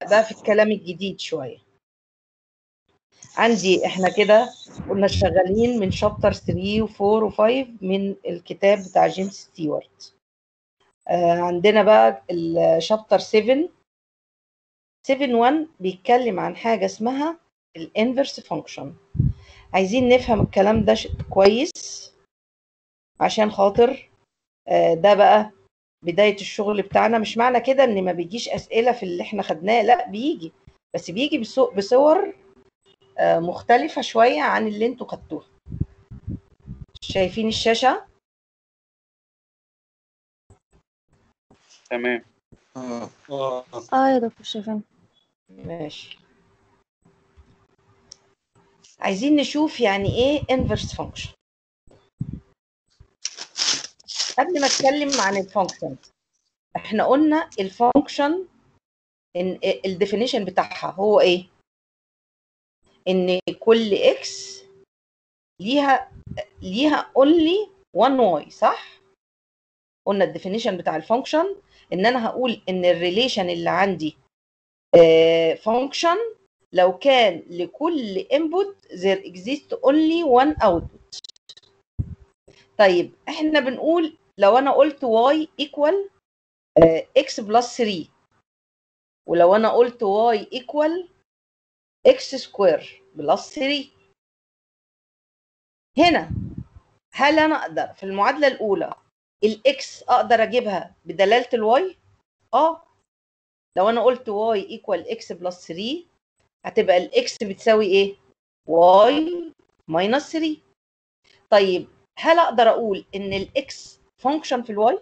نبدأ بقى في الكلام الجديد شوية عندي احنا كده كنا شغالين من شابتر 3 و4 و5 من الكتاب بتاع جيمس ستيوارت آه عندنا بقى الشابتر 7 7 1 بيتكلم عن حاجة اسمها الانفرس فانكشن عايزين نفهم الكلام ده ش- كويس عشان خاطر آه ده بقى بداية الشغل بتاعنا مش معنى كده ان ما بيجيش اسئلة في اللي احنا خدناه لا بيجي بس بيجي بسو- بصور آه، مختلفة شوية عن اللي انتوا خدتوها شايفين الشاشة تمام اه اه اه يا دكتور شايفين ماشي عايزين نشوف يعني ايه inverse function قبل ما اتكلم عن الفانكشن احنا قلنا الفانكشن ان الديفينيشن بتاعها هو ايه ان كل اكس ليها ليها only one y صح قلنا الديفينيشن بتاع الفانكشن ان انا هقول ان الريليشن اللي عندي فانكشن لو كان لكل input there exists only one output طيب احنا بنقول لو انا قلت y equal آه، x plus 3 ولو انا قلت y equal x square plus 3 هنا هل انا اقدر في المعادله الاولى الاكس اقدر اجيبها بدلاله الواي اه لو انا قلت y equal x plus 3 هتبقى الاكس بتساوي ايه y minus 3 طيب هل اقدر اقول ان الاكس فانكشن في الواي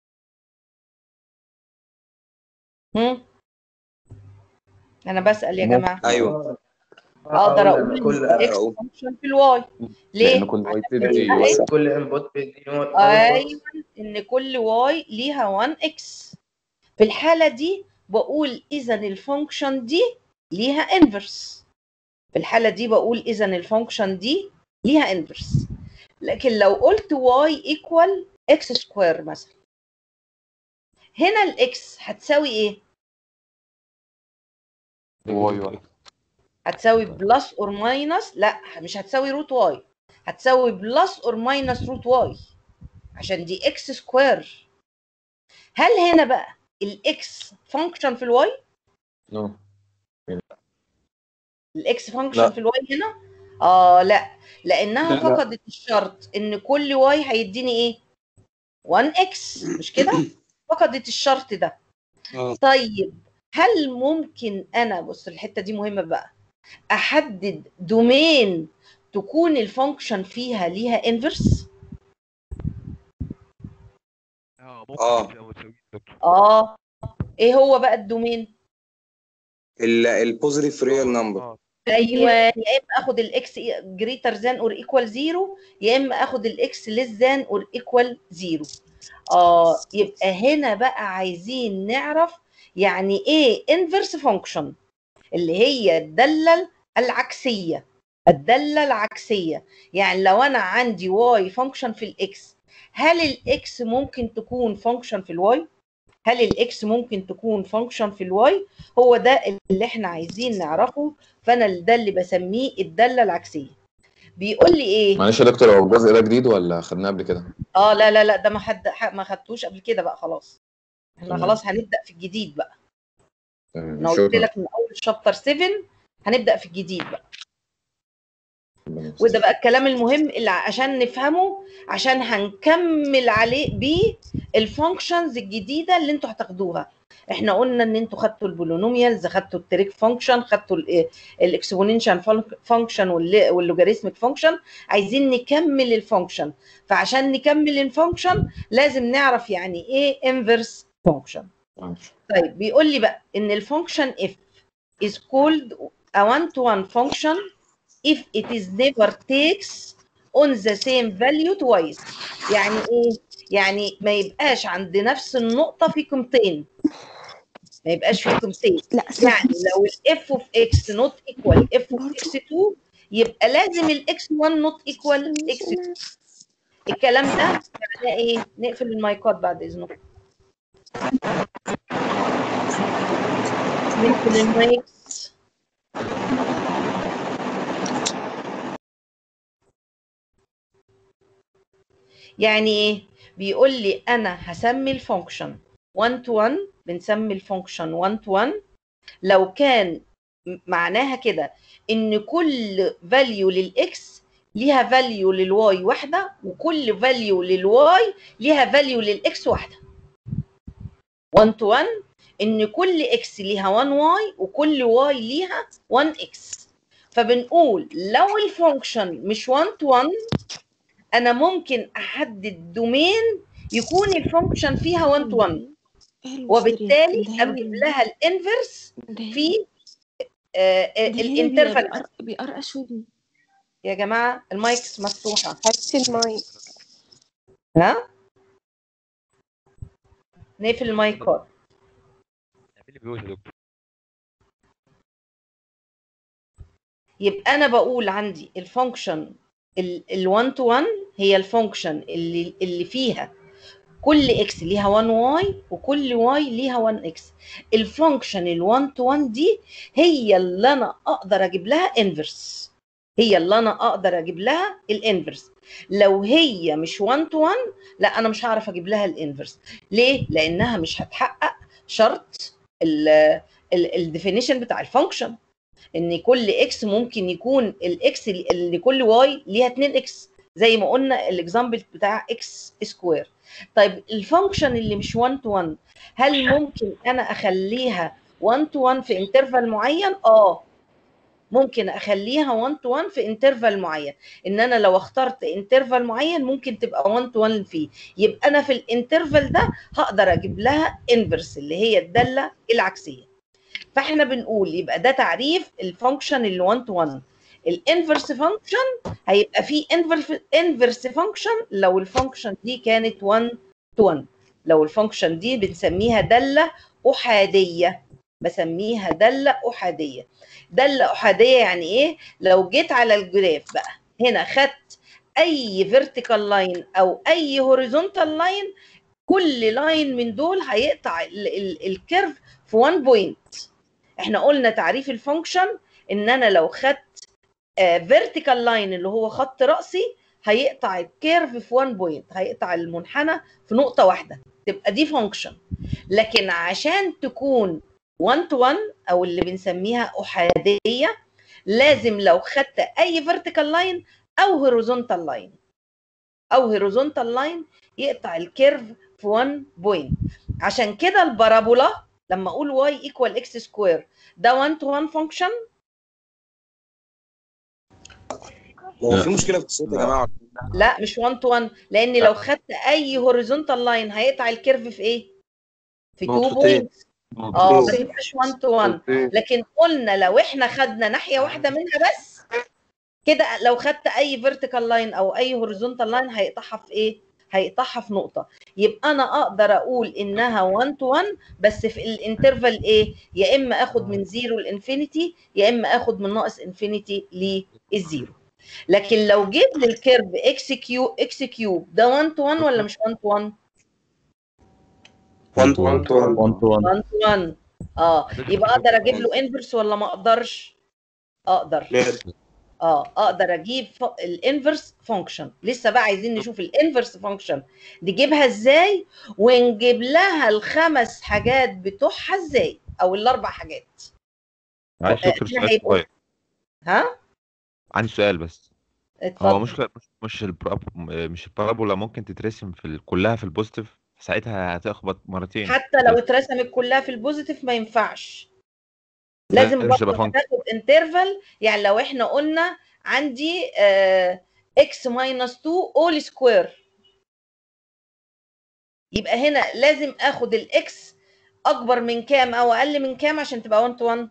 هم انا بسال يا جماعه ايوه اقدر اقول ان كل الاكس أقول. فانكشن في الواي ليه لان كل واي عشان بتدي بتبقى كل انبوت بيدي ايوه ان كل واي ليها 1 اكس في الحاله دي بقول اذا الفانكشن دي ليها انفرس في الحاله دي بقول اذا الفانكشن دي ليها انفرس لكن لو قلت y equal x سكوير مثلا هنا الاكس هتساوي ايه واي واي هتساوي بلس اور ماينس لا مش هتساوي روت واي هتساوي بلس اور ماينس روت واي عشان دي اكس سكوير هل هنا بقى الاكس فانكشن في الواي نو الاكس فانكشن لا. في الواي هنا اه لا لانها لا. فقدت الشرط ان كل واي هيديني ايه 1 اكس مش كده فقدت الشرط ده اه طيب هل ممكن انا بص الحته دي مهمه بقى احدد دومين تكون الفانكشن فيها ليها انفرس اه آه. ممكن تبقى متساويين دكتور اه ايه هو بقى الدومين البوزيتيف ريال نمبر اه ايوه يا اما اخد الاكس جريتر ذان اور ايكوال زيرو يا اما اخد الاكس ليس ذان اور ايكوال زيرو اه يبقى هنا بقى عايزين نعرف يعني ايه انفرس فانكشن اللي هي الداله العكسيه الداله العكسيه يعني لو انا عندي واي فانكشن في الاكس هل الاكس ممكن تكون فانكشن في الواي هل الاكس ممكن تكون فانكشن في الواي هو ده اللي احنا عايزين نعرفه فانا ده اللي بسميه الداله العكسيه بيقول لي ايه معلش يا دكتور هو الجزء ده جديد ولا خدناه قبل كده؟ اه لا لا لا ده ما حد ح- ما خدتوش قبل كده بقى خلاص احنا تمام. خلاص هنبدا في الجديد بقى تمام انا قلت شكرا لك من اول شابتر 7 هنبدا في الجديد بقى ربنا وده يستر. بقى الكلام المهم اللي عشان نفهمه عشان هنكمل عليه بيه الفانكشنز الجديده اللي انتوا هتاخدوها احنا قلنا ان انتوا خدتوا البولينوميالز خدتوا التريك فانكشن خدتوا الاكسبوننشال فانكشن واللوجاريثميك فانكشن عايزين نكمل الفانكشن فعشان نكمل الفانكشن لازم نعرف يعني ايه انفرس فانكشن ماشي. طيب بيقول لي بقى ان الفانكشن if is called a one to one function if it is never takes on the same value twice يعني ايه يعني ما يبقاش عند نفس النقطة في قيمتين ما يبقاش في قيمتين لا يعني لو الاف اوف اكس نوت ايكوال اف اوف اكس 2 يبقى لازم الاكس 1 نوت ايكوال اكس 2 الكلام ده معناه ايه نقفل المايكات بعد اذنكم نقفل المايكس يعني ايه بيقول لي انا هسمي الفانكشن 1 to 1 بنسمي الفانكشن 1 to 1 لو كان م- معناها كده ان كل فاليو للاكس ليها فاليو للواي واحده وكل فاليو للواي ليها فاليو للاكس واحده 1 to 1 ان كل اكس ليها 1 واي وكل واي ليها 1 اكس فبنقول لو الفانكشن مش 1 to 1 انا ممكن احدد دومين يكون الفانكشن فيها 1 to 1 وبالتالي اجيب لها الانفرس في آه، آه، الانترفال بيقرقش ودني يا جماعه المايكس مفتوحه هاتي المايك ها نقفل المايكات اعملي بيوت يا دكتور يبقى انا بقول عندي الفانكشن ال1 تو 1 هي الفانكشن اللي اللي فيها كل اكس ليها 1 واي وكل واي ليها 1 اكس الفانكشن ال1 تو 1 دي هي اللي انا اقدر اجيب لها انفرس هي اللي انا اقدر اجيب لها الانفرس لو هي مش 1 تو 1 لا انا مش هعرف اجيب لها الانفرس ليه لانها مش هتحقق شرط الديفينيشن بتاع الفانكشن ان كل اكس ممكن يكون الاكس اللي كل واي ليها 2 اكس زي ما قلنا الاكزامبل بتاع اكس سكوير طيب الفانكشن اللي مش 1 تو 1 هل ممكن انا اخليها 1 تو 1 في انترفال معين اه ممكن اخليها 1 تو 1 في انترفال معين ان انا لو اخترت انترفال معين ممكن تبقى 1 تو 1 فيه يبقى انا في الانترفال ده هقدر اجيب لها انفرس اللي هي الداله العكسيه فاحنا بنقول يبقى ده تعريف الفانكشن اللي 1 تو 1 الانفرس فانكشن هيبقى فيه انفرس فانكشن لو الفانكشن دي كانت 1 تو 1 لو الفانكشن دي بنسميها داله احاديه بسميها داله احاديه داله احاديه يعني ايه لو جيت على الجراف بقى هنا خدت اي فيرتيكال لاين او اي هوريزونتال لاين كل لاين من دول هيقطع الكيرف في 1 بوينت احنا قلنا تعريف الفانكشن ان انا لو خدت فيرتيكال لاين اللي هو خط راسي هيقطع الكيرف في 1 بوينت هيقطع المنحنى في نقطه واحده تبقى دي فانكشن لكن عشان تكون 1 تو 1 او اللي بنسميها احاديه لازم لو خدت اي فيرتيكال لاين او هوريزونتال لاين او هوريزونتال لاين يقطع الكيرف في 1 بوينت عشان كده البارابولا لما اقول y equal x سكوير ده 1 تو 1 فانكشن هو في مشكله في الصوت يا جماعه لا مش 1 تو 1 لان لو خدت اي هوريزونتال لاين هيقطع الكيرف في ايه في 2 نقطتين. بوينت اه ما نقطتين. تبقاش 1 تو 1 لكن قلنا لو احنا خدنا ناحيه واحده منها بس كده لو خدت اي فيرتيكال لاين او اي هوريزونتال لاين هيقطعها في ايه هيقطعها في نقطه يبقى انا اقدر اقول انها 1 تو 1 بس في الانترفال ايه يا اما اخد من زيرو لانفينيتي يا اما اخد من ناقص انفينيتي للزيرو لكن لو جيت للكيرف اكس كيو اكس كيوب ده 1 تو 1 ولا مش 1 تو 1 1 تو 1 تو 1 1 تو 1 1 تو 1 اه يبقى اقدر اجيب له انفرس ولا ما اقدرش اقدر اه اقدر اجيب ف... الانفرس فانكشن لسه بقى عايزين نشوف الانفرس فانكشن نجيبها ازاي ونجيب لها الخمس حاجات بتوعها ازاي او الاربع حاجات معلش آه، دكتور هنا سؤال هيبقوا- صغير ها عندي سؤال بس هو اتفضل مشكلة مش مش البراب مش البارابولا ممكن تترسم في ال... كلها في البوزيتيف ساعتها هتخبط مرتين حتى لو اترسمت كلها في البوزيتيف ما ينفعش لازم مش تبقى برضه فانكشن تاخد انترفال يعني لو احنا قلنا عندي اكس ماينس 2 اول سكوير يبقى هنا لازم اخد الاكس اكبر من كام او اقل من كام عشان تبقى 1 تو 1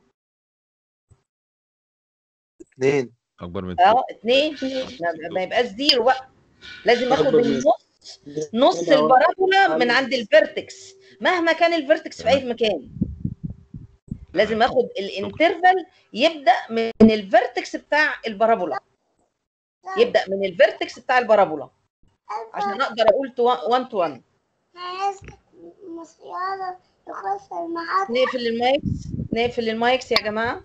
2 اكبر من اه اتنين ما- ما يبقاش زيرو بقى لازم اخد أكبر من- النص نص البارابولا من عند الفيرتكس مهما كان الفيرتكس في اي مكان لازم اخد الانترفال يبدا من الفيرتكس بتاع البارابولا يبدا من الفيرتكس بتاع البارابولا عشان اقدر اقول 1 تو 1 عايز مصيادة يخلص الميعاد نقفل المايك نقفل المايكس يا جماعه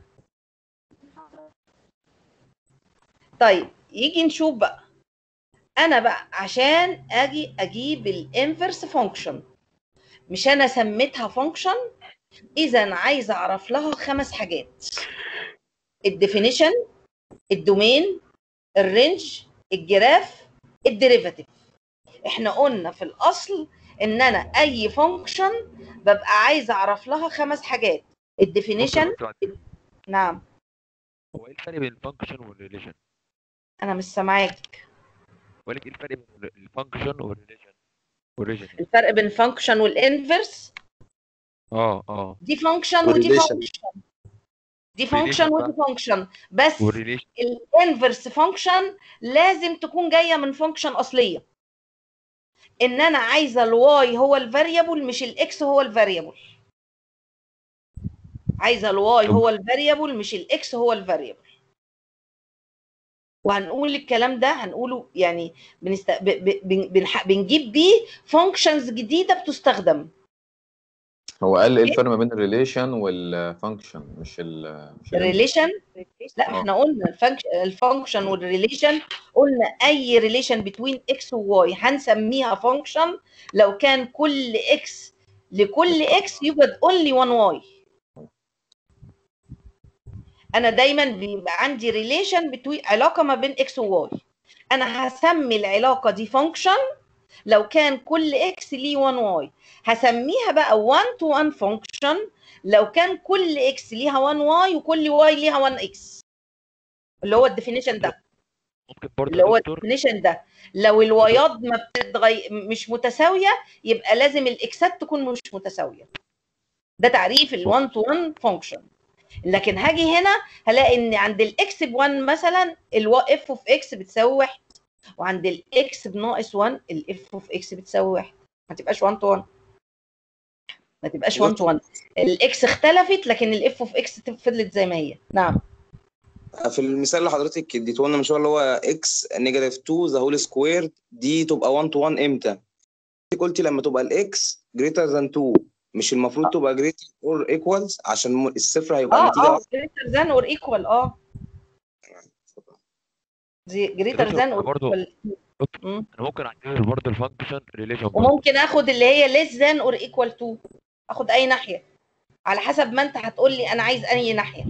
طيب يجي نشوف بقى انا بقى عشان اجي اجيب الانفرس فانكشن مش انا سميتها فانكشن اذا عايزه اعرف لها خمس حاجات الديفينيشن الدومين الرينج الجراف الديريفاتيف احنا قلنا في الاصل ان انا اي فانكشن ببقى عايزه اعرف لها خمس حاجات الديفينيشن نعم هو ايه الفرق بين الفانكشن والريليشن؟ انا مش سامعاك بقول لك ايه الفرق بين الفانكشن والريليشن؟ والريليشن الفرق بين فانكشن والانفرس اه اه دي فانكشن ودي والrelation. فانكشن دي فانكشن Relation ودي فانكشن بس والريليشن الانفرس فانكشن لازم تكون جايه من فانكشن اصليه ان انا عايزه الواي هو الفاريبل مش الاكس هو الفاريبل عايزه الواي هو الفاريبل مش الاكس هو الفاريبل وهنقول الكلام ده هنقوله يعني بنست... ب... ب... بن- بنح... بنجيب بيه فانكشنز جديده بتستخدم هو قال ايه الفرق ما بين الريليشن والفانكشن مش ال مش ال الريليشن لا آه. احنا قلنا الفانكشن الفانكشن والريليشن قلنا اي ريليشن بتوين اكس وواي هنسميها فانكشن لو كان كل اكس لكل اكس يوجد اونلي وان واي انا دايما بيبقى عندي ريليشن بتوين علاقه ما بين اكس وواي انا هسمي العلاقه دي فانكشن لو كان كل اكس ليه 1 واي هسميها بقى 1 تو 1 فانكشن لو كان كل اكس ليها 1 واي وكل واي ليها 1 اكس اللي هو الديفينيشن ده ممكن برضه اللي هو يا دكتور الديفينيشن ده لو الوايات ما بتتغي... مش متساويه يبقى لازم الاكسات تكون مش متساويه ده تعريف ال 1 تو 1 فانكشن لكن هاجي هنا هلاقي ان عند الاكس ب 1 مثلا الاف اوف اكس بتساوي 1 وعند الاكس بناقص 1 الاف اوف اكس بتساوي 1 ما تبقاش 1 تو 1 ما تبقاش 1 تو 1 الاكس اختلفت لكن الاف اوف اكس فضلت زي ما هي نعم في المثال اللي حضرتك اديته لنا من شويه اللي هو اكس نيجاتيف 2 ذا هول سكوير دي تبقى 1 تو 1 امتى؟ انت قلتي لما تبقى الاكس جريتر ذان 2 مش المفروض تبقى جريتر اور ايكوالز عشان م- الصفر هيبقى اه نتيجه اه واحده جريتر ذان اور ايكوال اه جريتر دكتور، ذان أنا اور برضو- ايكوال دكتور، انا ممكن اعتبر برضه الفانكشن ريليشن برضه وممكن اخد اللي هي less than or equal to اخد اي ناحيه على حسب ما انت هتقول لي انا عايز اي ناحيه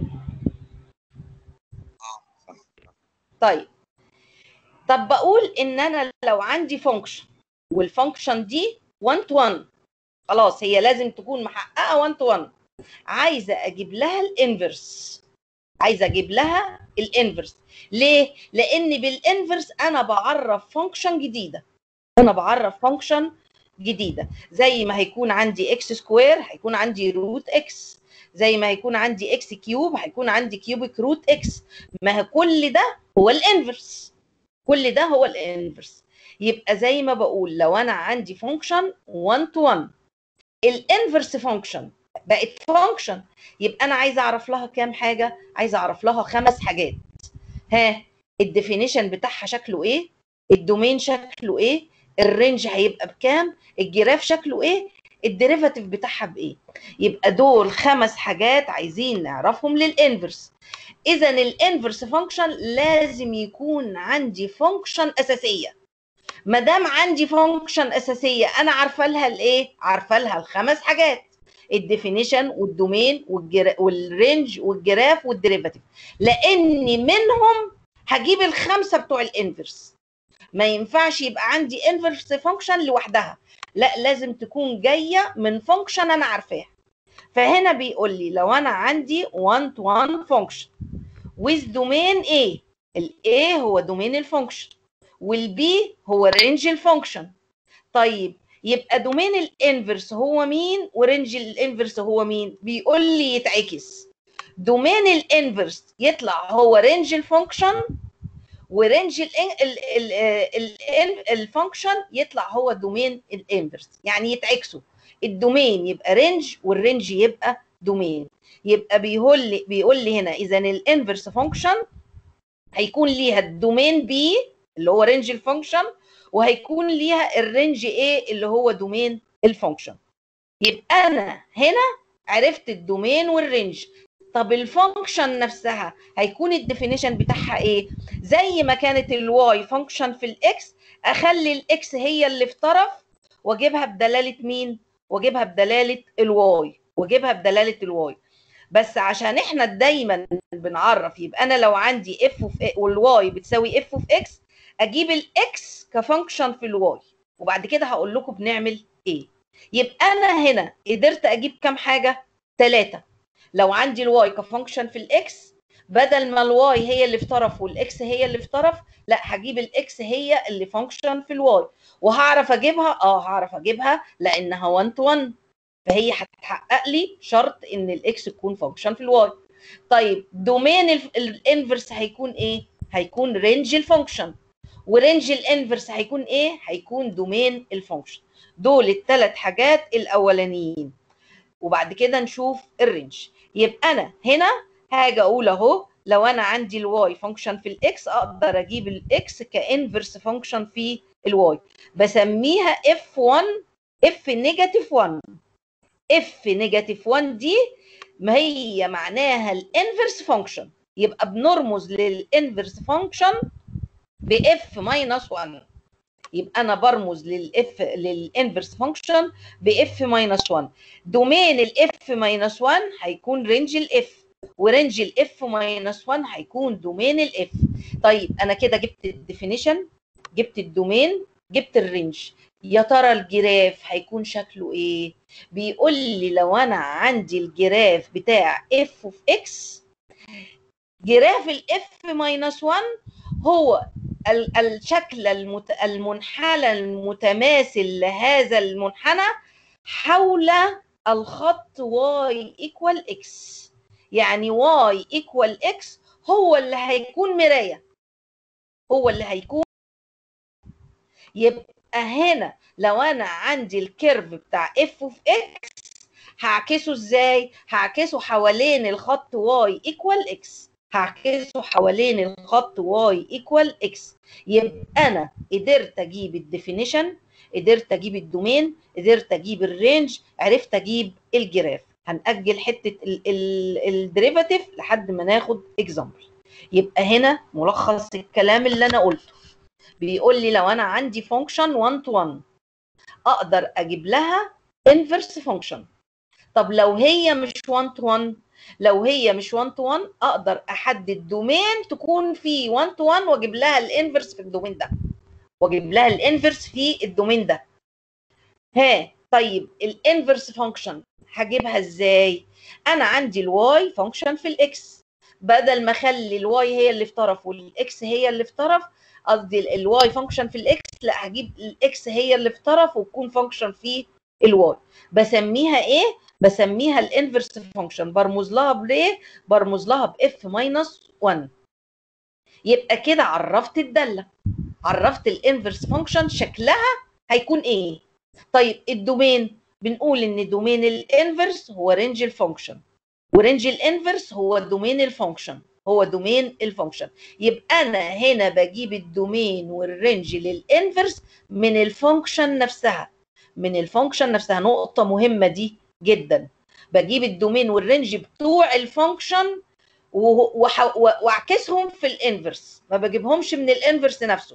طيب طب بقول ان انا لو عندي فانكشن والفانكشن دي 1 to 1 خلاص هي لازم تكون محققه 1 to 1 عايزه اجيب لها الانفرس عايزه اجيب لها الانفرس ليه لان بالانفرس انا بعرف فانكشن جديده انا بعرف فانكشن جديده زي ما هيكون عندي اكس سكوير هيكون عندي روت اكس زي ما هيكون عندي اكس كيوب هيكون عندي كيوبيك روت اكس ما هي كل ده هو الانفرس كل ده هو الانفرس يبقى زي ما بقول لو انا عندي فانكشن 1 تو 1 الانفرس فانكشن بقت فانكشن يبقى انا عايزه اعرف لها كام حاجه عايزه اعرف لها خمس حاجات ها الديفينيشن بتاعها شكله ايه الدومين شكله ايه الرينج هيبقى بكام الجراف شكله ايه الديريفاتيف بتاعها بايه يبقى دول خمس حاجات عايزين نعرفهم للانفرس اذا الانفرس فانكشن لازم يكون عندي فانكشن اساسيه ما دام عندي فانكشن اساسيه انا عارفه لها الايه عارفه لها الخمس حاجات الديفينيشن والدومين والجرا... والرينج والجراف والديريفاتيف لاني منهم هجيب الخمسه بتوع الانفرس ما ينفعش يبقى عندي انفرس فانكشن لوحدها لا لازم تكون جايه من فانكشن انا عارفاها فهنا بيقول لي لو انا عندي 1 to 1 function with domain A ال A هو دومين الفانكشن وال B هو رينج الفانكشن طيب يبقى دومين الانفرس هو مين ورينج الانفرس هو مين بيقول لي يتعكس دومين الانفرس يطلع هو رينج الفانكشن ورينج الفانكشن يطلع هو دومين الانفرس يعني يتعكسوا الدومين يبقى رينج والرينج يبقى دومين يبقى بيقول لي بيقول لي هنا اذا الانفرس فانكشن هيكون ليها الدومين بي اللي هو رينج الفانكشن وهيكون ليها الرينج ايه اللي هو دومين الفانكشن يبقى انا هنا عرفت الدومين والرينج طب الفانكشن نفسها هيكون الديفينيشن بتاعها ايه زي ما كانت الواي فانكشن في الاكس اخلي الاكس هي اللي في طرف واجيبها بدلاله مين واجيبها بدلاله الواي واجيبها بدلاله الواي بس عشان احنا دايما بنعرف يبقى انا لو عندي اف في والواي بتساوي اف في اكس اجيب الاكس كفانكشن في الواي وبعد كده هقول لكم بنعمل ايه يبقى انا هنا قدرت اجيب كام حاجه ثلاثه لو عندي الواي كفانكشن في الاكس بدل ما الواي هي اللي في طرف والاكس هي اللي في طرف لا هجيب الاكس هي اللي فانكشن في الواي وهعرف اجيبها اه هعرف اجيبها لانها 1 تو 1 فهي هتحقق لي شرط ان الاكس تكون فانكشن في الواي طيب دومين الانفرس هيكون ايه هيكون رينج الفانكشن ورينج الانفرس هيكون ايه هيكون دومين الفانكشن دول الثلاث حاجات الاولانيين وبعد كده نشوف الرينج يبقى انا هنا هاجي اقول اهو لو انا عندي الواي فانكشن في الاكس اقدر اجيب الاكس كانفرس فانكشن في الواي بسميها اف 1 اف نيجاتيف 1 اف نيجاتيف 1 دي ما هي معناها الانفرس فانكشن يبقى بنرمز للانفرس فانكشن باف ماينس 1 يبقى انا برمز للاف للانفرس فانكشن باف ماينس 1 دومين الاف ماينس 1 هيكون رينج الاف ورينج الاف ماينس 1 هيكون دومين الاف طيب انا كده جبت الديفينيشن جبت الدومين جبت الرينج يا ترى الجراف هيكون شكله ايه بيقول لي لو انا عندي الجراف بتاع اف اوف اكس جراف الاف ماينس 1 هو ال- الشكل المت... المنحنى المتماثل لهذا المنحنى حول الخط y equal x يعني y equal x هو اللي هيكون مراية هو اللي هيكون يبقى هنا لو انا عندي الكيرف بتاع f of x هعكسه ازاي هعكسه حوالين الخط y equal x هعكسه حوالين الخط y equal x يبقى انا قدرت اجيب الديفينيشن قدرت اجيب الدومين قدرت اجيب الرينج عرفت اجيب الجراف هنأجل حتة الديريفاتيف لحد ما ناخد اكزامبل يبقى هنا ملخص الكلام اللي انا قلته بيقول لي لو انا عندي فانكشن 1 تو 1 اقدر اجيب لها انفرس فانكشن طب لو هي مش 1 تو 1 لو هي مش 1 تو 1 اقدر احدد دومين تكون فيه 1 تو 1 واجيب لها الانفرس في الدومين ده واجيب لها الانفرس في الدومين ده ها طيب الانفرس فانكشن هجيبها ازاي انا عندي الواي فانكشن في الاكس بدل ما اخلي الواي هي اللي في طرف والاكس هي اللي في طرف قصدي الواي فانكشن في الاكس لا هجيب الاكس هي اللي في طرف وتكون فانكشن في الواي بسميها ايه بسميها الانفرس فانكشن برمز لها بايه برمز لها باف ماينس 1 يبقى كده عرفت الداله عرفت الانفرس فانكشن شكلها هيكون ايه طيب الدومين بنقول ان دومين الانفرس هو رينج الفانكشن ورينج الانفرس هو دومين الفانكشن هو دومين الفانكشن يبقى انا هنا بجيب الدومين والرينج للانفرس من الفانكشن نفسها من الفانكشن نفسها نقطة مهمة دي جدا بجيب الدومين والرينج بتوع الفانكشن واعكسهم في الانفرس ما بجيبهمش من الانفرس نفسه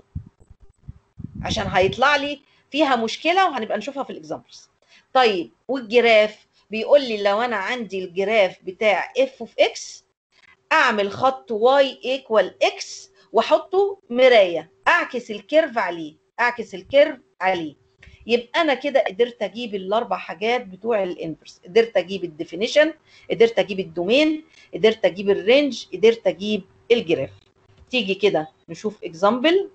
عشان هيطلع لي فيها مشكلة وهنبقى نشوفها في الاكزامبلز طيب والجراف بيقول لي لو انا عندي الجراف بتاع اف اوف اكس اعمل خط واي ايكوال اكس واحطه مرايه اعكس الكيرف عليه اعكس الكيرف عليه يبقى انا كده قدرت اجيب الاربع حاجات بتوع الانفرس قدرت اجيب الديفينيشن قدرت اجيب الدومين قدرت اجيب الرينج قدرت اجيب الجراف تيجي كده نشوف اكزامبل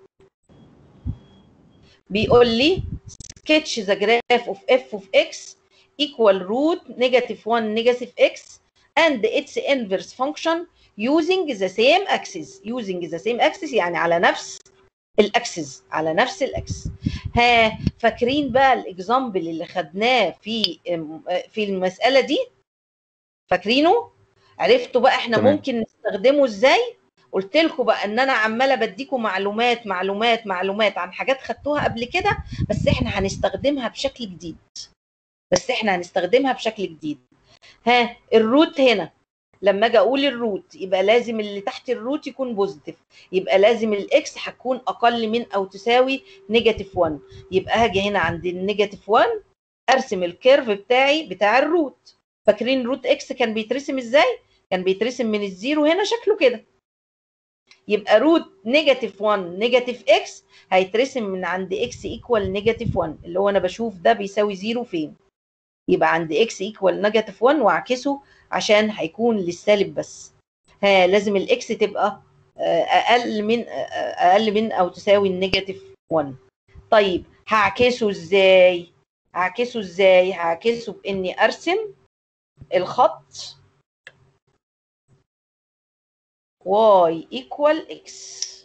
بيقول لي sketch the graph of f of x equal root negative 1 negative x and its inverse function using the same axis using the same axis يعني على نفس الاكسس على نفس الاكسس ها فاكرين بقى الاكزامبل اللي خدناه في في المساله دي فاكرينه عرفتوا بقى احنا تمام. ممكن نستخدمه ازاي قلت لكم بقى ان انا عماله بديكم معلومات معلومات معلومات عن حاجات خدتوها قبل كده بس احنا هنستخدمها بشكل جديد بس احنا هنستخدمها بشكل جديد ها الروت هنا لما اجي اقول الروت يبقى لازم اللي تحت الروت يكون بوزيتيف يبقى لازم الاكس هتكون اقل من او تساوي نيجاتيف 1 يبقى هاجي هنا عند النيجاتيف 1 ارسم الكيرف بتاعي بتاع الروت فاكرين روت اكس كان بيترسم ازاي كان بيترسم من الزيرو هنا شكله كده يبقى روت نيجاتيف 1 نيجاتيف اكس هيترسم من عند اكس ايكوال نيجاتيف 1 اللي هو انا بشوف ده بيساوي زيرو فين يبقى عند اكس ايكوال نيجاتيف 1 واعكسه عشان هيكون للسالب بس ها لازم الاكس تبقى آه، اقل من آه، اقل من او تساوي النيجاتيف 1 طيب هعكسه ازاي هعكسه ازاي هعكسه باني ارسم الخط y equal x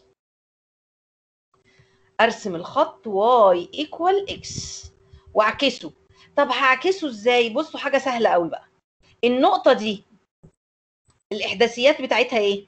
ارسم الخط y equal x واعكسه طب هعكسه ازاي بصوا حاجه سهله قوي بقى النقطه دي الاحداثيات بتاعتها ايه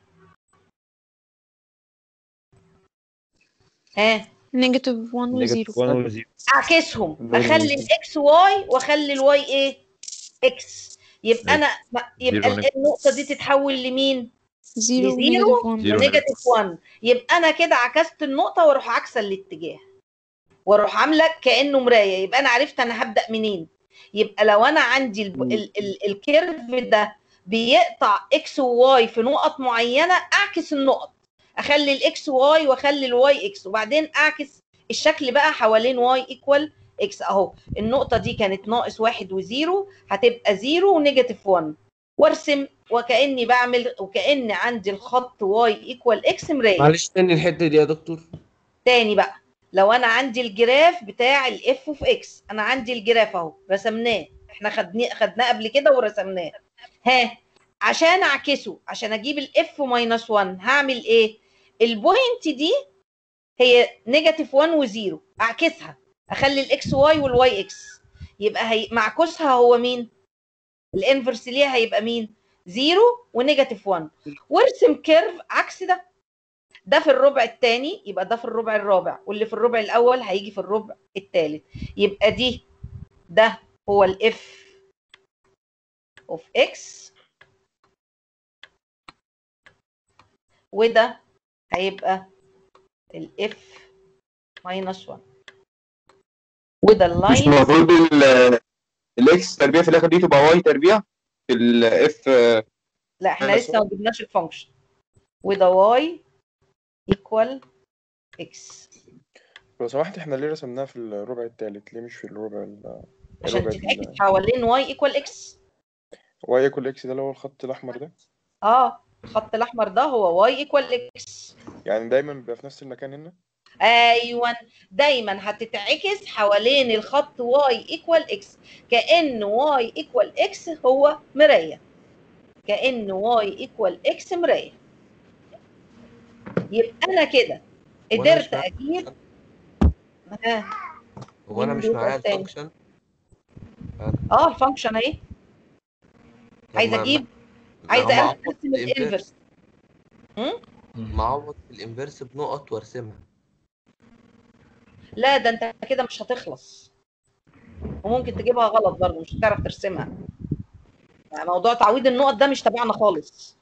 ها نيجاتيف 1 و 0 1 و 0 اعكسهم اخلي الاكس واي واخلي الواي ايه اكس يبقى انا ما- يبقى زيرو ال- النقطه دي تتحول لمين 0 لزيرو ونيجاتيف 1 زيرو. ونيجاتيف 1 يبقى انا كده عكست النقطه واروح عكسه الاتجاه واروح عامله كانه مرايه يبقى انا عرفت انا هبدا منين يبقى لو انا عندي ال ال ال الكيرف ده بيقطع اكس وواي في نقط معينه اعكس النقط اخلي الاكس واي واخلي الواي اكس وبعدين اعكس الشكل بقى حوالين واي ايكوال اكس اهو النقطه دي كانت ناقص واحد وزيرو هتبقى زيرو ونيجاتيف 1 وارسم وكاني بعمل وكان عندي الخط واي ايكوال اكس مرايه معلش تاني الحته دي يا دكتور تاني بقى لو انا عندي الجراف بتاع الاف اوف اكس انا عندي الجراف اهو رسمناه احنا خدناه خدناه قبل كده ورسمناه ها عشان اعكسه عشان اجيب الاف ماينس 1 هعمل ايه البوينت دي هي نيجاتيف 1 و0 اعكسها اخلي الاكس واي والواي اكس يبقى هي معكوسها هو مين الانفرس ليها هيبقى مين 0 ونيجاتيف 1 وارسم كيرف عكس ده ده في الربع الثاني يبقى ده في الربع الرابع واللي في الربع الاول هيجي في الربع الثالث يبقى دي ده هو الاف اوف اكس وده هيبقى الاف ماينس 1 وده مش اللاين المفروض ال- الاكس تربيع في الاخر دي تبقى واي تربيع في الاف لا احنا minus لسه ما جبناش الفانكشن وده واي ايكوال اكس لو سمحت احنا ليه رسمناها في الربع الثالث ليه مش في الربع ال عشان الربع تتعكس حوالين واي ايكوال اكس واي ايكوال اكس ده اللي هو الخط الاحمر ده اه الخط الاحمر ده هو واي ايكوال اكس يعني دايما بيبقى في نفس المكان هنا ايوه دايما هتتعكس حوالين الخط واي ايكوال اكس كان واي ايكوال اكس هو مرايه كان واي ايكوال اكس مرايه يبقى انا كده وأنا مش قدرت معايا اجيب ها هو انا مين مش بيبقى معايا التاني؟ الفانكشن اه الفانكشن اهي عايزه ما- اجيب ما عايزه هو معوض ارسم في الانفيرس الانفرس معوض في الانفيرس بنقط وارسمها لا ده انت كده مش هتخلص وممكن تجيبها غلط برضه مش هتعرف ترسمها يعني موضوع تعويض النقط ده مش تبعنا خالص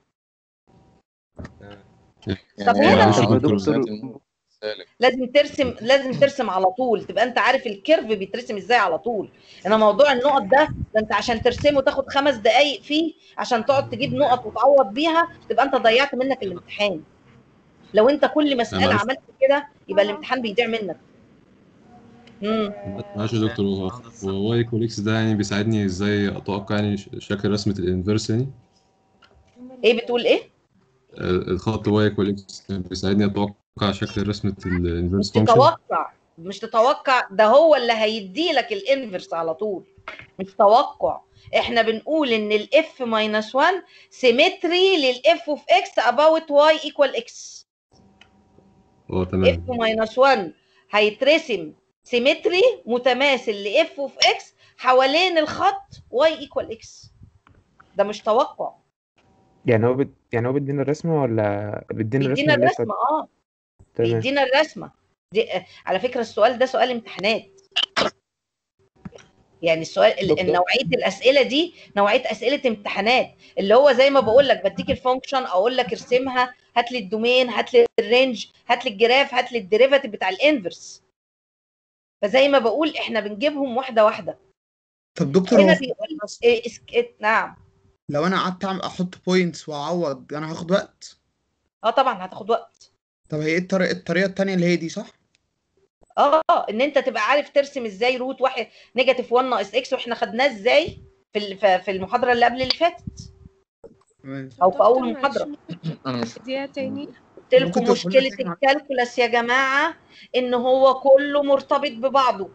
طب يعني هنا معلش طب يا دكتور دكتور- سالب سالب لازم ترسم لازم ترسم على طول تبقى انت عارف الكيرف بيترسم ازاي على طول انا موضوع النقط ده ده انت عشان ترسمه تاخد خمس دقايق فيه عشان تقعد تجيب نقط وتعوض بيها تبقى انت ضيعت منك الامتحان لو انت كل مساله معلش. عملت كده يبقى الامتحان بيضيع منك امم معلش يا دكتور هو هو واي ايكوال اكس ده يعني بيساعدني ازاي اتوقع يعني ش- شكل رسمة الانفرس يعني ايه بتقول ايه آه، الخط واي ايكوال اكس بيساعدني اتوقع شكل رسمة مش الانفرس فانكشن تتوقع مش تتوقع ده هو اللي هيدي لك الانفرس على طول مش توقع احنا بنقول ان الاف ماينس 1 سيمتري للاف اوف اكس اباوت واي ايكوال اكس اه اف تمام ماينس 1 هيترسم سيمتري متماثل لاف اوف اكس حوالين الخط واي ايكوال اكس ده مش توقع يعني هو بد... يعني هو بيدينا الرسمة ولا بيدينا الرسمة بيدينا اللي هي الرسمه اه تمام بيدينا الرسمه دي على فكره السؤال ده سؤال امتحانات يعني السؤال ال- دكتور. نوعيه الاسئله دي نوعيه اسئله امتحانات اللي هو زي ما بقول لك بديك الفانكشن اقول لك ارسمها هات لي الدومين هات لي الرينج هات لي الجراف هات لي الديريفاتيف بتاع الانفرس فزي ما بقول احنا بنجيبهم واحده واحده طب دكتور هنا هو بيقول إيه اسك... إيه نعم لو انا قعدت أعمل- احط بوينتس واعوض انا هاخد وقت اه طبعا هتاخد وقت طب هي ايه الطريقه الطريقه التانيه اللي هي دي صح اه ان انت تبقى عارف ترسم ازاي روت واحد نيجاتيف 1 ناقص اكس واحنا خدناه ازاي في ال- ف- في المحاضره اللي قبل اللي فاتت او في اول محاضره انا مش دي تاني قلت لكم ممكن تقولي مشكله تاني معلش؟ الكالكولاس يا جماعه ان هو كله مرتبط ببعضه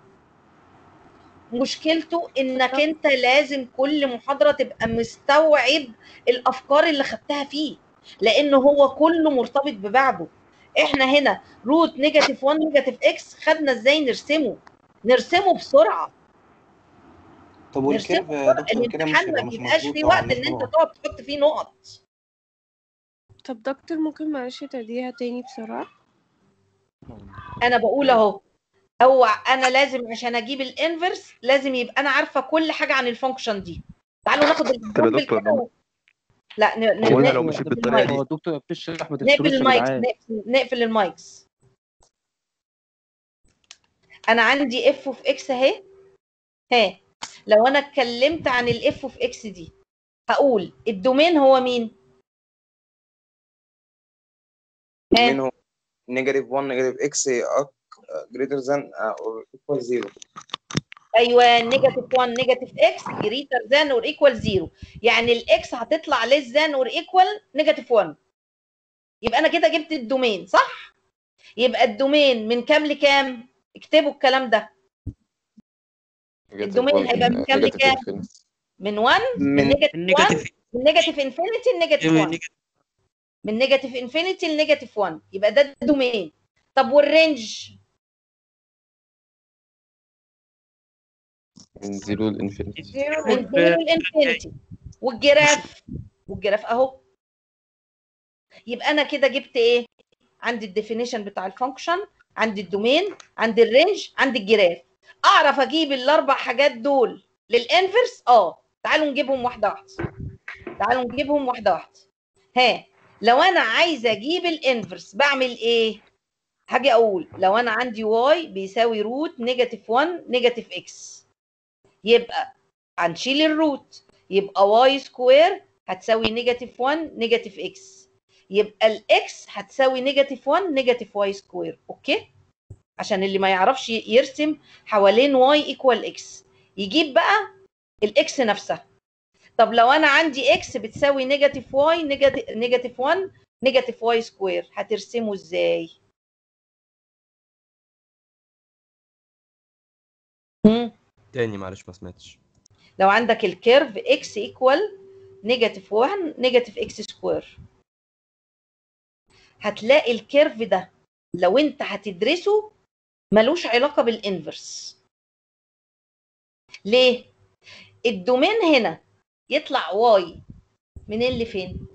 مشكلته انك انت لازم كل محاضره تبقى مستوعب الافكار اللي خدتها فيه لان هو كله مرتبط ببعضه احنا هنا روت نيجاتيف 1 نيجاتيف اكس خدنا ازاي نرسمه نرسمه بسرعه طب نرسمه والكيرف يا بسرعه دكتور كده مش الامتحان ما هيبقى مش بيبقاش مظبوط فيه أو وقت مش ان انت نقط تقعد تحط فيه نقط طب دكتور ممكن معلش تعيديها تاني بسرعة انا بقول اهو هو انا لازم عشان اجيب الانفرس لازم يبقى انا عارفه كل حاجه عن الفانكشن دي تعالوا ناخد طب يا الاكزامبل دكتور كده لو و... لا ن... ن... هو انا نقفل لو مشيت بالطريقه المايك دي هو الدكتور بتشرح ما نقفل تفصلوش يا المايك جدعان نقفل, نقفل المايكس انا عندي اف اوف اكس اهي ها لو انا اتكلمت عن الاف اوف اكس دي هقول الدومين هو مين ها مين هو نيجاتيف 1 نيجاتيف اكس جريتر ذان اور ايكوال 0 ايوه نيجاتيف 1 نيجاتيف اكس جريتر ذان اور ايكوال 0 يعني الاكس هتطلع ليس ذان اور ايكوال نيجاتيف 1 يبقى انا كده جبت الدومين صح يبقى الدومين من كام لكام اكتبوا الكلام ده الدومين هيبقى من كام لكام من 1 من نيجاتيف 1 من نيجاتيف انفينيتي لنيجاتيف 1 من نيجاتيف انفينيتي لنيجاتيف 1 يبقى ده الدومين طب والرينج من زيرو لانفينيتي من زيرو لانفينيتي والجراف والجراف اهو يبقى انا كده جبت ايه عندي الديفينيشن بتاع الفانكشن عندي الدومين عندي الرينج عندي الجراف اعرف اجيب الاربع حاجات دول للانفرس اه تعالوا نجيبهم واحده واحده تعالوا نجيبهم واحده واحده ها لو انا عايزه اجيب الانفرس بعمل ايه هاجي اقول لو انا عندي واي بيساوي روت نيجاتيف 1 نيجاتيف اكس يبقى هنشيل الروت يبقى واي سكوير هتساوي نيجاتيف 1 نيجاتيف اكس يبقى الاكس هتساوي نيجاتيف 1 نيجاتيف واي سكوير اوكي عشان اللي ما يعرفش يرسم حوالين واي ايكوال اكس يجيب بقى الاكس نفسها طب لو انا عندي اكس بتساوي نيجاتيف واي نيجاتيف 1 نيجاتيف واي سكوير هترسمه ازاي مم. تاني معلش ما سمعتش لو عندك الكيرف اكس ايكوال نيجاتيف 1 نيجاتيف اكس سكوير هتلاقي الكيرف ده لو انت هتدرسه ملوش علاقه بالانفرس ليه الدومين هنا يطلع واي منين لفين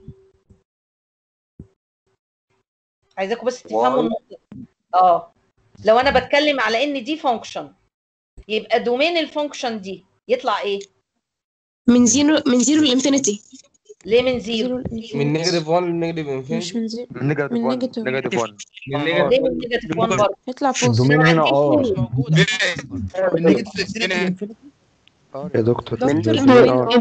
عايزاكم بس تفهموا واي. النقطه اه لو انا بتكلم على ان دي فانكشن يبقى دومين الفانكشن دي يطلع ايه من زيرو من زيرو لانفينيتي ليه من زيرو من نيجاتيف 1 لنيجاتيف مش انفينيتي من زيرو من نيجاتيف من 1 نيجاتيف نيجاتيف 1 من ليه نيجاتيف من نيجاتيف 1 برضه يطلع فوق الدومين هنا اه من نيجاتيف لانفينيتي يا دكتور من الدومين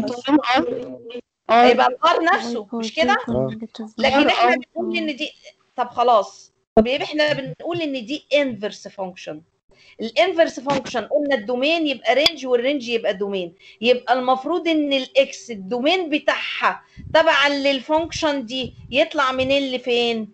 اه هيبقى الار نفسه مش كده لكن احنا بنقول ان دي طب خلاص طب يبقى احنا بنقول ان دي انفرس فانكشن الانفرس فانكشن قلنا الدومين يبقى رينج والرينج يبقى دومين يبقى المفروض ان الاكس الدومين بتاعها تبعا للفانكشن دي يطلع منين لفين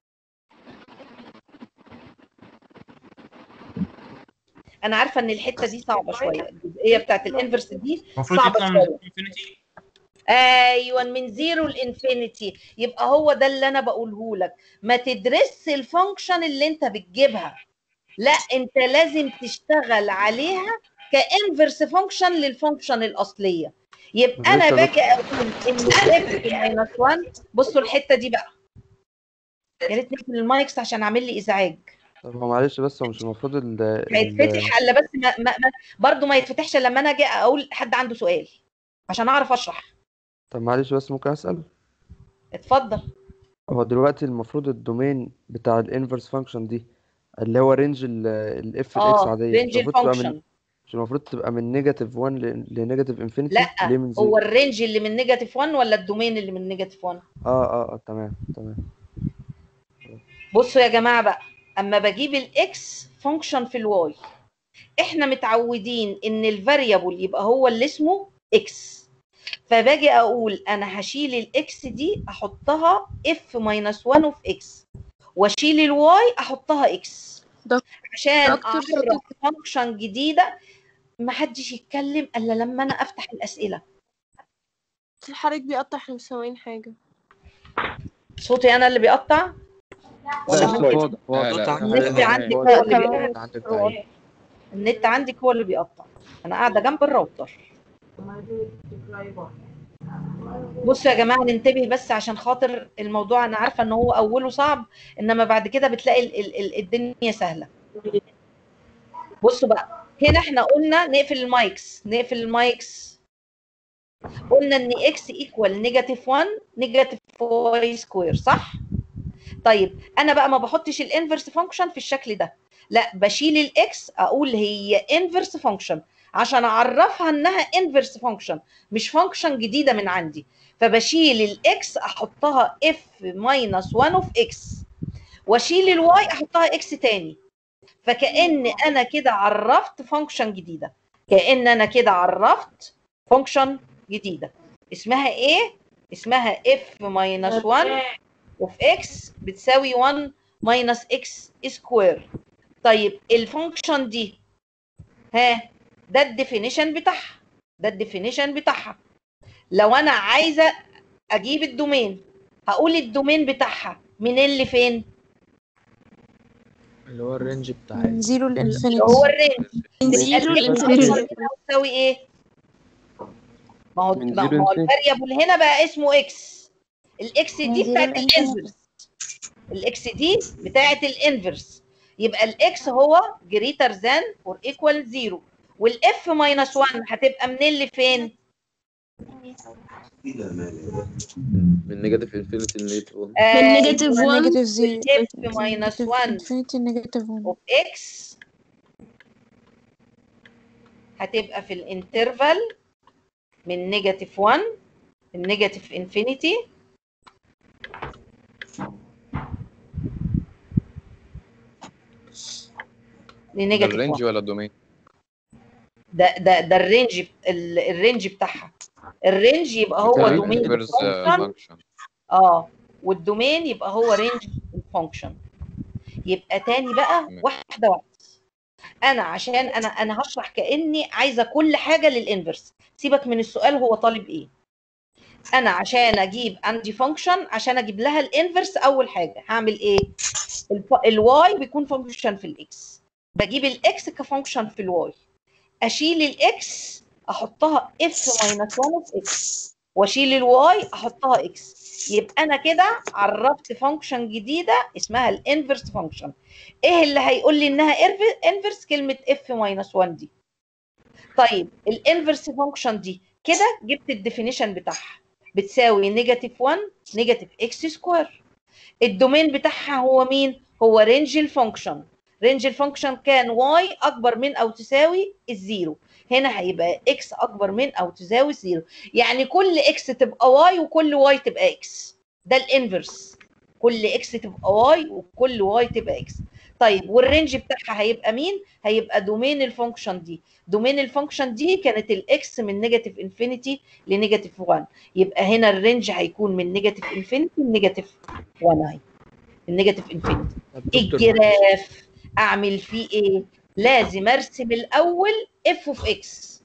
انا عارفه ان الحته دي صعبه شويه الجزئيه بتاعت الانفرس دي المفروض صعبه يطلع من شويه انفينيتي ايوه من زيرو لانفينيتي يبقى هو ده اللي انا بقوله لك ما تدرسش الفانكشن اللي انت بتجيبها لا انت لازم تشتغل عليها كانفرس فانكشن للفانكشن الاصليه يبقى انا معلش يا باجي اقول ان اف ماينس 1 بصوا الحته دي بقى يا ريت نقفل المايكس عشان عامل لي ازعاج طب هو معلش بس هو مش المفروض ال ال هيتفتح الا بس ما, ما, ما برضه ما يتفتحش إلا لما انا اجي اقول حد عنده سؤال عشان اعرف اشرح طب معلش بس ممكن أسأل اتفضل هو دلوقتي المفروض الدومين بتاع الانفرس فانكشن دي اللي هو رينج الاف اه الاكس عادية رينج المفروض تبقى من الفانكشن مش المفروض تبقى من نيجاتيف 1 لنيجاتيف انفينيتي لا ليه من زيرو هو الرينج اللي من نيجاتيف 1 ولا الدومين اللي من نيجاتيف 1 اه اه اه تمام تمام بصوا يا جماعه بقى اما بجيب الاكس فانكشن في الواي احنا متعودين ان الفاريبل يبقى هو اللي اسمه اكس فباجي اقول انا هشيل الاكس دي احطها اف ماينس 1 اوف اكس واشيل الواي احطها اكس عشان دكتور اعرف فانكشن جديده ما حدش يتكلم الا لما انا افتح الاسئله الحرج بيقطع احنا مش سامعين حاجة صوتي انا اللي بيقطع ولا لا، هو واضح- واضح. النت عندك هو اللي بيقطع النت عندك هو اللي بيقطع انا قاعده جنب الراوتر بصوا يا جماعه ننتبه بس عشان خاطر الموضوع انا عارفه ان هو اوله صعب انما بعد كده بتلاقي ال ال ال الدنيا سهله بصوا بقى هنا احنا قلنا نقفل المايكس نقفل المايكس قلنا ان اكس ايكوال نيجاتيف 1 نيجاتيف واي سكوير صح طيب انا بقى ما بحطش الانفرس فانكشن في الشكل ده لا بشيل الاكس اقول هي انفرس فانكشن عشان اعرفها انها انفرس فانكشن مش فانكشن جديده من عندي فبشيل الاكس احطها اف ماينس 1 اوف اكس واشيل الواي احطها اكس تاني فكأن انا كده عرفت فانكشن جديده كأن انا كده عرفت فانكشن جديده اسمها ايه اسمها اف ماينس 1 اوف اكس بتساوي 1 ماينس اكس سكوير طيب الفانكشن دي ها ده الديفينيشن بتاعها ده الديفينيشن بتاعها لو انا عايزه اجيب الدومين هقول الدومين بتاعها من اللي فين اللي هو الرينج بتاع من زيرو لانفينيتي هو الرينج من زيرو الرينج لانفينيتي أكبر منها تساوي ايه ما هو من ما زيرو هو لإنفينيتي. الفاريبل هنا بقى اسمه اكس الاكس من دي زيرو بتاعت لإنفينيتي. الانفرس الاكس دي بتاعت الانفرس يبقى الاكس هو جريتر ذان اور ايكوال زيرو والاف ماينس 1 هتبقى من اللي فين؟ من نيجاتيف انفينيتي لنيجاتيف 1 آه، نيجاتيف يبقى 1 نيجاتيف زيرو اف ماينس 1 انفينيتي نيجاتيف 1 اوف اكس هتبقى في الانترفال من نيجاتيف 1 النيجاتيف انفينيتي ده لنيجاتيف الرينج 1 ولا الدومين؟ ده ده ده الرينج ال- الرينج بتاعها الرينج يبقى هو دومين انفرس الفانكشن فانكشن اه والدومين يبقى هو رينج الفانكشن يبقى تاني بقى واحده واحده انا عشان انا انا هشرح كاني عايزه كل حاجه للانفرس سيبك من السؤال هو طالب ايه انا عشان اجيب عندي فانكشن عشان اجيب لها الانفرس اول حاجه هعمل ايه الواي بيكون فانكشن في الاكس بجيب الاكس كفانكشن في الواي اشيل الاكس احطها اف ماينس 1 اوف اكس واشيل الواي احطها اكس يبقى انا كده عرفت فانكشن جديده اسمها الانفرس فانكشن ايه اللي هيقول لي انها انفرس كلمه اف ماينس 1 دي طيب الانفرس فانكشن دي كده جبت الديفينيشن بتاعها بتساوي نيجاتيف 1 نيجاتيف اكس سكوير الدومين بتاعها هو مين هو رينج الفانكشن رينج الفانكشن كان واي اكبر من او تساوي الزيرو هنا هيبقى اكس اكبر من او تساوي الزيرو يعني كل اكس تبقى واي وكل واي تبقى اكس ده الانفرس كل اكس تبقى واي وكل واي تبقى اكس طيب والرينج بتاعها هيبقى مين هيبقى دومين الفانكشن دي دومين الفانكشن دي كانت الاكس من نيجاتيف انفينيتي لنيجاتيف 1 يبقى هنا الرينج هيكون من نيجاتيف انفينيتي لنيجاتيف 1 اهي النيجاتيف انفينيتي الجراف اعمل فيه ايه لازم ارسم الاول اف اوف اكس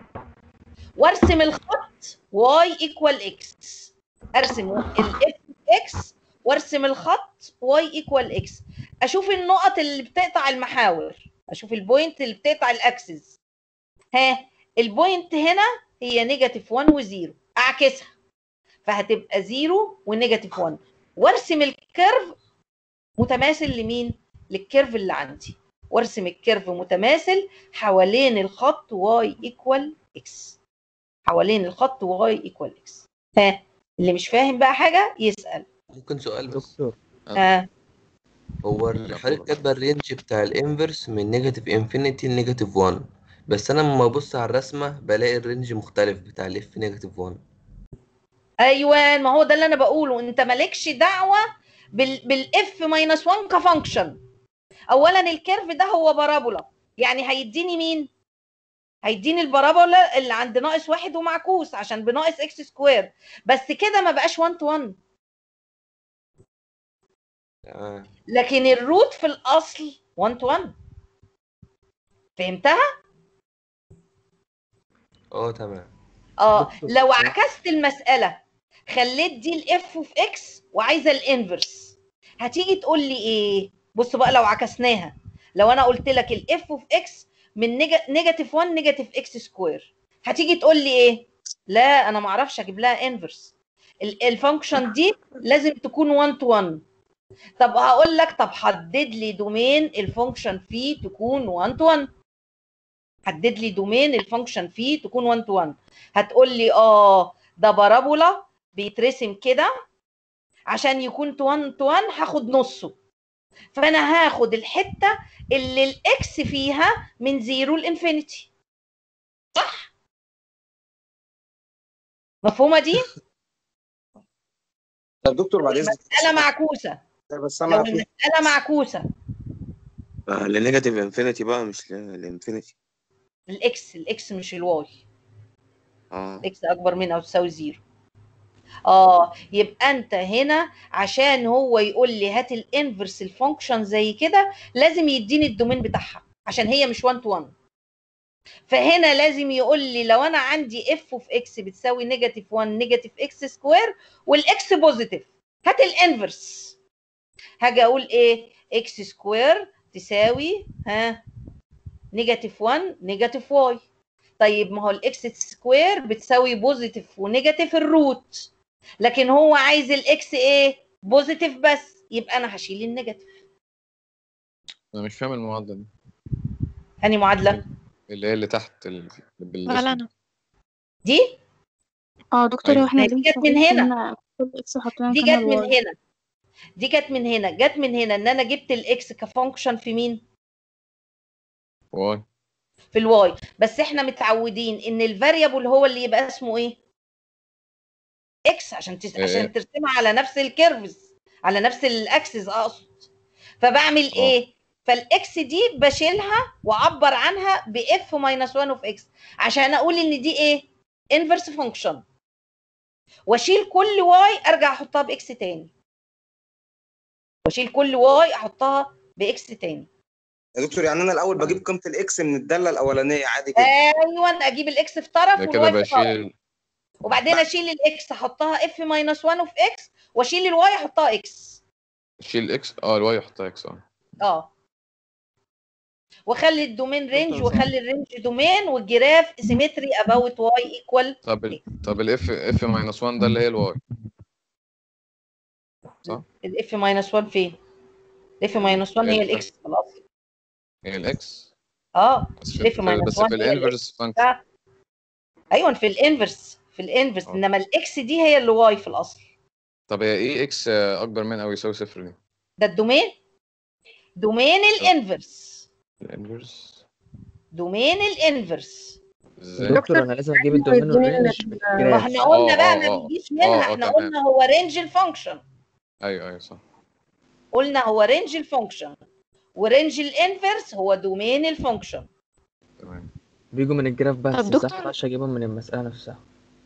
وارسم الخط واي ايكوال اكس ارسم الاف اكس وارسم الخط واي ايكوال اكس اشوف النقط اللي بتقطع المحاور اشوف البوينت اللي بتقطع الاكسس ها البوينت هنا هي نيجاتيف 1 و0 اعكسها فهتبقى 0 ونيجاتيف 1 وارسم الكيرف متماثل لمين للكيرف اللي عندي وارسم الكيرف متماثل حوالين الخط واي ايكوال اكس حوالين الخط واي ايكوال اكس ها اللي مش فاهم بقى حاجه يسال ممكن سؤال بس دكتور ها هو ال- حضرتك كاتبه الرينج بتاع الانفرس من نيجاتيف انفينيتي لنيجاتيف 1 بس انا لما ابص على الرسمه بلاقي الرينج مختلف بتاع الاف نيجاتيف 1 ايوه ما هو ده اللي انا بقوله انت مالكش دعوه بال بالاف ماينس 1 كفانكشن اولا الكيرف ده هو بارابولا يعني هيديني مين هيديني البارابولا اللي عند ناقص واحد ومعكوس عشان بناقص اكس سكوير بس كده ما بقاش 1 تو 1 تمام لكن الروت في الاصل 1 تو 1 فهمتها اه تمام اه لو عكست المساله خليت دي الاف في اكس وعايزه الانفرس هتيجي تقول لي ايه بص بقى لو عكسناها لو انا قلت لك الاف في اكس من نيجا- نيجاتيف 1 نيجاتيف اكس سكوير هتيجي تقول لي ايه لا انا ما اعرفش اجيب لها انفرس الفانكشن دي لازم تكون 1 تو 1 طب هقول لك طب حدد لي دومين الفانكشن فيه تكون 1 تو 1 حدد لي دومين الفانكشن فيه تكون 1 تو 1 هتقول لي اه ده بارابولا بيترسم كده عشان يكون 1 تو 1 هاخد نصه فانا هاخد الحته اللي الاكس فيها من زيرو لانفينيتي صح مفهومه دي طب دكتور بعد اذنك المساله معكوسه بس لو انا في المساله معكوسه لنيجاتيف انفينيتي بقى مش لانفينيتي الاكس الاكس مش الواي اه اكس اكبر من او تساوي زيرو اه يبقى انت هنا عشان هو يقول لي هات الانفرس الفانكشن زي كده لازم يديني الدومين بتاعها عشان هي مش 1 تو 1 فهنا لازم يقول لي لو انا عندي اف اوف اكس بتساوي نيجاتيف 1 نيجاتيف اكس سكوير والاكس بوزيتيف هات الانفرس هاجي اقول ايه اكس سكوير تساوي ها نيجاتيف 1 نيجاتيف واي طيب ما هو الاكس سكوير بتساوي بوزيتيف ونيجاتيف الروت لكن هو عايز الاكس ايه بوزيتيف بس يبقى انا هشيل النيجاتيف انا مش فاهم المعادله دي انهي معادله اللي هي اللي تحت ال... بال... ولا انا دي اه دكتور أيوة. واحنا دي جت من هنا كل اكس حطينا دي مكانها جت من الواي هنا دي جت من هنا جت من هنا ان انا جبت الاكس كفانكشن في مين واي في الواي بس احنا متعودين ان الفاريبل هو اللي يبقى اسمه ايه اكس عشان تس... إيه. عشان ترسمها على نفس الكيرفز على نفس الاكسس اقصد فبعمل ايه فالاكس دي بشيلها واعبر عنها باف ماينس 1 اوف اكس عشان اقول ان دي ايه انفرس فانكشن واشيل كل واي ارجع احطها باكس تاني واشيل كل واي احطها باكس تاني يا دكتور يعني انا الاول بجيب قيمه الاكس من الداله الاولانيه عادي كده ايوه اجيب الاكس في طرف ده كده والواي في طرف بشيل وبعدين اشيل الاكس احطها اف ماينس 1 اوف اكس واشيل الواي احطها اكس شيل اكس اه الواي يحطها اكس اه اه واخلي الدومين رينج واخلي الرينج دومين والجراف سيمتري اباوت واي ايكوال طب ال... طب الاف اف ماينس 1 ده اللي هي الواي صح؟ الاف ماينس 1 فين؟ الاف ماينس 1 هي الاكس خلاص هي الاكس اه بس في, الاف في ماينس بس 1 في هي الانفرس الاكس فانكشن ايوه في الانفرس في الانفرس انما الاكس دي هي اللي واي في الاصل طب هي ايه اكس اكبر من او يساوي صفر دي؟ ده الدومين دومين الانفرس الانفرس دومين الانفرس ازاي؟ دكتور انا لازم اجيب الدومين والرينج ما احنا قلنا آه، بقى آه، ما آه. بيجيش آه، منها آه، احنا تمام. قلنا هو رينج الفانكشن ايوه ايوه صح قلنا هو رينج الفانكشن ورينج الانفرس هو دومين الفانكشن تمام بيجوا من الجراف بس طب صح دكتور- ما ينفعش اجيبهم من المسألة نفسها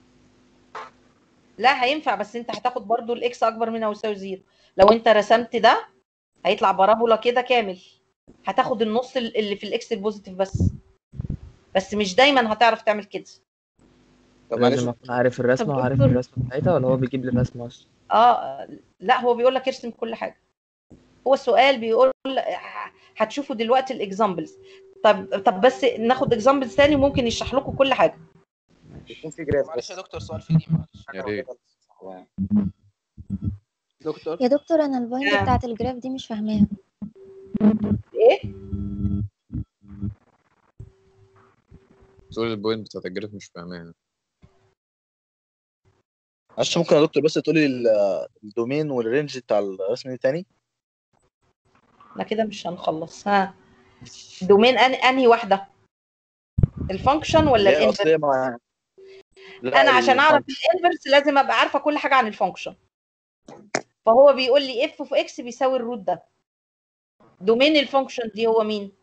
لا هينفع بس انت هتاخد برضو الاكس اكبر من او يساوي زيرو لو انت رسمت ده هيطلع بارابولا كده كامل هتاخد النص ال- اللي في الاكس البوزيتيف بس بس مش دايما هتعرف تعمل كده لازم اكون عارف الرسمة وعارف دكتور- الرسمة بتاعتها ولا هو بيجيب لي الرسمة اصلا اه لا هو بيقول لك ارسم كل حاجه هو السؤال بيقول هتشوفوا دلوقتي الاكزامبلز طب طب بس ناخد اكزامبلز تاني ممكن يشرح لكم كل حاجه يكون في جراف معلش يا دكتور سؤال في دي معلش يا ريت دكتور يا دكتور انا البوينت آه. بتاعت الجراف دي مش فاهماها ايه تقول البوينت بتاعت الجراف مش فاهمها معلش ممكن يا دكتور بس تقولي ال- الدومين والرينج بتاع الرسم دي تاني احنا كده مش هنخلص ها دومين أن... انهي واحده الفانكشن ولا اللي هي الانفرس اصليه مع لا انا عشان اعرف الفانكشن. الانفرس لازم ابقى عارفه كل حاجه عن الفانكشن فهو بيقول لي اف في اكس بيساوي الروت ده دومين الفانكشن دي هو مين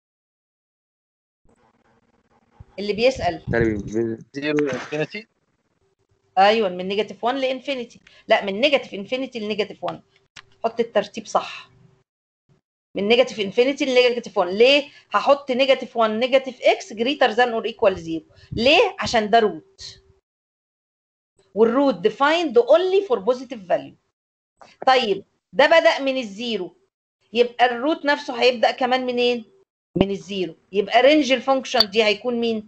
اللي بيسال زيرو انفينيتي ايوه من نيجاتيف 1 لانفينيتي لا من نيجاتيف انفينيتي لنيجاتيف 1 حط الترتيب صح من نيجاتيف انفينيتي لنيجاتيف 1 ليه هحط نيجاتيف 1 نيجاتيف اكس جريتر ذان اور ايكوال 0 ليه عشان ده روت والروت defined only for positive value طيب ده بدأ من الزيرو يبقى الروت نفسه هيبدأ كمان منين من الزيرو يبقى رينج الفانكشن دي هيكون مين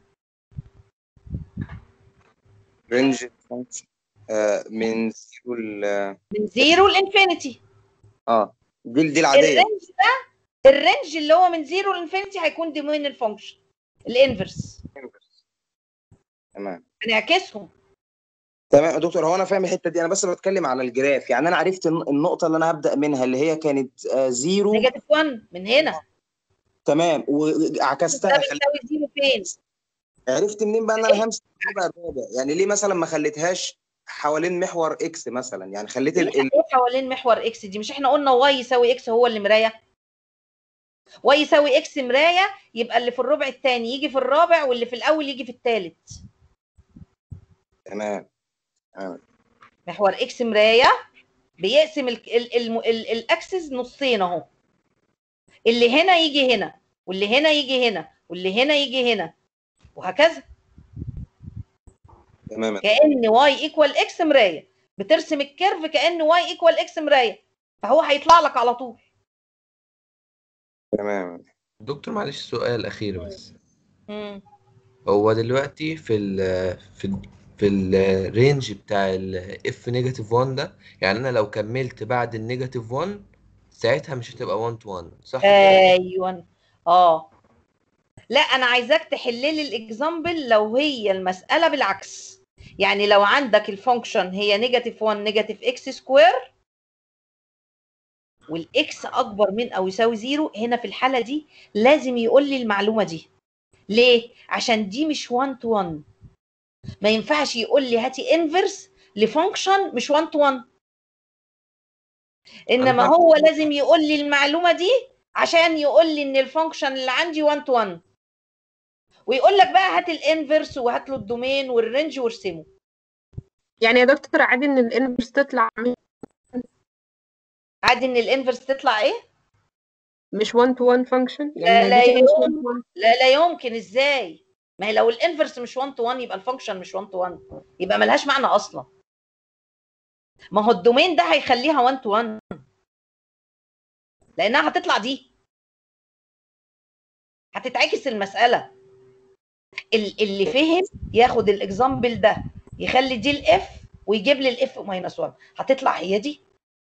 رينج فانكشن آه من زيرو ل من زيرو لانفينيتي اه دي دي العاديه الرينج ده الرينج اللي هو من زيرو لانفينيتي هيكون دومين الفانكشن الانفرس تمام هنعكسهم تمام يا دكتور هو انا فاهم الحته دي انا بس بتكلم على الجراف يعني انا عرفت الن- النقطه اللي انا هبدا منها اللي هي كانت آه زيرو نيجاتيف 1 من هنا تمام وعكستها ده خليت بيساوي زيرو فين عرفت منين بقى ان انا همسك الربع الرابع يعني ليه مثلا ما خليتهاش حوالين محور اكس مثلا يعني خليت ال... ال... ايه حوالين محور اكس دي مش احنا قلنا واي يساوي اكس هو اللي مرايه واي يساوي اكس مرايه يبقى اللي في الربع الثاني يجي في الرابع واللي في الاول يجي في الثالث تمام تمام محور اكس مرايه بيقسم ال ال ال ال الاكسس نصين اهو اللي هنا يجي هنا واللي هنا يجي هنا واللي هنا يجي هنا وهكذا تمام كان واي ايكوال اكس مرايه بترسم الكيرف كان واي ايكوال اكس مرايه فهو هيطلع لك على طول تمام دكتور معلش سؤال اخير بس مم. هو دلوقتي في ال في ال في الرينج بتاع الاف نيجاتيف 1 ده يعني انا لو كملت بعد النيجاتيف 1 ساعتها مش هتبقى 1 تو 1 صح كده؟ ايوه اه لا انا عايزاك تحل لي الاكزامبل لو هي المساله بالعكس يعني لو عندك الفانكشن هي نيجاتيف 1 نيجاتيف اكس سكوير والاكس اكبر من او يساوي زيرو هنا في الحاله دي لازم يقول لي المعلومه دي ليه عشان دي مش 1 تو 1 ما ينفعش يقول لي هاتي انفرس لفانكشن مش 1 تو 1 انما فاهم. هو لازم يقول لي المعلومه دي عشان يقول لي ان الفانكشن اللي عندي 1 تو 1 ويقول لك بقى هات الانفرس وهات له الدومين والرينج وارسمه يعني يا دكتور عادي ان الانفرس تطلع من- عادي ان الانفرس تطلع ايه مش 1 تو 1 فانكشن لا يعني لا دي كده مش 1 يمكن to 1 لا لا يمكن ازاي ما هي لو الانفرس مش 1 تو 1 يبقى الفانكشن مش 1 تو 1 يبقى ملهاش معنى اصلا ما هو الدومين ده هيخليها 1 تو 1 لانها هتطلع دي هتتعكس المساله ال- اللي فهم ياخد الاكزامبل ده يخلي دي الاف ويجيب لي الاف ماينس 1 هتطلع هي دي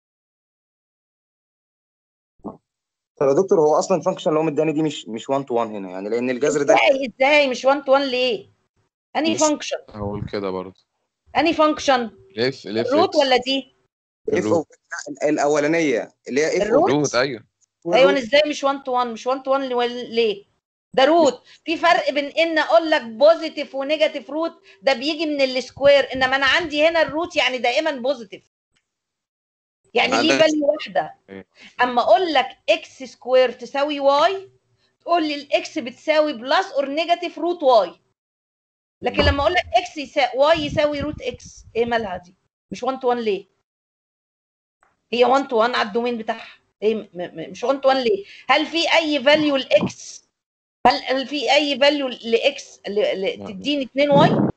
طب يا دكتور هو اصلا الفانكشن اللي هو مداني دي مش مش 1 تو 1 هنا يعني لان الجذر ده ازاي ازاي مش 1 تو 1 ليه انهي مش- فانكشن هقول كده برضه انهي فانكشن الاف الاف الروت ولا دي اف الاولانيه اللي هي اف الروت؟ روت ايوه ايوه ازاي مش 1 تو 1 مش 1 تو 1 ليه ده روت في فرق بين ان اقول لك بوزيتيف ونيجاتيف روت ده بيجي من السكوير انما انا عندي هنا الروت يعني دائما بوزيتيف يعني ليه عندك- فاليو واحده اما اقول لك اكس سكوير تساوي واي تقول لي الاكس بتساوي بلس اور نيجاتيف روت واي لكن لما اقول لك اكس يساوي واي يساوي روت اكس ايه مالها دي مش 1 تو 1 ليه هي 1 تو 1 على الدومين بتاعها ايه م- م- مش 1 تو 1 ليه هل في اي فاليو لاكس هل هل في اي فاليو لاكس تديني 2 واي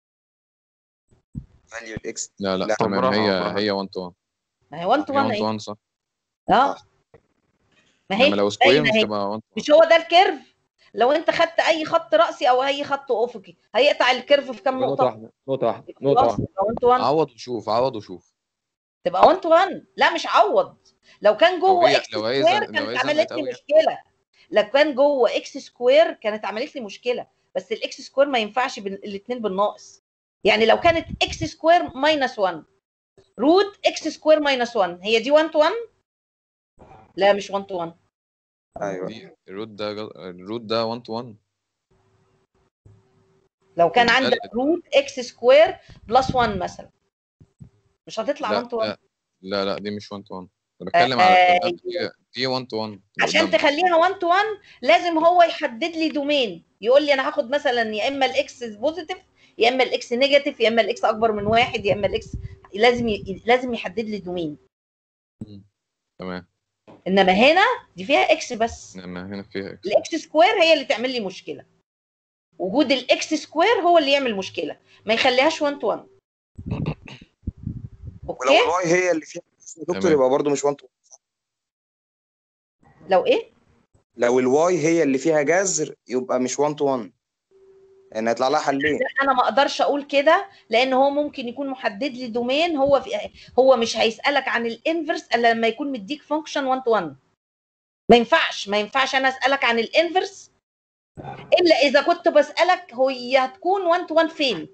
فاليو الاكس لا لا لا، تمام عمرها- هي عمرها. هي 1 تو 1 ما هي 1 تو هي 1 1 تو اهي 1 صح اه ما هي انما لو سكوير باينة مش اهي. تبقى 1 مش هو ده الكيرف لو انت خدت اي خط راسي او اي خط افقي هيقطع الكيرف في كام نقطة نقطه واحدة نقطة واحدة نقطة خلاص واحدة يبقى 1 تو 1 عوض وشوف عوض وشوف تبقى 1 تو 1 لا مش عوض لو كان لو جوه هي اكس لو هي سكوير زن... لو كانت هي عملت زنقت لي قوي مشكله لو كان جوه اكس سكوير كانت عملت لي مشكله بس الاكس سكوير ما ينفعش الاثنين بالناقص يعني لو كانت اكس سكوير ماينس 1 روت اكس سكوير ماينس 1 هي دي 1 تو 1 لا مش 1 تو 1 ايوه دي الروت ده جل- الروت ده 1 تو 1 لو كان لا عندك روت اكس سكوير بلس 1 مثلا مش هتطلع لا 1 تو 1 لا لا لا دي مش 1 تو 1 انا بتكلم على آه، قدام دي دي 1 تو 1 اللي عشان قدامنا تخليها 1 تو 1 لازم هو يحدد لي دومين يقول لي انا هاخد مثلا يا اما الاكس بوزيتيف يا اما الاكس نيجاتيف يا اما الاكس اكبر من واحد يا اما الاكس لازم ي... لازم يحدد لي دومين تمام انما هنا دي فيها اكس بس انما هنا فيها اكس الاكس سكوير هي اللي تعمل لي مشكله وجود الاكس سكوير هو اللي يعمل مشكله ما يخليهاش 1 تو 1 ولو اوكي الواي هي اللي فيها يا دكتور تمام. يبقى برضه مش 1 تو لو ايه لو الواي هي اللي فيها جذر يبقى مش 1 تو 1 يعني هيطلع لها حلين لا انا ما اقدرش اقول كده لان هو ممكن يكون محدد لي دومين هو في هو مش هيسالك عن الانفرس الا لما يكون مديك فانكشن 1 تو 1 ما ينفعش ما ينفعش انا اسالك عن الانفرس الا اذا كنت بسالك هي هتكون 1 تو 1 فين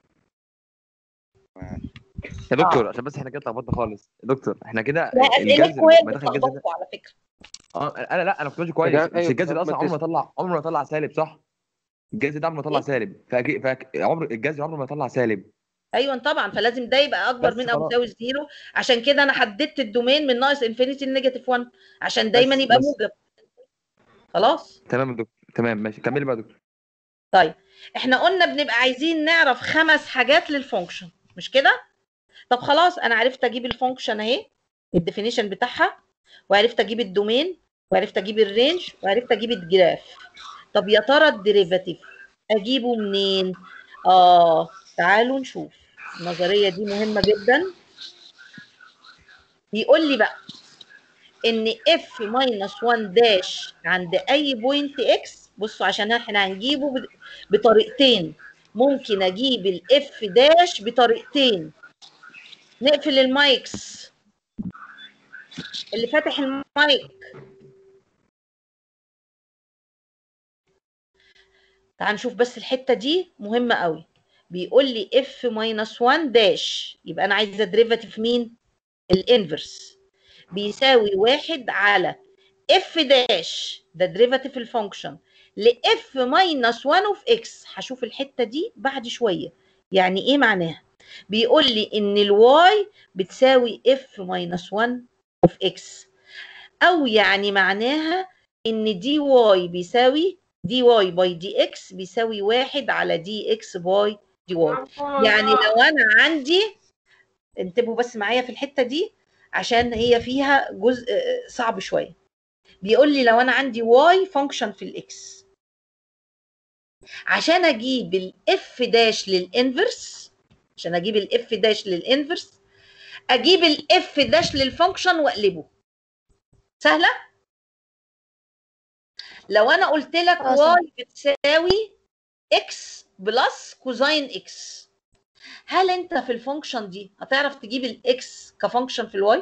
يا دكتور عشان بس احنا كده اتلخبطنا خالص يا دكتور احنا كده لا الجذر اسئلتكم هي ما اللي دخل الجذر ده بتلخبطكم على فكره اه انا لا انا كنت ماشي كويس جماعة، مش أيوة، الجذر ده بالظبط، اصلا عمره ما ما يطلع عمره ما يطلع سالب صح؟ الجذر ده عمره ما يطلع سالب فاكيد فاك... عمر الجذر عمره ما يطلع سالب ايوه طبعا فلازم ده يبقى اكبر بس من او خلاص. يساوي زيرو عشان كده انا حددت الدومين من ناقص انفينيتي لنيجاتيف 1 عشان دايما بس- يبقى بس. موجب خلاص تمام يا دكتور تمام ماشي كملي بقى يا دكتور طيب احنا قلنا بنبقى عايزين نعرف خمس حاجات للفانكشن مش كده طب خلاص انا عرفت اجيب الفانكشن اهي الديفينيشن بتاعها وعرفت اجيب الدومين وعرفت اجيب الرينج وعرفت اجيب الجراف طب يا ترى الديريفاتيف اجيبه منين اه تعالوا نشوف النظريه دي مهمه جدا بيقول لي بقى ان اف ماينس 1 داش عند اي بوينت اكس بصوا عشان احنا هنجيبه ب- بطريقتين ممكن اجيب الاف داش بطريقتين نقفل المايكس اللي فاتح المايك تعال نشوف بس الحته دي مهمه قوي بيقول لي اف ماينس 1 داش يبقى انا عايزه ديريفاتيف مين الانفرس بيساوي واحد على اف داش ده ديريفاتيف الفانكشن لاف ماينس 1 اوف اكس هشوف الحته دي بعد شويه يعني ايه معناها بيقول لي ان الواي بتساوي اف ماينس 1 اوف اكس او يعني معناها ان دي واي بيساوي دي واي باي دي اكس بيساوي واحد على دي اكس باي دي واي يعني لو انا عندي انتبهوا بس معايا في الحته دي عشان هي فيها جزء آه، صعب شويه بيقول لي لو انا عندي واي فانكشن في الاكس عشان اجيب الاف داش للانفرس عشان اجيب الاف داش للانفرس اجيب الاف داش للفانكشن واقلبه سهله لو انا قلت لك آه، سهلة. واي بتساوي اكس بلس كوزاين اكس هل انت في الفانكشن دي هتعرف تجيب الاكس كفانكشن في الواي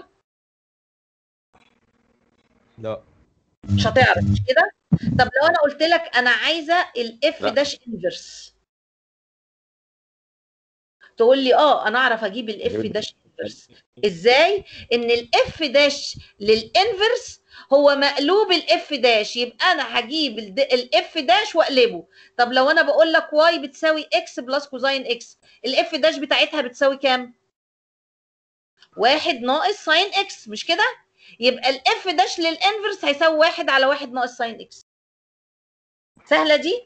لا مش هتعرف مش كده طب لو انا قلت لك انا عايزه الاف لا. داش انفرس تقول لي اه انا اعرف اجيب الاف أجيب داش انفرس ازاي ان الاف داش للانفرس هو مقلوب الاف داش يبقى انا هجيب الاف داش واقلبه طب لو انا بقول لك واي بتساوي اكس بلس كوزاين اكس الاف داش بتاعتها بتساوي كام واحد ناقص ساين اكس مش كده يبقى الاف داش للانفرس هيساوي واحد على واحد ناقص ساين اكس سهله دي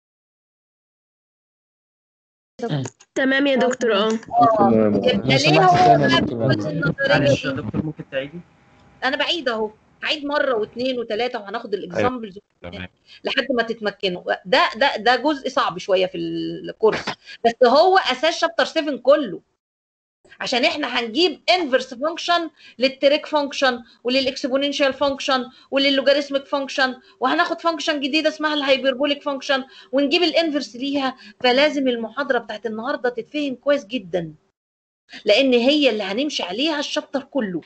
تمام يا دكتور اه اه يبقى لو ليه سمحت هو تاني يا بقى دكتور بيقول عندي. النظريه معلش دي يا دكتور ممكن تعيدي انا بعيد اهو هعيد مره واثنين وثلاثه وهناخد الاكزامبلز تمام لحد ما تتمكنوا ده ده ده جزء صعب شويه في الكورس بس هو اساس شابتر 7 كله عشان احنا هنجيب انفرس فانكشن للتريك فانكشن وللاكسبوننشال فانكشن وللوجاريثميك فانكشن وهناخد فانكشن جديده اسمها الهايبربوليك فانكشن ونجيب الانفرس ليها فلازم المحاضره بتاعت النهارده تتفهم كويس جدا لان هي اللي هنمشي عليها الشابتر كله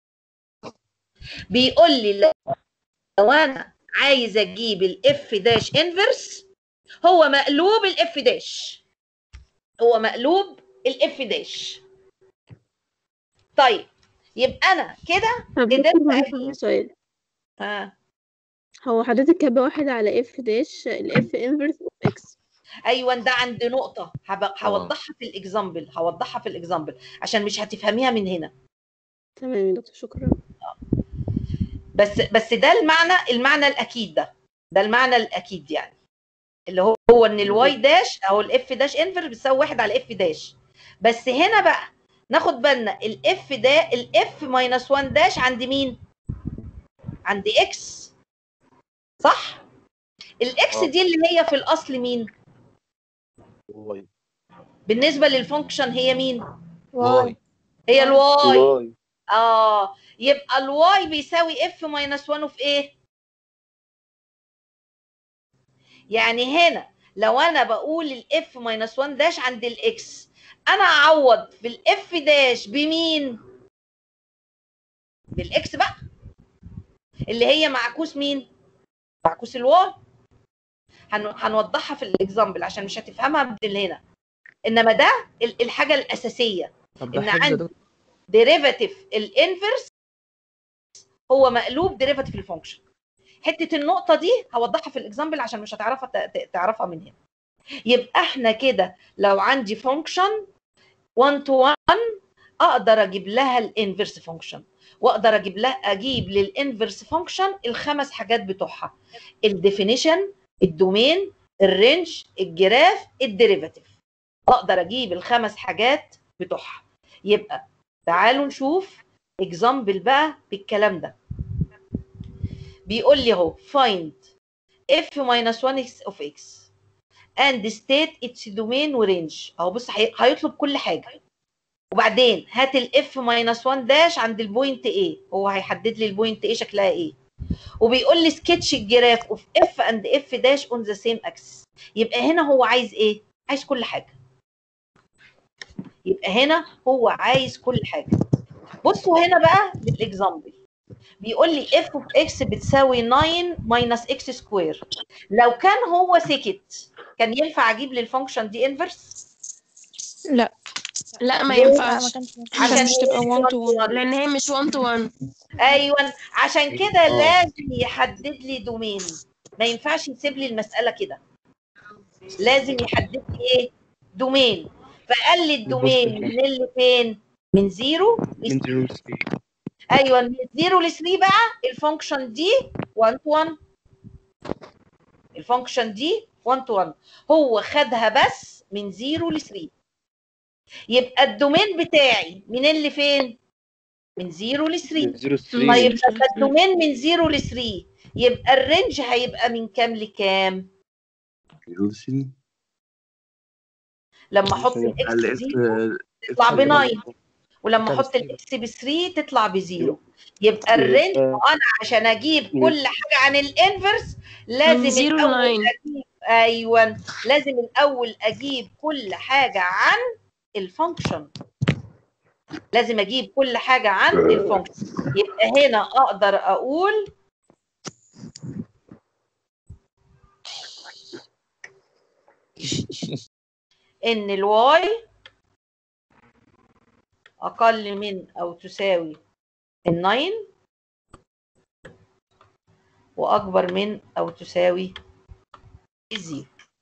بيقول لي لو- لو انا عايز اجيب الاف داش انفرس هو مقلوب الاف داش هو مقلوب الاف داش طيب يبقى انا كده طب قدرت دكتور معلش اجيب عندي سؤال ها هو حضرتك كاتبة واحد على اف داش الاف انفرس اوف اكس ايوه ده عند نقطه هب- هوضحها في الاكزامبل هوضحها في الاكزامبل عشان مش هتفهميها من هنا تمام يا دكتور شكرا بس بس ده المعنى المعنى الاكيد ده ده المعنى الاكيد يعني اللي هو هو ان الواي داش او الاف داش انفر بتساوي واحد على اف داش بس هنا بقى ناخد بالنا الاف ده الاف ماينس 1 داش عند مين؟ عند اكس صح؟ الاكس آه. دي اللي هي في الاصل مين؟ واي بالنسبه للفانكشن هي مين؟ واي هي الواي واي اه يبقى الواي بيساوي اف ماينس 1 اوف ايه؟ يعني هنا لو انا بقول الاف ماينس 1 داش عند الاكس انا اعوض بالاف داش بمين؟ بالاكس بقى اللي هي معكوس مين؟ معكوس الواي هن- هنوضحها في الاكزامبل عشان مش هتفهمها من اللي هنا انما ده ال- الحاجه الاساسيه طب ده ان حفظ يا عندي دكتور ديريفاتيف الانفرس هو مقلوب ديريفاتيف الفانكشن حته النقطه دي هوضحها في الاكزامبل عشان مش هتعرفها ت- ت- تعرفها من هنا يبقى احنا كده لو عندي فانكشن 1 تو 1 اقدر اجيب لها الانفرس فانكشن واقدر اجيب لها اجيب للانفرس فانكشن الخمس حاجات بتوعها الديفينيشن الدومين الرينج الجراف الديريفاتيف اقدر اجيب الخمس حاجات بتوعها يبقى تعالوا نشوف اكزامبل بقى بالكلام ده بيقول لي اهو find f minus 1 x of x and state its domain ورينج اهو بص هي- هيطلب كل حاجه وبعدين هات الاف ماينس 1 داش عند البوينت ايه هو هيحدد لي البوينت ايه شكلها ايه وبيقول لي سكتش الجراف اوف اف اند اف داش اون ذا سيم اكسس يبقى هنا هو عايز ايه عايز كل حاجه يبقى هنا هو عايز كل حاجه بصوا هنا بقى للاكزامبل بيقول لي اف اوف اكس بتساوي 9 ماينس اكس سكوير لو كان هو سكت كان ينفع اجيب للفانكشن دي انفرس لا لا ما ليه؟ ينفعش عشان مش تبقى هي 1 to 1 لان هي مش 1 تو 1 ايوه عشان كده آه. لازم يحدد لي دومين ما ينفعش يسيب لي المساله كده لازم يحدد لي ايه دومين فقال لي الدومين من اللي فين من زيرو من زيرو لثري ايوه من زيرو ل 3 بقى الفانكشن دي 1 تو 1 الفانكشن دي 1 تو 1 هو خدها بس من 0 ل 3 يبقى الدومين بتاعي من اللي فين من 0 ل 3 من زيرو طيب لثري لما الدومين من 0 ل 3 يبقى الرينج هيبقى من كام لكام زيرو لثري لما احط الاكس الاف بزيرو تطلع ب 9 ولما احط الاكس ب 3 تطلع بزيرو يبقى الرينج يبقى انا عشان اجيب كل حاجه عن الانفرس لازم زيرو الاول لاين. اجيب ايوه لازم الاول اجيب كل حاجه عن الفانكشن لازم اجيب كل حاجه عن الفانكشن يبقى هنا اقدر اقول ان الواي اقل من او تساوي الناين واكبر من او تساوي الزيرو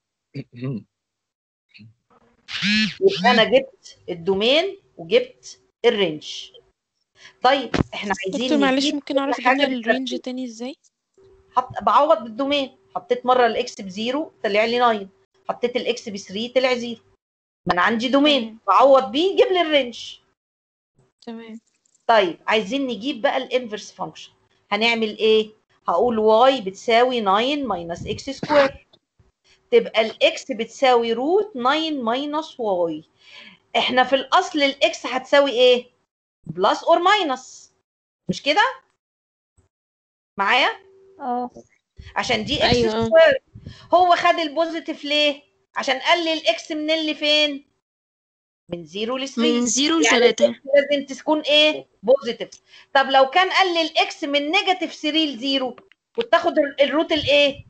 يبقى انا جبت الدومين وجبت الرينج طيب احنا عايزين دكتور معلش نجيب ممكن كل اعرف حاجه جبنا الرينج بالترتيب تاني ازاي حط بعوض بالدومين حطيت مره الاكس بزيرو طلع لي 9 حطيت الاكس ب 3 طلع زيرو ما انا عندي دومين تمام بعوض بيه يجيب لي الرينج تمام طيب عايزين نجيب بقى الانفرس فانكشن هنعمل ايه هقول واي بتساوي 9 ماينس اكس سكوير تبقى الاكس بتساوي روت 9 ماينس واي احنا في الاصل الاكس هتساوي ايه بلس اور ماينس مش كده معايا اه عشان دي اكس أيوة. سكوير هو خد البوزيتيف ليه عشان قال لي الاكس من اللي فين من 0 ل 3 من 0 ل يعني 3 الإكس لازم تكون ايه بوزيتيف طب لو كان قال لي الاكس من نيجاتيف 3 ل 0 كنت تاخد ال- الروت الايه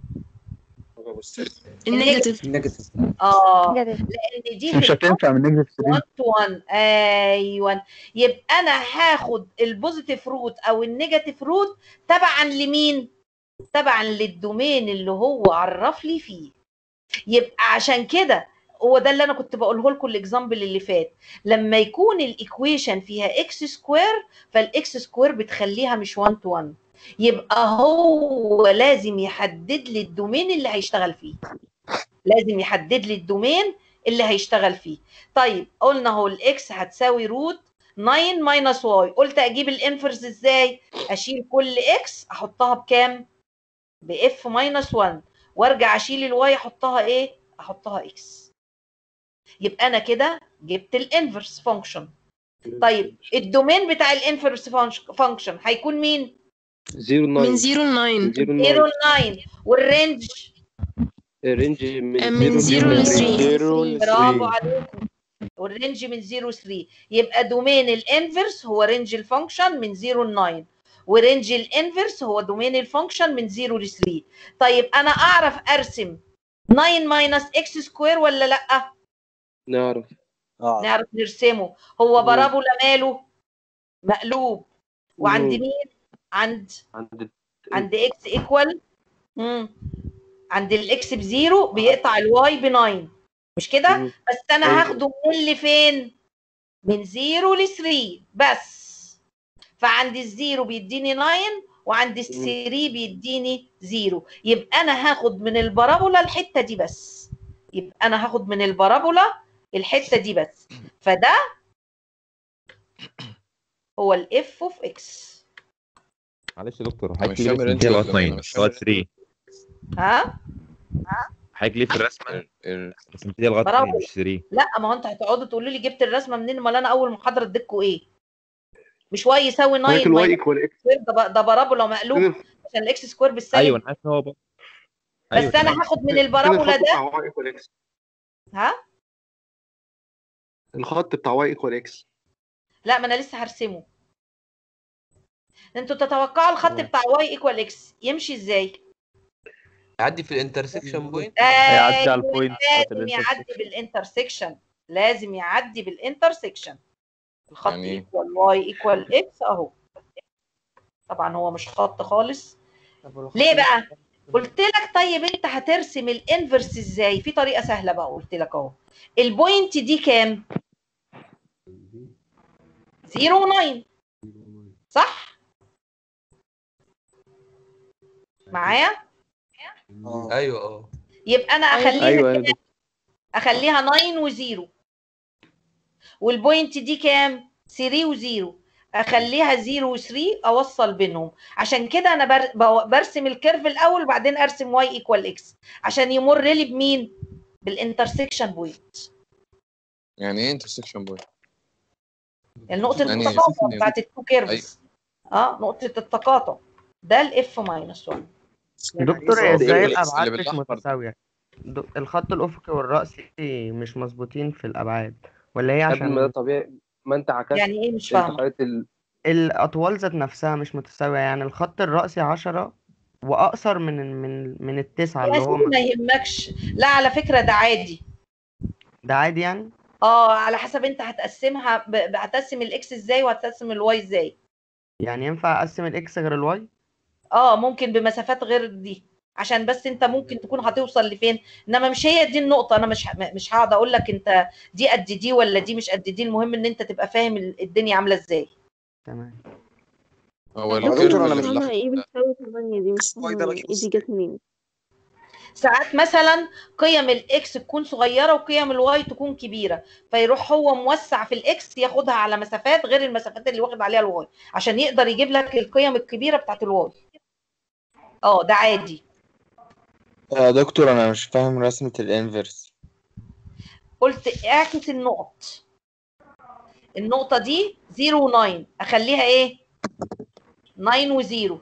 النيجاتيف نيجاتيف اه لان دي في مش هتنفع من نيجاتيف 1 3 تو 1 ايوه يبقى انا هاخد البوزيتيف روت او النيجاتيف روت تبعا لمين تبعا للدومين اللي هو عرف لي فيه يبقى عشان كده هو ده اللي انا كنت بقوله لكم الاكزامبل اللي فات لما يكون الايكويشن فيها اكس سكوير فالاكس سكوير بتخليها مش 1 تو 1 يبقى هو لازم يحدد لي الدومين اللي هيشتغل فيه لازم يحدد لي الدومين اللي هيشتغل فيه طيب قلنا اهو الاكس هتساوي روت 9 ماينس واي قلت اجيب الانفرس ازاي اشيل كل اكس احطها بكام باف ماينس 1 وارجع اشيل الواي احطها ايه احطها اكس يبقى انا كده جبت الانفرس فانكشن طيب الدومين بتاع الانفرس فانكشن هيكون مين 0 من 9 0 ل 9 0 0 9 9 والرينج الرينج من من 0 0 ل 3 3 برافو عليكم والرينج من 0 ل 3 يبقى دومين الانفرس هو رينج الفانكشن من 0 ل 9 ورينج الانفرس هو دومين الفانكشن من 0 ل 3 طيب انا اعرف ارسم 9 ماينس اكس سكوير ولا لا نعرف نعرف نرسمه هو مم. بارابولا ماله مقلوب وعند مم. مين عند عند عند اكس ايكوال عند الاكس بزيرو بيقطع الواي ب 9 مش كده مم. بس انا أيوة. هاخده من اللي فين من 0 ل 3 بس فعند الزيرو بيديني 9 وعند ال 3 بيديني 0 يبقى انا هاخد من البارابولا الحته دي بس يبقى انا هاخد من البارابولا الحته دي بس فده هو الاف اوف اكس معلش يا دكتور مش حضرتك ليه فاهم رسمت الرينج لغايه ولا إيه؟ 9 أنا مش مش لغايه فاهم 3 ها حضرتك ليه في الرسمه ال- رسمت لي لغايه 2 بارابولا مش 3 لا ما هو انتوا هتقعدوا تقولوا لي جبت الرسمه منين امال انا اول محاضره اديتكم ايه مش واي يساوي 9 حضرتك الواي ماينس ايكوال اكس سكوير ده ب- ده بارابولا مقلوب عشان الاكس سكوير بالسالب ايوه انا عارف ان هو بقى. بس ايوه انا تمام هاخد من فين البارابولا الخط بتاع ده واي ايكوال اكس ها الخط بتاع واي ايكوال اكس لا ما انا لسه هرسمه انتوا تتوقعوا الخط بتاع واي ايكوال اكس يمشي ازاي يعدي في الانترسكشن بوينت هيعدي على ايوه البوينت بتاعت لازم يعدي الانترسكشن بالانترسكشن لازم يعدي بالانترسكشن الخط يعني ايه؟ ايكوال واي ايكوال اكس اهو طبعا هو مش خط خالص ليه بقى قلت لك طيب انت هترسم الانفرس ازاي في طريقه سهله بقى قلت لك اهو البوينت دي كام 0 و9 صح معايا ايوه اه يبقى انا اخليها ايوه يا كام دكتور اخليها 9 و0 والبوينت دي كام 3 و0 اخليها 0 و3 اوصل بينهم عشان كده انا بر... بو- برسم الكيرف الاول وبعدين ارسم واي ايكوال اكس عشان يمر لي بمين بالانترسكشن بوينت يعني ايه انترسكشن بوينت؟ النقطه يعني التقاطع يعني- بتاعت التو ايوه كيرفز اه نقطه التقاطع ده الاف ماينس 1 دكتور هي اللي ازاي بال- الابعاد اللي مش بالاحمر ده. متساويه د- الخط الافقي والرأسي مش مظبوطين في الابعاد ولا هي قبل ما ده عشان طبيعي ما انت عكست يعني ايه مش انت فاهمه خليت ال... الاطوال ذات نفسها مش متساويه يعني الخط الرأسي عشرة واقصر من من من التسعه يا اللي هو سيدي ما مثلا يهمكش لا على فكره ده عادي ده عادي يعني اه على حسب انت هتقسمها ب... ب- هتقسم الاكس ازاي وهتقسم الواي ازاي يعني ينفع اقسم الاكس غير الواي اه ممكن بمسافات غير دي عشان بس انت ممكن تكون هتوصل لفين انما مش هي دي النقطه انا مش ه- مش هقعد اقول لك انت دي قد دي ولا دي مش قد دي المهم ان انت تبقى فاهم ال- الدنيا عامله ازاي تمام هو يا دكتور الكيرف انا اللي مش فاهمة بالاحمر ايه بتساوي تمانية دي مش واي ده فاهمة بجيب ايه دي جت منين ساعات مثلا قيم الاكس تكون صغيره وقيم الواي تكون كبيره فيروح هو موسع في الاكس ياخدها على مسافات غير المسافات اللي واخد عليها الواي عشان يقدر يجيب لك القيم الكبيره بتاعت الواي اه ده عادي يا دكتور انا مش فاهم رسمة الانفرس قلت اعكس النقط النقطة دي 0 و9 اخليها ايه 9 و0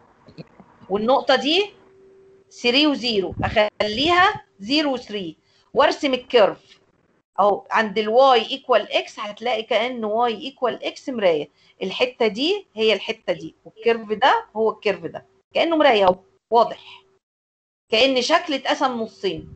والنقطة دي 3 و0 اخليها 0 و3 وارسم الكيرف اهو عند الواي ايكوال اكس هتلاقي كأن واي ايكوال اكس مرايه الحته دي هي الحته دي والكيرف ده هو الكيرف ده كأنه مرايه اهو واضح كأن شكل اتقسم نصين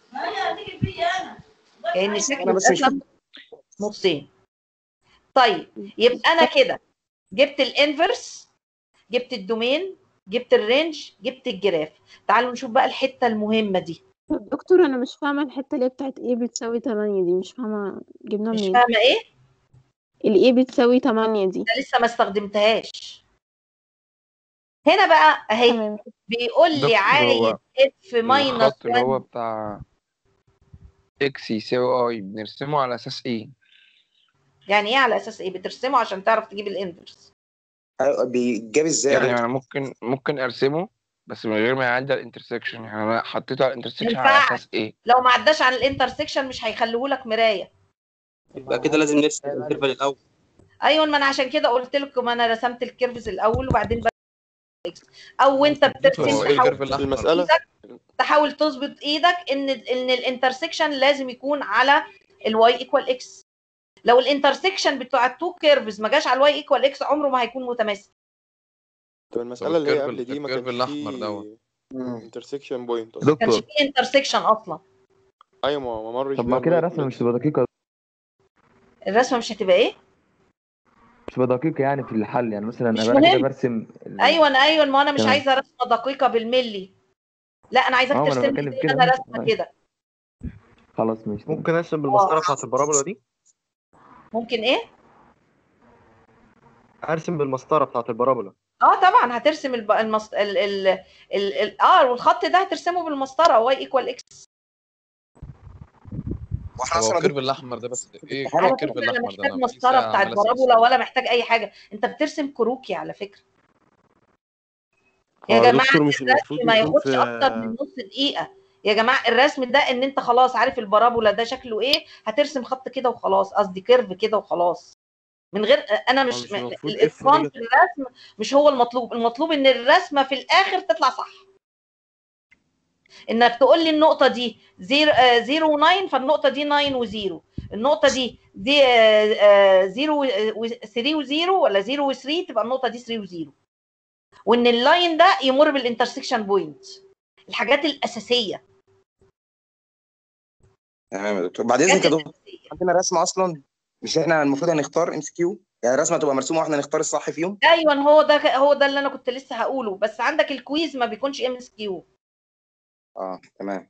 كأن شكل انا بس مش اتقسم نصين طيب يبقى انا كده جبت الانفرس جبت الدومين جبت الرينج جبت الجراف تعالوا نشوف بقى الحته المهمه دي طب دكتور انا مش فاهمه الحته اللي هي بتاعت ايه بتساوي 8 دي مش فاهمه جبناها مش منين فاهمه ايه الايه بتساوي 8 دي انا لسه ما استخدمتهاش هنا بقى اهي تمام بيقول لي دكتور عايز هو اف ماينس الخط اللي هو 1 بتاع اكس يساوي اي بنرسمه على اساس ايه يعني ايه على اساس ايه بترسمه عشان تعرف تجيب الانفرس أيوة، بيجاب ازاي يا يعني دكتور؟ انا ممكن ممكن ارسمه بس من غير ما يعدي على الانترسكشن يعني انا حطيته على ما الانترسكشن على ينفعش اساس ايه لو ما عداش عن الانترسكشن مش هيخليه لك مرايه يبقى كده لازم نرسم الانترفال الاول ايوه ما انا عشان كده قلت لكم انا رسمت الكيرفز الاول وبعدين بقى اكس او وانت بترسم هو ايه تحاول الكيرف تظبط الاحمر ايدك تحاول تظبط ايدك ان ان الانترسكشن لازم يكون على الواي ايكوال اكس لو الانترسكشن بتوع التو كيرفز ما جاش على الواي ايكوال اكس عمره ما هيكون متماسك طب المسألة اللي هي الكيرف قبل دي ما الكيرف كانش الاحمر دوت فيه انترسكشن بوينت ما كانش دكتور فيه انترسكشن اصلا ايوه ما ما مرش طب بيها ما كده الواي الرسمه ايكوال مش اكس تبقى دقيقه الرسمه مش هتبقى ايه مش تبقى دقيقه يعني في الحل يعني مثلا مش ابقى انا كده مهم برسم ال- ايوه انا ايوه ما انا مش تمام عايزه رسمه دقيقه بالملي لا انا عايزاك اه ما انا ترسم لي بتكلم زي كده ما انا اهو رسمه ماشي. كده خلاص ماشي تمام. ممكن ارسم اه بالمسطره بتاعت البارابولا دي ممكن ايه ارسم بالمسطره بتاعت البارابولا اه طبعا هترسم الب... المس... ال... ال... ال... ال... اه والخط ده هترسمه بالمسطره واي ايكوال اكس واحنا هو اصلا الكيرف الاحمر ده بس ايه على الكيرف فكره لا الاحمر ده محتاج انا بقالي مسطره ساعه بتاعت عمال اسال بارابولا السؤال ولا محتاج اي حاجه انت بترسم كروكي على فكره يا هو جماعه دكتور مش الرسم المفروض ما يكون ياخدش في اكتر من نص دقيقه يا جماعه الرسم ده ان انت خلاص عارف البارابولا ده شكله ايه هترسم خط كده وخلاص قصدي كيرف كده وخلاص من غير انا هو مش مش م- المفروض اف الاتقان في نيجاتيف الرسم مش هو المطلوب المطلوب ان الرسمه في الاخر تطلع صح انك تقول لي النقطه دي 0 9 فالنقطه دي 9 و0 النقطه دي دي 0 3 و0 ولا 0 و3 تبقى النقطه دي 3 و0 وان اللاين ده يمر بالانترسكشن بوينت الحاجات الاساسيه تمام يا دكتور بعد اذنك يا دكتور عندنا رسمه اصلا مش احنا المفروض هنختار ام سي كيو يعني الرسمه تبقى مرسومه واحنا نختار الصح فيهم ايوه هو ده هو ده اللي انا كنت لسه هقوله بس عندك الكويز ما بيكونش ام اس كيو اه تمام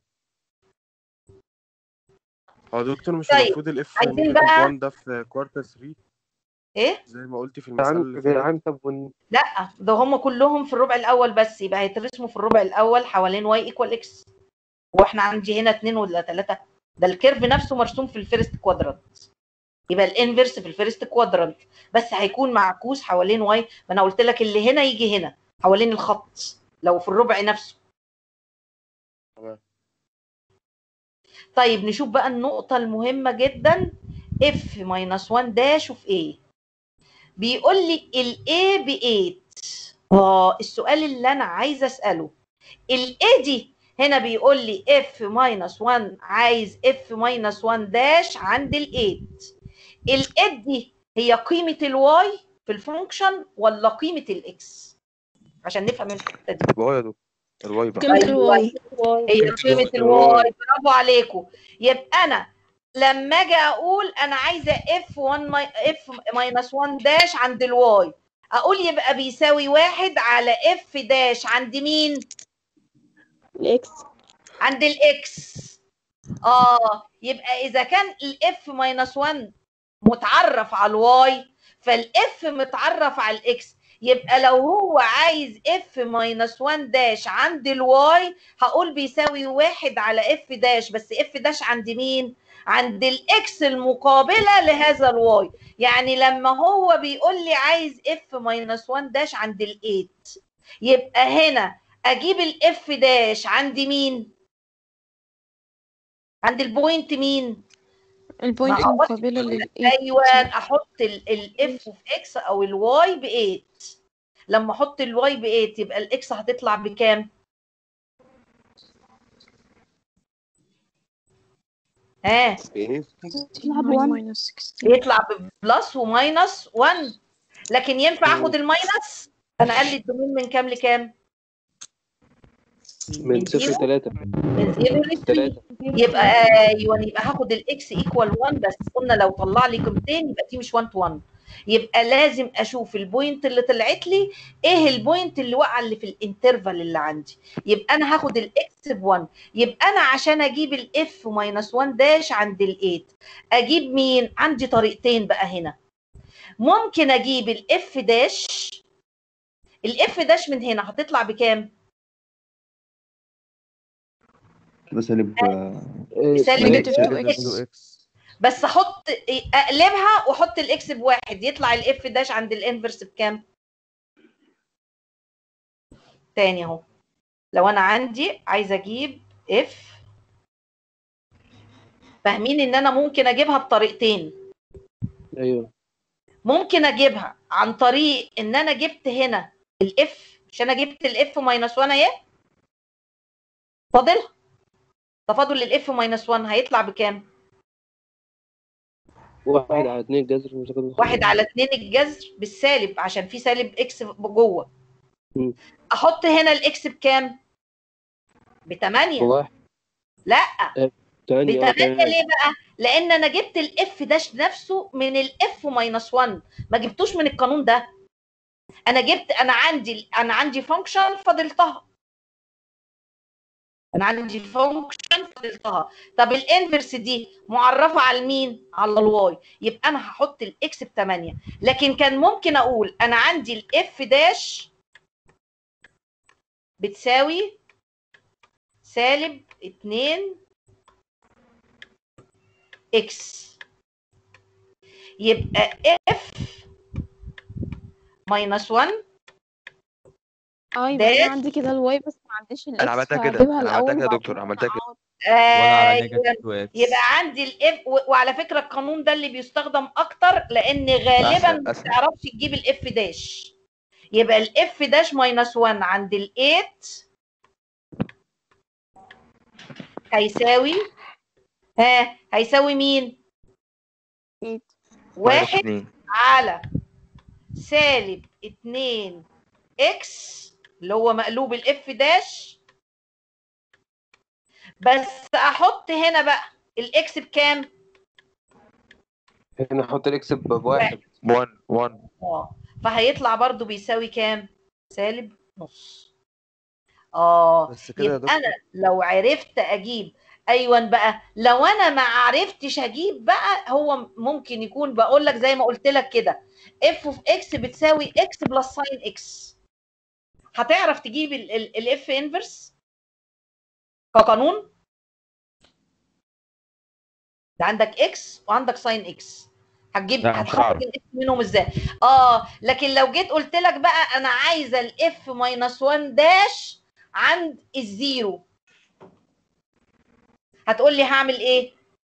هو دكتور مش طيب المفروض الاف عايزين نيجاتيف بقى 1 ده في كوارتر 3 ايه زي ما قلتي في يا المسألة عم اللي يا فاتت عم طب ون... لا ده هم كلهم في الربع الاول بس يبقى هيترسموا في الربع الاول حوالين واي ايكوال اكس واحنا عندي هنا اتنين ولا ثلاثه ده الكيرف نفسه مرسوم في الفيرست كوادرانت يبقى الانفرس في الفيرست كوادرانت بس هيكون معكوس حوالين واي ما انا قلت لك اللي هنا يجي هنا حوالين الخط لو في الربع نفسه تمام طيب نشوف بقى النقطة المهمة جدا اف ماينس 1 داش اوف ايه بيقول لي ال A ب 8 اه السؤال اللي انا عايزه اساله ال A دي هنا بيقول لي f ماينس 1 عايز f ماينس 1 داش عند ال 8 ال 8 دي هي قيمة الواي في الفانكشن ولا قيمة الاكس عشان نفهم الحتة دي الواي يا دكتور الواي بقى قيمة ايوه الواي هي قيمة قيمة الواي الواي برافو عليكم يبقى انا لما اجي اقول انا عايزه اف 1 اف ماينس 1 داش عند الواي اقول يبقى بيساوي واحد على اف داش عند مين؟ الاكس عند الاكس اه يبقى اذا كان الاف ماينس 1 متعرف على الواي فالاف متعرف على الاكس يبقى لو هو عايز اف ماينس 1 داش عند الواي هقول بيساوي واحد على اف داش بس اف داش عند مين؟ عند الاكس المقابله لهذا الواي يعني لما هو بيقول لي عايز اف ماينس 1 داش عند ال 8 يبقى هنا اجيب الاف داش عند مين؟ عند البوينت مين؟ البوينت ما هو- المقابلة للإيه ايوه احط الاف في اكس او الواي ب 8 لما احط الواي ب 8 يبقى الاكس هتطلع بكام؟ ها يطلع بوان يطلع ببلس وماينس 1 لكن ينفع اخد الماينس انا قال لي الدومين من كام لكام من صفر زيرو؟ لتلاتة من 0 ل 3 تلاتة يبقى ايوه يبقى هاخد الاكس ايكوال 1 بس قلنا لو طلع لي قيمتين يبقى دي مش 1 تو 1 يبقى لازم اشوف البوينت اللي طلعت لي ايه البوينت اللي واقعه اللي في الانترفال اللي عندي يبقى انا هاخد الاكس ب 1 يبقى انا عشان اجيب الاف ماينس 1 داش عند ال8 اجيب مين عندي طريقتين بقى هنا ممكن اجيب الاف داش الاف داش من هنا هتطلع بكام تبقى سالب بسالب نيجاتيف نيجاتيف 2 2 اكس بس احط اقلبها واحط الاكس بواحد يطلع الاف داش عند الانفرس بكام تاني اهو لو انا عندي عايزه اجيب اف فاهمين ان انا ممكن اجيبها بطريقتين ايوه ممكن اجيبها عن طريق ان انا جبت هنا الاف مش انا جبت الاف ماينس 1 اهي فاضلها تفاضل الاف ماينس 1 هيطلع بكام واحد على اتنين جذر مساقط واحد على اتنين الجذر بالسالب عشان في سالب اكس جوه مم. احط هنا الاكس بكام بتمانية واحد لا تانية اه بتمانية تمام ليه بقى لان انا جبت الاف داش نفسه من الاف ماينس 1 ما جبتوش من القانون ده انا جبت انا عندي انا عندي فانكشن فضلتها انا عندي فانكشن فضلتها طب الانفرس دي معرفه على مين على الواي يبقى انا هحط الاكس ب 8 لكن كان ممكن اقول انا عندي الاف داش بتساوي سالب 2 اكس يبقى اف ماينس 1 اه يبقى داش انا عندي كده الواي بس ما عنديش انا الاكس عملتها كده فهجيبها انا عملتها الاول كده يا وبعد دكتور كده عملتها كده اعوض وانا على ايوه نيجاتيف 2 اكس يبقى عندي الاف وعلى فكره القانون ده اللي بيستخدم اكتر لان غالبا اسهل ما اسهل بتعرفش تجيب الاف داش يبقى الاف داش ماينس 1 عند ال8 هيساوي ها هيساوي مين؟ ماينس واحد اتنين على سالب 2 اكس اللي هو مقلوب الاف داش بس احط هنا بقى الاكس بكام؟ هنا نحط الاكس بواحد 1 1 اه فهيطلع برضو بيساوي كام؟ سالب نص اه بس كده يا يبقى دكتور انا لو عرفت اجيب ايوه بقى لو انا ما عرفتش اجيب بقى هو ممكن يكون بقول لك زي ما قلت لك كده اف اوف اكس بتساوي اكس بلس ساين اكس هتعرف تجيب الاف انفرس كقانون ده عندك اكس وعندك ساين اكس هتجيب لا مش هتخرج هعرف الاكس منهم ازاي اه لكن لو جيت قلت لك بقى انا عايزه الاف ماينس 1 داش عند الزيرو هتقول لي هعمل ايه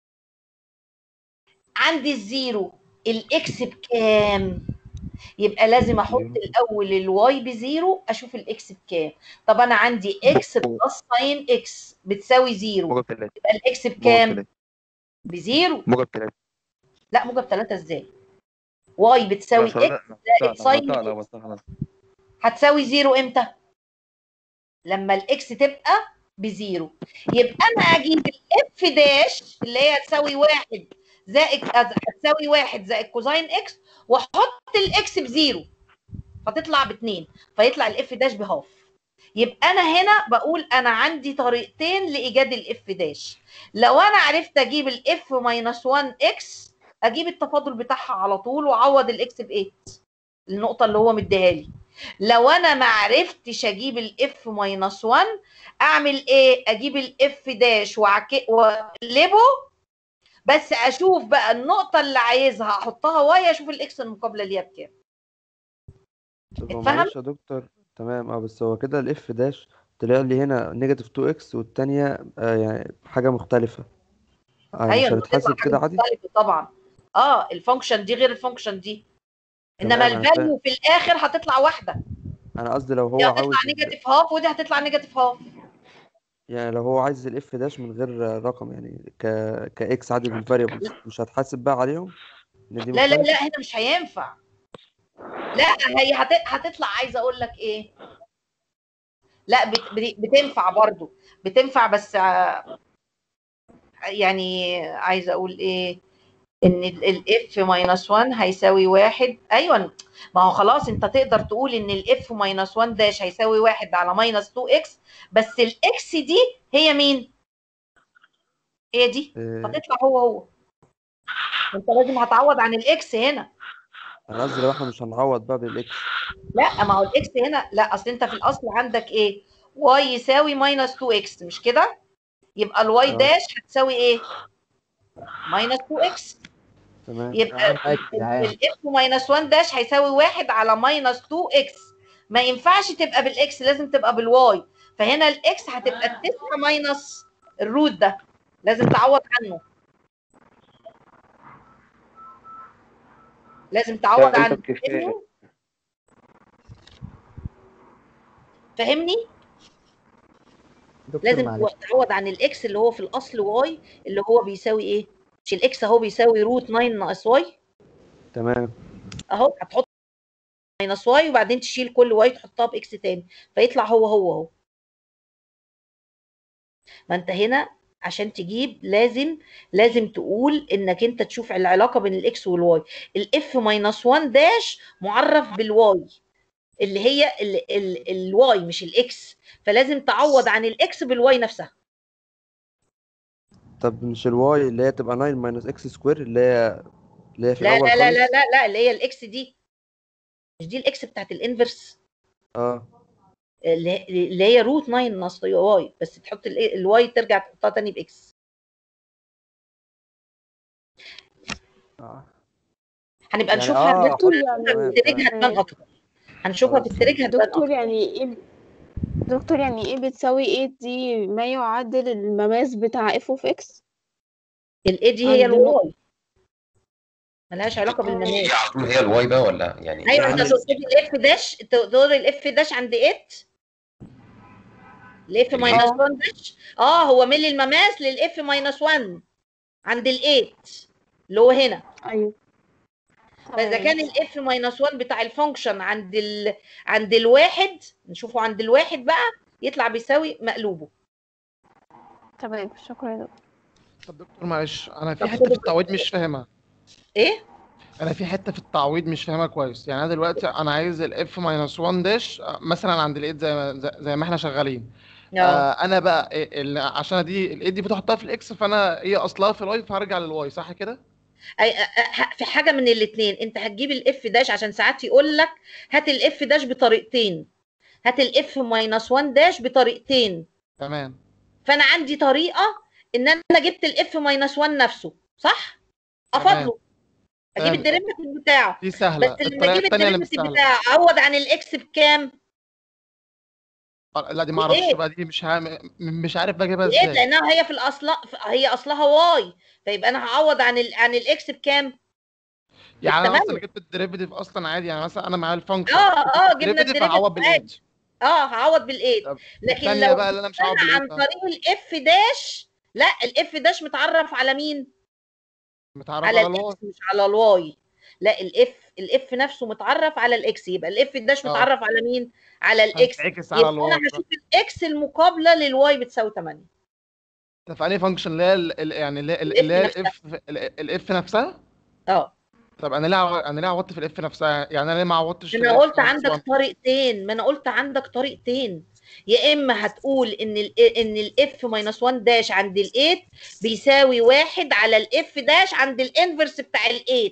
عندي الزيرو الاكس بكام يبقى لازم احط الاول الواي بزيرو اشوف الاكس بكام طب انا عندي اكس بلس ساين اكس بتساوي زيرو موجب تلاتة يبقى الاكس موجب بكام تلاتة بزيرو موجب تلاتة لا موجب 3 ازاي واي بتساوي خلاص اكس لا زائد ساين غلطتها لا اكس غلطتها خلاص هتساوي زيرو امتى لما الاكس تبقى بزيرو يبقى انا اجيب الاف داش اللي هي تساوي واحد زائد هتساوي واحد زائد كوزاين اكس واحط الاكس بزيرو فتطلع باتنين فيطلع الاف داش بهاف يبقى انا هنا بقول انا عندي طريقتين لايجاد الاف داش لو انا عرفت اجيب الاف ماينس 1 اكس اجيب التفاضل بتاعها على طول واعوض الاكس ب 8 النقطه اللي هو مديها لي لو انا ما عرفتش اجيب الاف ماينس 1 اعمل ايه اجيب الاف داش وأعك- واقلبه بس اشوف بقى النقطه اللي عايزها احطها واي اشوف الاكس المقابله ليها بكام طب هو اتفهم معلش يا دكتور تمام اه بس هو كده الاف داش طلع لي هنا نيجاتيف 2 اكس والتانية آه يعني حاجة مختلفة آه ايوه مش إنه تطلع هتتحسب حاجه كده عادي مختلفه طبعا اه الفانكشن دي غير الفانكشن دي انما تمام انا فاهم الفاليو في الاخر هتطلع واحده انا قصدي لو دي هو هتطلع عاوز ال... نيجاتيف هاف ودي هتطلع نيجاتيف هاف يعني لو هو عايز الاف داش من غير رقم يعني ك كاكس عادي بالفاريبلز مش هتحاسب بقى عليهم ان دي لا لا مختلفة لا هنا مش هينفع لا هي هت... هتطلع عايزه اقول لك ايه لا بت... بت- بتنفع برضو بتنفع بس آه، يعني عايزه اقول ايه ان الاف ماينس 1 هيساوي واحد ايوه ما هو خلاص انت تقدر تقول ان الاف ماينس 1 داش هيساوي واحد على ماينس 2 اكس بس الاكس دي هي مين؟ هي دي إيه، فتطلع هو هو انت لازم هتعوض عن الاكس هنا انا قصدي لو احنا مش هنعوض بقى بالاكس لا ما هو الاكس هنا لا اصل انت في الاصل عندك ايه واي يساوي ماينس 2 اكس مش كده يبقى الواي اه داش هتساوي ايه ماينس 2 اكس تمام يبقى الاف ماينس 1 داش هيساوي واحد على ماينس 2 اكس ما ينفعش تبقى بالاكس لازم تبقى بالواي فهنا الاكس هتبقى التسعه ماينس الروت ده لازم تعوض عنه لازم تعوض طب عنه انت كفايه فاهمني فاهمني دكتور لازم معلش تعوض عن الاكس اللي هو في الاصل واي اللي هو بيساوي ايه مش الاكس اهو بيساوي روت 9 ناقص واي تمام اهو هتحط ماينس واي وبعدين تشيل كل واي تحطها باكس تاني فيطلع هو هو اهو ما انت هنا عشان تجيب لازم لازم تقول انك انت تشوف العلاقه بين الاكس والواي الاف ماينس 1 داش معرف بالواي اللي هي ال- ال- الواي مش الاكس فلازم تعوض عن الاكس بالواي نفسها طب مش الواي اللي هي تبقى 9 ماينس اكس سكوير اللي هي اللي هي في لا الاول لا لا لا خالص لا لا اللي هي الاكس دي مش دي الاكس بتاعت الانفرس اه اللي اللي هي روت 9 ناقص واي بس تحط ال- الواي ترجع تحطها تاني باكس هنبقى يعني نشوفها اه دكتور في يعني التريج هتبان اكتر هنشوفها في التريج هتبان دكتور اكتر يعني ايه دكتور يعني ايه بتساوي ايه دي ما يعادل المماس بتاع اف اوف اكس الاي دي هي عندنا الواي ملهاش علاقه بالمماس هي الواي بقى ولا يعني ايوه انت يعني تقصد الاف داش تقصد الاف داش عند 8 الاف ماينس 1 داش اه هو ملي المماس للاف ماينس 1 عند ال 8 اللي هو هنا ايوه فاذا كان الاف ماينس 1 بتاع الفانكشن عند ال... عند الواحد نشوفه عند الواحد بقى يطلع بيساوي مقلوبه تمام شكرا يا دكتور طب دكتور معلش انا في طب حته خد في التعويض مش فاهمها ايه انا في حته في التعويض مش فاهمها كويس يعني انا دلوقتي انا عايز الاف ماينس 1 داش مثلا عند الايد زي ما زي- زي ما احنا شغالين اه آه انا بقى إيه- ال- عشان دي الايد دي بتحطها في الاكس فانا هي اصلها في الواي فهرجع للواي صح كده أي... أ- أ- في حاجه من الاثنين انت هتجيب الاف داش عشان ساعات يقول لك هات الاف داش بطريقتين هات الاف ماينس 1 داش بطريقتين تمام فانا عندي طريقه ان انا جبت الاف ماينس 1 نفسه صح تمام افضله اجيب تمام الديريفاتيف بتاعه دي سهله بس لما الطريقه اجيب الثانيه اللي مش الديريفاتيف سهله بتاعه اعوض عن الاكس بكام آه، لا دي ما اعرفش بايه بقى دي مش ها... م- مش عارف بجيبها بايه ازاي لانها هي في الاصل هي اصلها واي فيبقى انا هعوض عن ال... عن الاكس بكام يعني انا اصلا بالثمانية جبت الديريفيتيف اصلا عادي يعني مثلا انا معايا الفانكشن اه وجبت اه جبنا الديريفيتيف هعوض الديريفاتيف عادي بالايد اه هعوض بالايد طب لكن الثانيه لو بقى اللي انا مش هعوض جبتها بالايد عن بقى طريق الاف داش لا الاف داش متعرف على مين متعرف على على الواي الاكس مش على الواي لا الاف الاف نفسه متعرف على الاكس يبقى الاف داش اه متعرف على مين على الاكس هتعكس على يبقى انا الواي هشوف الاكس المقابله للواي بتساوي 8 ده في انهي فانكشن اللي هي ال- ال- يعني اللي هي الاف اللي هي نفسها الاف الاف نفسها اه طب انا ليه عو- انا ليه عوضت في الاف نفسها يعني انا ليه ما عوضتش في انا الاف قلت ماينس عندك 1 طريقتين ما انا قلت عندك طريقتين يا اما هتقول ان ال ان الاف ماينس 1 داش عند ال8 بيساوي واحد على الاف داش عند الانفرس بتاع ال8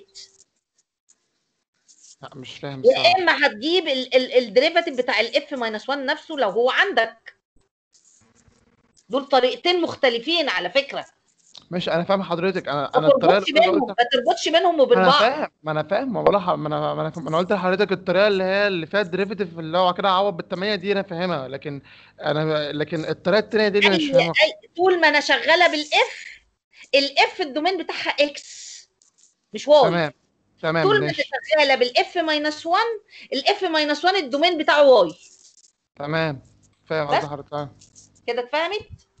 لا مش فاهم يا الصراحه اما هتجيب الديريفاتيف بتاع الاف ماينس 1 نفسه لو هو عندك دول طريقتين مختلفين على فكره ماشي انا فاهم حضرتك انا ما انا الطريقه تربطش اللي انا بينهم قلتها ما تربطش بينهم ما وبين انا بعض فاهم ما انا فاهم ما بقولها ما انا ما انا ما انا قلت لحضرتك الطريقه اللي هي اللي فيها الديريفيتيف اللي هو كده عوض بالثمانيه دي انا فاهمها لكن انا لكن الطريقه الثانيه دي اللي مش اي فاهمها اي طول ما انا شغاله بالاف الاف الدومين بتاعها اكس مش واي تمام تمام طول ما انا ماشي شغاله بالاف ماينس 1 الاف ماينس 1 الدومين بتاعه واي تمام فاهم قصدي بس حضرتك آه. كده اتفهمت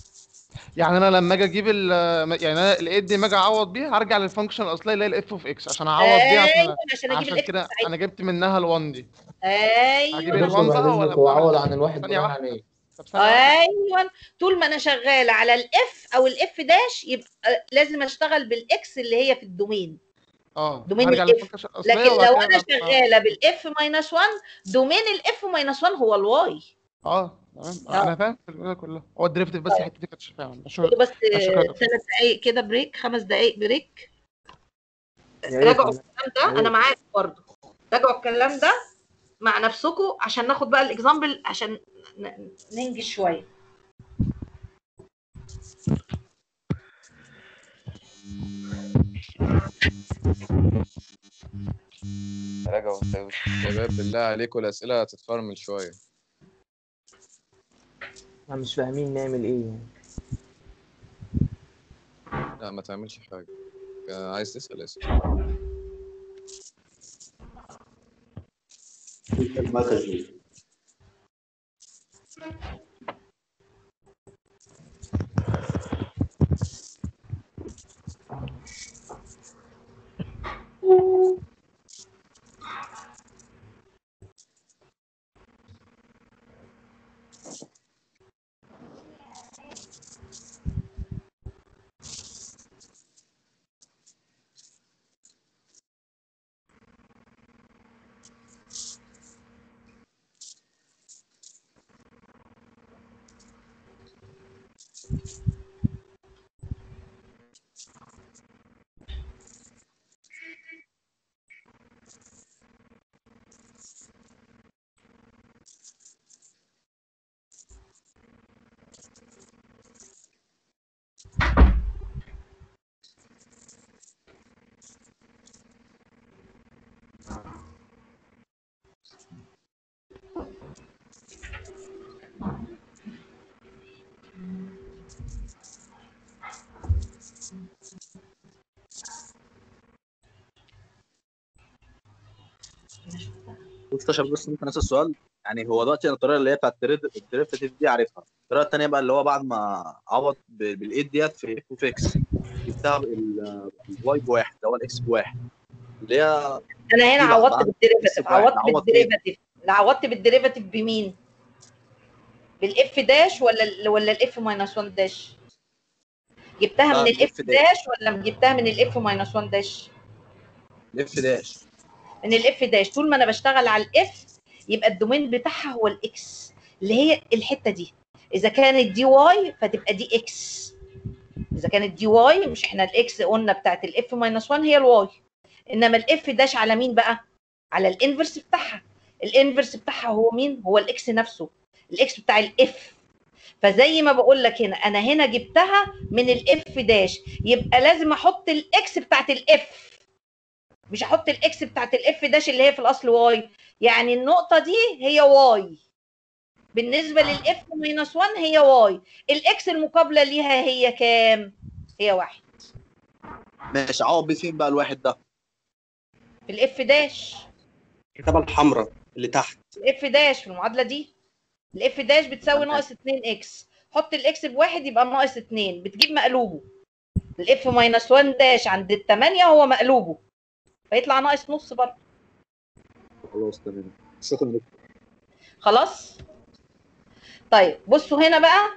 يعني انا لما اجي اجيب ال يعني انا الايد دي لما اجي اعوض بيها هرجع للفانكشن الاصليه اللي هي الاف اوف اكس عشان اعوض بيها عشان ايوه عشان اجيب عشان الاكس كده بتاعتها انا جبت منها ال1 دي هجيب ايوه ال1 بقى ولا وعوض عن الواحد ثانية بناء واحدة. عليه طب ثانية واحدة. ايوه طول ما انا شغاله على الاف او الاف داش يبقى لازم اشتغل بالاكس اللي هي في الدومين اه دومين هرجع الاف للفانكشن الاصليه لكن وبعد لو كده انا لما- شغاله بالاف ماينس 1 دومين الاف ماينس 1 هو الواي اه تمام انا فاهم في الجمله كلها هو الدريفتيف بس الحته دي كانت مش فاهم خدوا بس شكرا ثلاث دقايق كده بريك خمس دقايق بريك يا ريت راجعوا والله. الكلام يا ده انا ريت. معاك برضه راجعوا الكلام ده مع نفسكم عشان ناخد بقى الاكزامبل عشان ن- ننجز شويه راجعوا شباب بالله عليكم الاسئله هتتفرمل شويه احنا مش فاهمين نعمل ايه يعني لا ما تعملش حاجه آه، عايز تسال اسال بص يا شباب بس ممكن اسال سؤال يعني هو دلوقتي أنا الطريقه اللي هي بتاعت الديريفاتيف دي عارفها الطريقه الثانيه بقى اللي هو بعد ما اعوض ب- بالايد ديت في اف اوف اكس جبتها الواي بواحد اللي هو الاكس بواحد اللي هي انا هنا دي بقى عوضت بعد بالديريفاتيف بواحد عوضت نعوض فين؟ بالديريفاتيف لا عوضت بالديريفاتيف بمين بالاف داش ولا ال ولا الاف ماينس 1 داش جبتها لا، من الاف بالإف داش. داش ولا جبتها من الاف ماينس 1 داش الاف داش من الاف داش طول ما انا بشتغل على الاف يبقى الدومين بتاعها هو الاكس اللي هي الحته دي اذا كانت دي واي فتبقى دي اكس اذا كانت دي واي مش احنا الاكس قلنا بتاعت الاف ماينس 1 هي الواي انما الاف داش على مين بقى على الانفرس بتاعها الانفرس بتاعها هو مين هو الاكس نفسه الاكس بتاع الاف فزي ما بقول لك هنا انا هنا جبتها من الاف داش يبقى لازم احط الاكس بتاعت الاف مش هحط الاكس بتاعت الاف داش اللي هي في الاصل واي يعني النقطه دي هي واي بالنسبه للاف ماينس 1 هي واي الاكس المقابله ليها هي كام هي واحد ماشي عوض بيه فين بقى الواحد ده في الاف داش الكتابه الحمراء اللي تحت الاف داش في المعادله دي الاف داش بتساوي ناقص 2 اكس حط الاكس بواحد يبقى ناقص 2 بتجيب مقلوبه الاف ماينس 1 داش عند الثمانية هو مقلوبه فيطلع ناقص نص برضه خلاص تمام شكرا لك خلاص طيب بصوا هنا بقى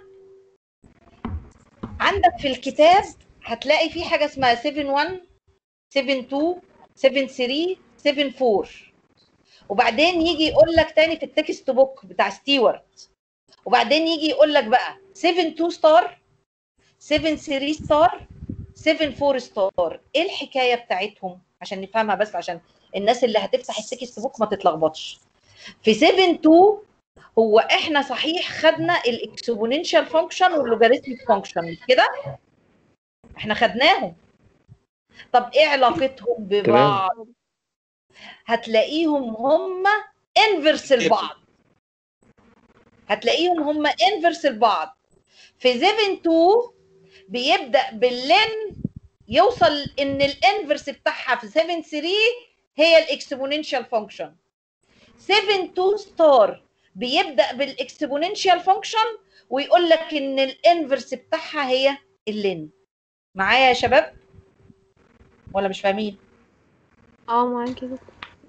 عندك في الكتاب هتلاقي في حاجه اسمها 7 1 7 2 7 3 7 4 وبعدين يجي يقول لك تاني في التكست بوك بتاع ستيوارت وبعدين يجي يقول لك بقى 7 2 ستار 7 3 ستار 7 4 ستار ايه الحكايه بتاعتهم عشان نفهمها بس عشان الناس اللي هتفتح التكست بوك ما تتلخبطش في 7 2 هو احنا صحيح خدنا الاكسبوننشال فانكشن واللوغاريتميك فانكشن مش كده احنا خدناهم طب ايه علاقتهم ببعض هتلاقيهم هم انفرس لبعض هتلاقيهم هم انفرس لبعض في 7 2 بيبدا باللين يوصل ان الانفرس بتاعها في 7 3 هي الاكسبوننشال فانكشن 7 2 ستار بيبدا بالاكسبوننشال فانكشن ويقول لك ان الانفرس بتاعها هي اللين معايا يا شباب ولا مش فاهمين اه معاكي كده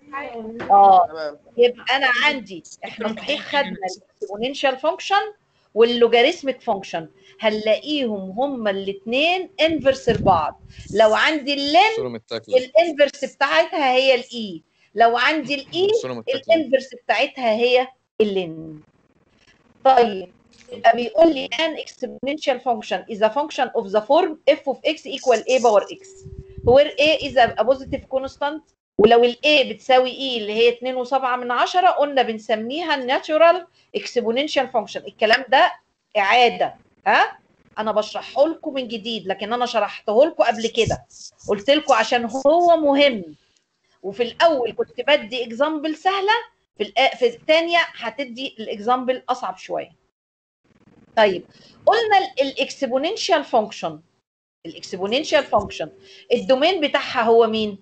اه يبقى انا عندي احنا صحيح خدنا الاكسبوننشال فانكشن واللوجاريثميك فانكشن هنلاقيهم هما الاثنين انفرس لبعض لو عندي اللين صورة متاكلة الانفرس بتاعتها هي الاي لو عندي الاي صورة متاكلة الانفرس بتاعتها هي اللين طيب يبقى بيقول لي an exponential function is a function of the form f of x equal a power x where a is a positive constant ولو ال a بتساوي e اللي هي 2.7 من عشرة قلنا بنسميها natural exponential function الكلام ده إعادة ها أنا بشرحه لكم من جديد لكن أنا شرحته لكم قبل كده قلت لكم عشان هو مهم وفي الأول كنت بدي اكزامبل سهلة في الآ- في الثانية هتدي الاكزامبل أصعب شوية طيب قلنا الاكسبوننشال فانكشن الاكسبوننشال فانكشن الدومين بتاعها هو مين؟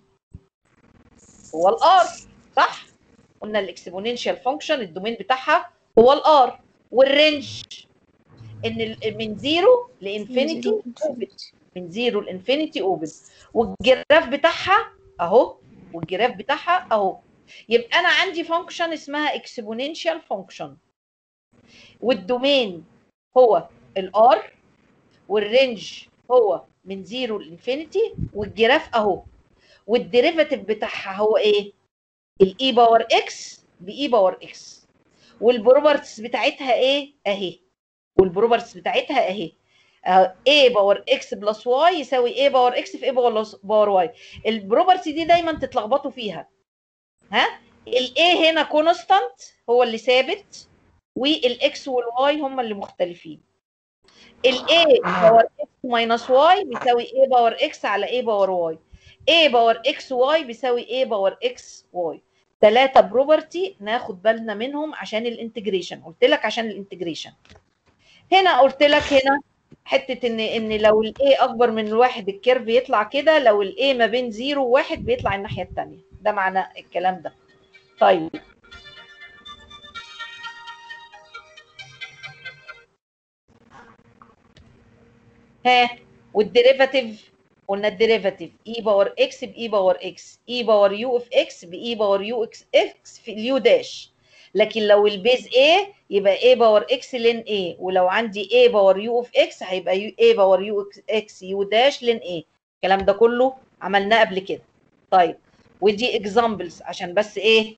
هو الار صح؟ قلنا الاكسبوننشال فانكشن الدومين بتاعها هو الار والرينج ان ال- من زيرو لانفينيتي اوبن من زيرو لانفينيتي اوبن والجراف بتاعها اهو والجراف بتاعها اهو يبقى انا عندي فانكشن اسمها اكسبوننشال فانكشن والدومين هو الار والرينج هو من زيرو لانفينيتي والجراف اهو والديريفاتيف بتاعها هو ايه؟ الاي باور اكس باي باور اكس والبروبرتيز بتاعتها ايه؟ اهي والبروبرتيز بتاعتها اهي اي باور اكس بلس واي يساوي اي باور اكس في اي باور واي البروبرتي دي دايما تتلخبطوا فيها ها الاي هنا كونستانت هو اللي ثابت والاكس والواي هم اللي مختلفين الاي باور اكس ماينس واي بيساوي اي باور اكس على اي باور واي a باور اكس واي بيساوي a باور اكس واي ثلاثة بروبرتي ناخد بالنا منهم عشان الانتجريشن قلت لك عشان الانتجريشن هنا قلت لك هنا حتة ان ان لو الاي اكبر من الواحد الكيرف يطلع كده لو الاي ما بين زيرو وواحد بيطلع الناحية التانية ده معنى الكلام ده طيب ها والديريفاتيف قلنا الديريفاتيف اي باور اكس باي باور اكس اي باور يو اف اكس باي باور يو اكس اكس في اليو داش لكن لو البيز A يبقى A باور اكس لين A ولو عندي A باور يو اوف اكس هيبقى A باور يو اكس يو داش لين A الكلام ده كله عملناه قبل كده طيب ودي اكزامبلز عشان بس ايه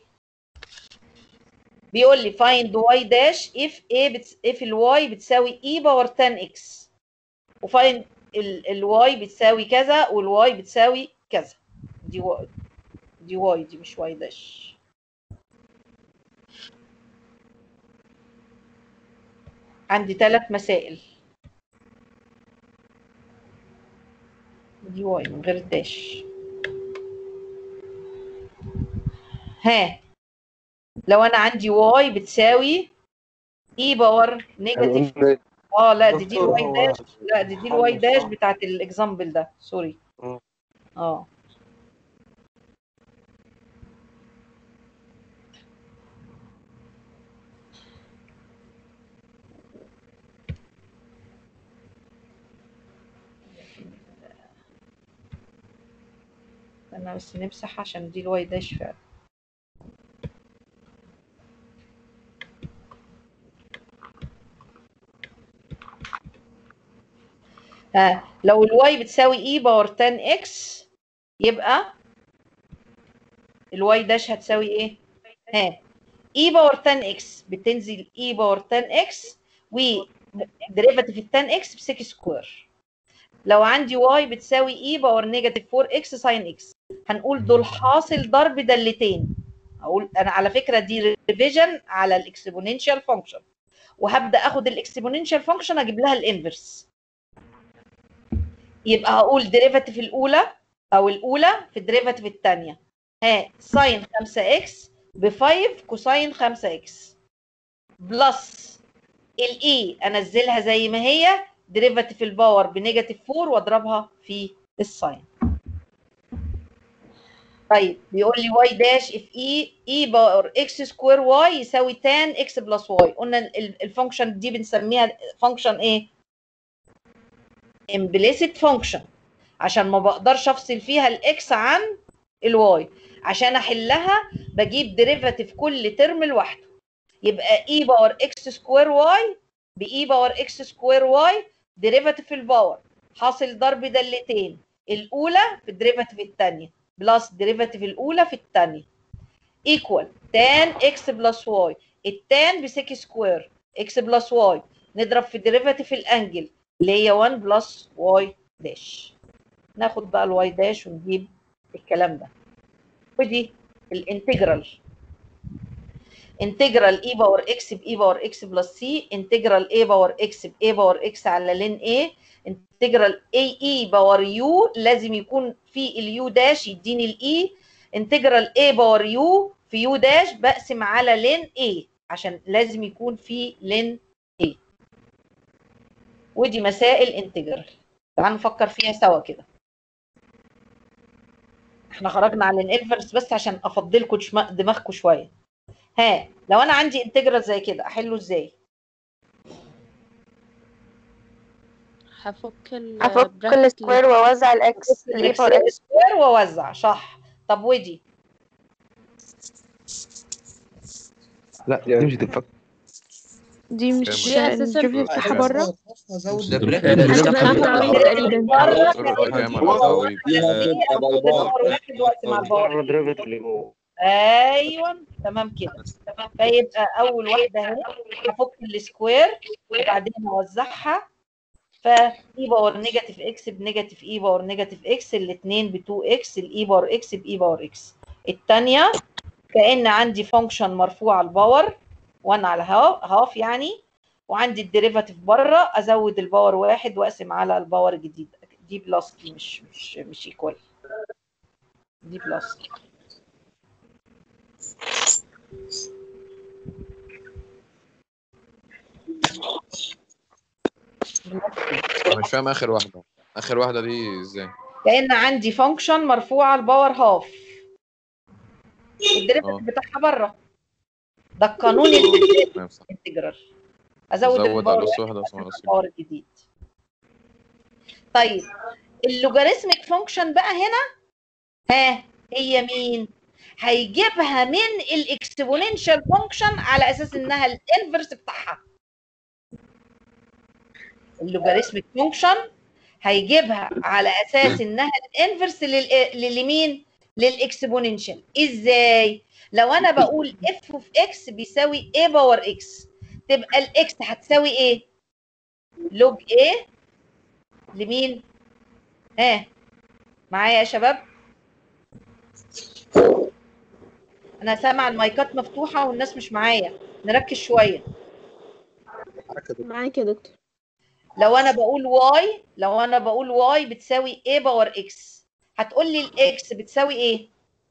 بيقول لي find y dash if a بتس... if ال y بتساوي e باور 10x وفايند الواي بتساوي كذا والواي بتساوي كذا دي واي دي واي دي مش واي داش عندي ثلاث مسائل دي واي من غير الداش ها لو انا عندي واي بتساوي اي باور نيجاتيف اه لا دي دي دكتور، الواي هو داش لا دي دي الواي داش بتاعت الاكزامبل ده سوري مم. اه انا بس نمسح عشان دي الواي داش فعلا ها لو الواي بتساوي اي باور 10 اكس يبقى الواي داش هتساوي ايه؟ ها اي باور 10 اكس بتنزل اي باور 10 اكس وديريفاتيف ال 10 اكس ب 6 سكوير لو عندي واي بتساوي اي باور نيجاتيف 4 اكس ساين اكس هنقول دول حاصل ضرب دالتين اقول انا على فكره دي ريفيجن على الاكسبوننشال فانكشن وهبدا اخد الاكسبوننشال فانكشن اجيب لها الانفرس يبقى هقول ديريفاتيف الاولى او الاولى في الديريفاتيف الثانيه ها ساين 5 اكس ب 5 كوساين 5 اكس بلس الاي انزلها زي ما هي ديريفاتيف الباور بنيجاتيف 4 واضربها في الساين طيب بيقول لي واي داش اف اي اي باور اكس سكوير واي يساوي تان اكس بلس واي قلنا الفانكشن دي بنسميها فانكشن ايه implicit function عشان ما بقدرش افصل فيها الاكس عن الواي عشان احلها بجيب ديريفاتيف كل ترم لوحده يبقى اي باور اكس سكوير واي باي باور اكس سكوير واي ديريفاتيف الباور حاصل ضرب دالتين الاولى في الديريفاتيف الثانيه بلس ديريفاتيف الاولى في الثانيه ايكوال تان اكس بلس واي التان بسيك سكوير اكس بلس واي نضرب في ديريفاتيف الانجل اللي هي 1 بلس واي داش ناخد بقى الواي داش ونجيب الكلام ده ودي الانتجرال انتجرال اي باور اكس باي باور اكس بلس سي انتجرال اي باور اكس باي باور اكس على لين اي انتجرال اي اي باور يو لازم يكون في اليو داش يديني الاي انتجرال اي باور يو في يو داش بقسم على لين اي عشان لازم يكون في لين اي ودي مسائل انتجرال تعالوا نفكر فيها سوا كده احنا خرجنا عن الانفرس بس عشان افضلكم دماغكم شويه ها لو انا عندي انتجرال زي كده احله ازاي هفك ال هفك bracket السكوير اللي- واوزع الاكس الاي الاكس باور اكس سكوير واوزع صح طب ودي لا دي مش هتتفك دي مش دي أساساً الدريفيتيف بتاعها بره مش ده الدريفيتيف بريفت اللي ده بتاعها ايوه تمام كده فيبقى اول واحده اهي هفك السكوير وبعدين اوزعها فاي باور نيجاتيف اكس بنيجاتيف اي باور نيجاتيف اكس الاثنين ب 2 اكس الاي باور اكس باي باور اكس الثانيه كان عندي فانكشن مرفوع الباور 1 على هاف هاف يعني وعندي الديريفاتيف بره ازود الباور واحد واقسم على الباور الجديد دي بلس دي مش مش مش ايكوال دي بلس انا مش فاهم اخر واحده اخر واحده دي ازاي كان عندي فانكشن مرفوعه الباور هاف اه الديريفاتيف بتاعها بره ده القانون تمام صح الانتجرال ازود زود الباور على اس واحد واحده اسمها اس الباور الجديد طيب اللوجاريتميك فانكشن بقى هنا ها هي مين هيجيبها من الاكسبوننشال فانكشن على اساس انها الانفرس بتاعها اللوجاريتميك فانكشن هيجيبها على اساس انها الانفرس لمين للاكسبوننشال ازاي لو انا بقول اف اوف اكس بيساوي a باور اكس تبقى الاكس هتساوي ايه لوج ايه لمين ها آه. معايا يا شباب انا سامعه المايكات مفتوحه والناس مش معايا نركز شويه معاك يا دكتور لو انا بقول واي لو انا بقول واي بتساوي a باور اكس هتقول لي الاكس بتساوي ايه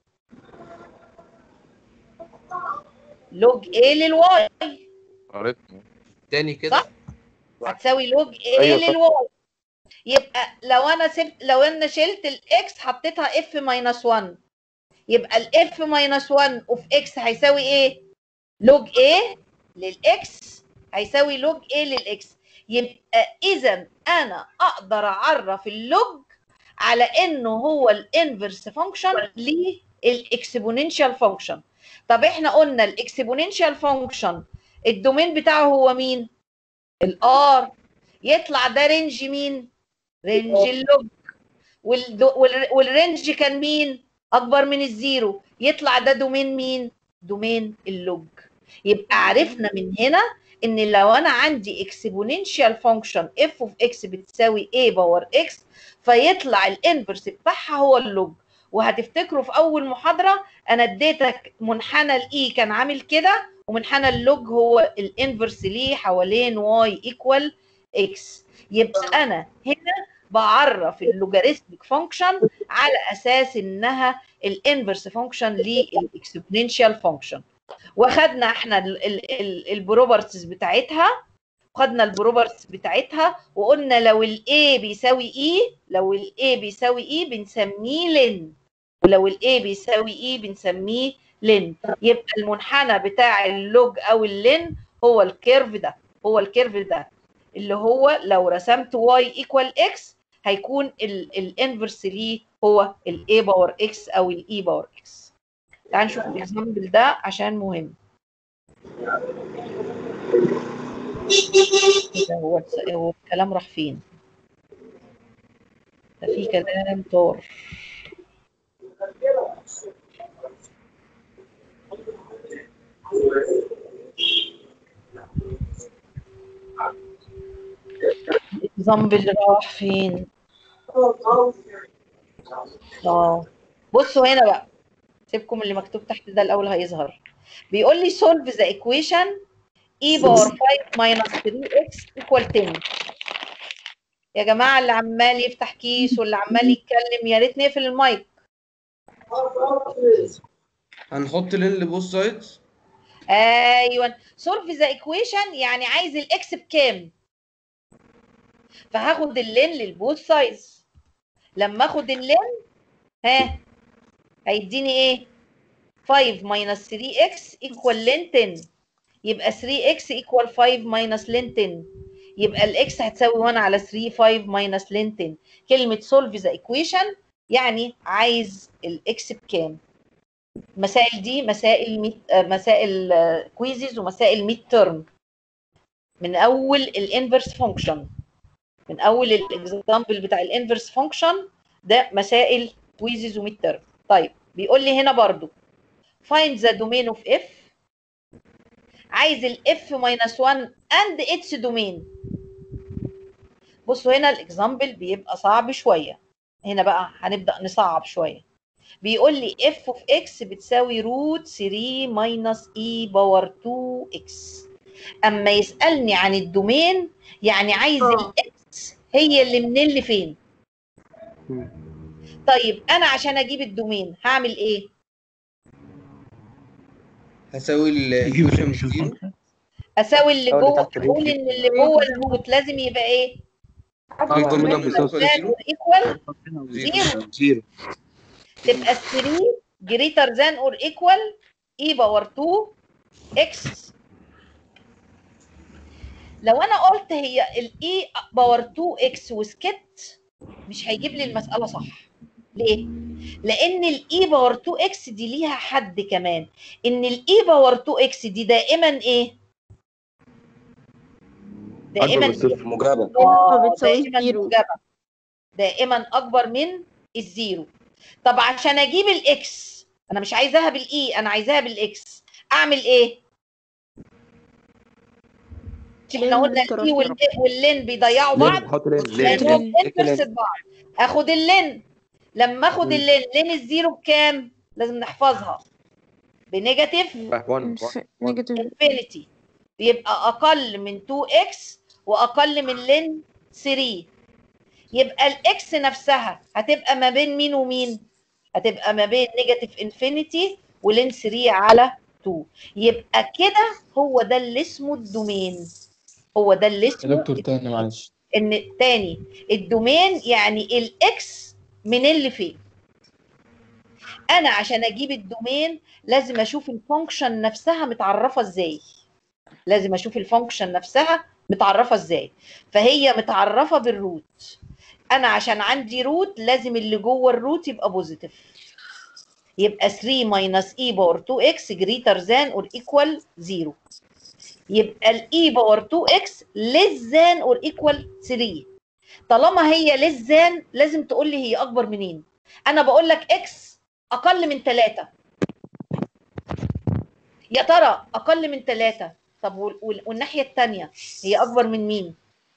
لوج a للواي قريت تاني كده هتساوي لوج a أيوة صح. للواي يبقى لو انا سبت لو انا شلت الاكس حطيتها اف ماينس 1 يبقى الاف ماينس 1 اوف اكس هيساوي ايه لوج a للاكس هيساوي لوج a للاكس يبقى اذا انا اقدر اعرف اللوج على انه هو الانفرس فانكشن للاكسبوننشال فانكشن طب احنا قلنا الاكسبوننشال فانكشن الدومين بتاعه هو مين الار يطلع ده رينج مين رينج اللوج والدو- وال- والرينج كان مين اكبر من الزيرو يطلع ده دومين مين دومين اللوج يبقى عرفنا من هنا ان لو انا عندي اكسبوننشال فانكشن اف اوف اكس بتساوي a باور اكس فيطلع الانفرس بتاعها هو اللوج وهتفتكروا في اول محاضره انا اديتك منحنى الاي كان عامل كده ومنحنى اللوج هو الانفرس ليه حوالين واي ايكوال اكس يبقى انا هنا بعرف اللوجاريتميك فانكشن على اساس انها الانفرس فانكشن للاكسبوننشال فانكشن واخدنا احنا البروبرتيز بتاعتها خدنا البروبرتيز بتاعتها وقلنا لو الاي بيساوي اي لو الاي بيساوي اي بنسميه لين ولو الاي بيساوي اي بنسميه لين يبقى المنحنى بتاع اللوج او اللين هو الكيرف ده هو الكيرف ده اللي هو لو رسمت واي ايكوال اكس هيكون الانفرس ليه هو الاي باور اكس او الاي باور اكس تعال نشوف الاكزامبل ده عشان مهم إيه ده هو هو الكلام راح فين ده في كلام طار الاكزامبل راح فين اه بصوا هنا بقى سيبكم اللي مكتوب تحت ده الاول هيظهر بيقول لي solve the equation e باور 5 minus 3x equal 10 يا جماعه اللي عمال يفتح كيس واللي عمال يتكلم يا ريت نقفل المايك هنحط لين لبوث سايدز ايوه solve the equation يعني عايز الاكس بكام فهاخد اللين للبوث سايز لما اخد اللين ها هيديني ايه 5 minus 3x equal لين 10 يبقى 3x equal 5 minus لين 10 يبقى الاكس هتساوي 1 على 3 5 minus لين 10 كلمة solve the equation يعني عايز الاكس بكام مسائل دي مسائل ميت آه، مسائل كويزز ومسائل ميد ترم من اول الانفرس فانكشن من اول الاكزامبل بتاع الانفرس فانكشن ده مسائل كويزز وميد ترم طيب بيقول لي هنا برضو find the domain of f عايز ال f minus 1 and its domain بصوا هنا الاكزامبل بيبقى صعب شويه هنا بقى هنبدا نصعب شويه بيقول لي f of x بتساوي روت 3 ماينس e باور 2 x اما يسالني عن الدومين يعني عايز الاكس هي اللي منين لفين طيب انا عشان اجيب الدومين هعمل ايه هساوي الايكويشن بزيرو اساوي اللي أو اللي جوه تحت اقول ان اللي جوه الروت لازم يبقى ايه اكبر من او بيساوي زيرو ايكوال زيرو زيرو تبقى 3 greater than or equal e باور 2 x لو انا قلت هي الاي باور 2 x وسكت مش هيجيب لي المساله صح ليه لان الاي باور 2 x دي ليها حد كمان ان الاي باور 2 x دي دائما ايه دائما أكبر من صفر مجابة آه، بتساوي دائما زيرو. موجبه دائما اكبر من الزيرو طب عشان اجيب الاكس انا مش عايزاها بالاي انا عايزاها بالاكس اعمل ايه مش احنا لين قلنا بالطرف. الاي والإيه واللين بيضيعوا بعض حط لين لانهم انفرس بعض اخد اللين لما اخد مم. اللين لين الزيرو بكام لازم نحفظها بنيجاتيف نيجاتيف انفينيتي بيبقى اقل من 2x واقل من لين 3 يبقى الاكس نفسها هتبقى ما بين مين ومين هتبقى ما بين نيجاتيف انفينيتي ولين 3 على 2 يبقى كده هو ده اللي اسمه الدومين هو ده اللي يا اسمه دكتور تاني معلش ان تاني الدومين يعني الاكس من اللي فين انا عشان اجيب الدومين لازم اشوف الفانكشن نفسها متعرفه ازاي لازم اشوف الفانكشن نفسها متعرفه ازاي فهي متعرفه بالروت انا عشان عندي روت لازم اللي جوه الروت يبقى بوزيتيف يبقى 3 ماينس اي باور 2 اكس جريتر ذان اور ايكوال 0 يبقى الاي باور 2 اكس ليس ذان اور ايكوال 3 طالما هي ليس ذان لازم تقول لي هي اكبر منين انا بقول لك اكس اقل من 3 يا ترى اقل من 3 طب وال- وال- والناحيه الثانيه هي اكبر من مين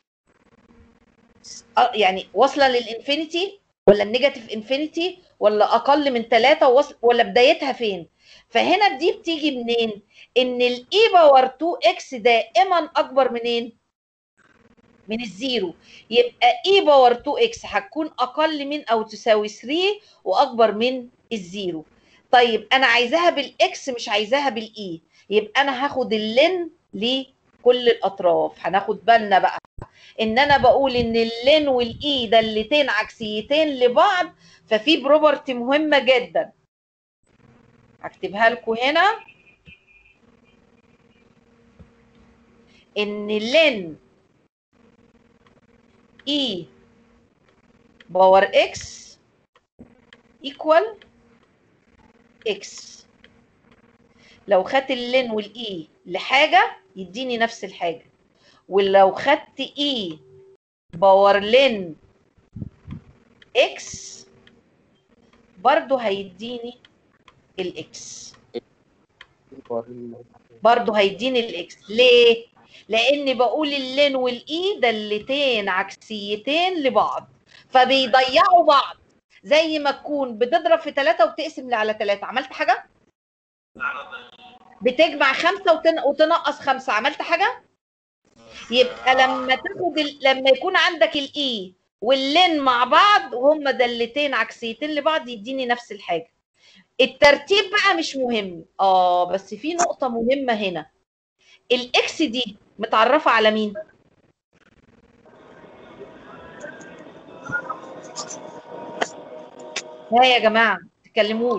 أ- يعني واصله للانفينيتي ولا النيجاتيف انفينيتي ولا اقل من 3 ولا بدايتها فين فهنا دي بتيجي منين ان الاي باور 2 اكس دائما اكبر منين من الزيرو يبقى اي باور 2 اكس هتكون اقل من او تساوي 3 واكبر من الزيرو طيب انا عايزاها بالاكس مش عايزاها بالاي يبقى انا هاخد اللين كل الاطراف هناخد بالنا بقى ان انا بقول ان اللين والاي دالتين عكسيتين لبعض ففي بروبرتي مهمه جدا هكتبها لكم هنا ان لن اي باور اكس ايكوال اكس لو خدت اللين والاي لحاجه يديني نفس الحاجه ولو خدت اي باور لين اكس برضو هيديني الاكس برضو هيديني الاكس ليه لان بقول اللين والاي دالتين عكسيتين لبعض فبيضيعوا بعض زي ما تكون بتضرب في ثلاثة وبتقسم على ثلاثة عملت حاجة بتجمع خمسة وتن... وتنقص خمسة عملت حاجة يبقى لما تاخد ال... لما يكون عندك الاي واللين مع بعض وهم دالتين عكسيتين لبعض يديني نفس الحاجة الترتيب بقى مش مهم اه بس في نقطة مهمة هنا الاكس دي متعرفة على مين ها يا جماعة ما تتكلموش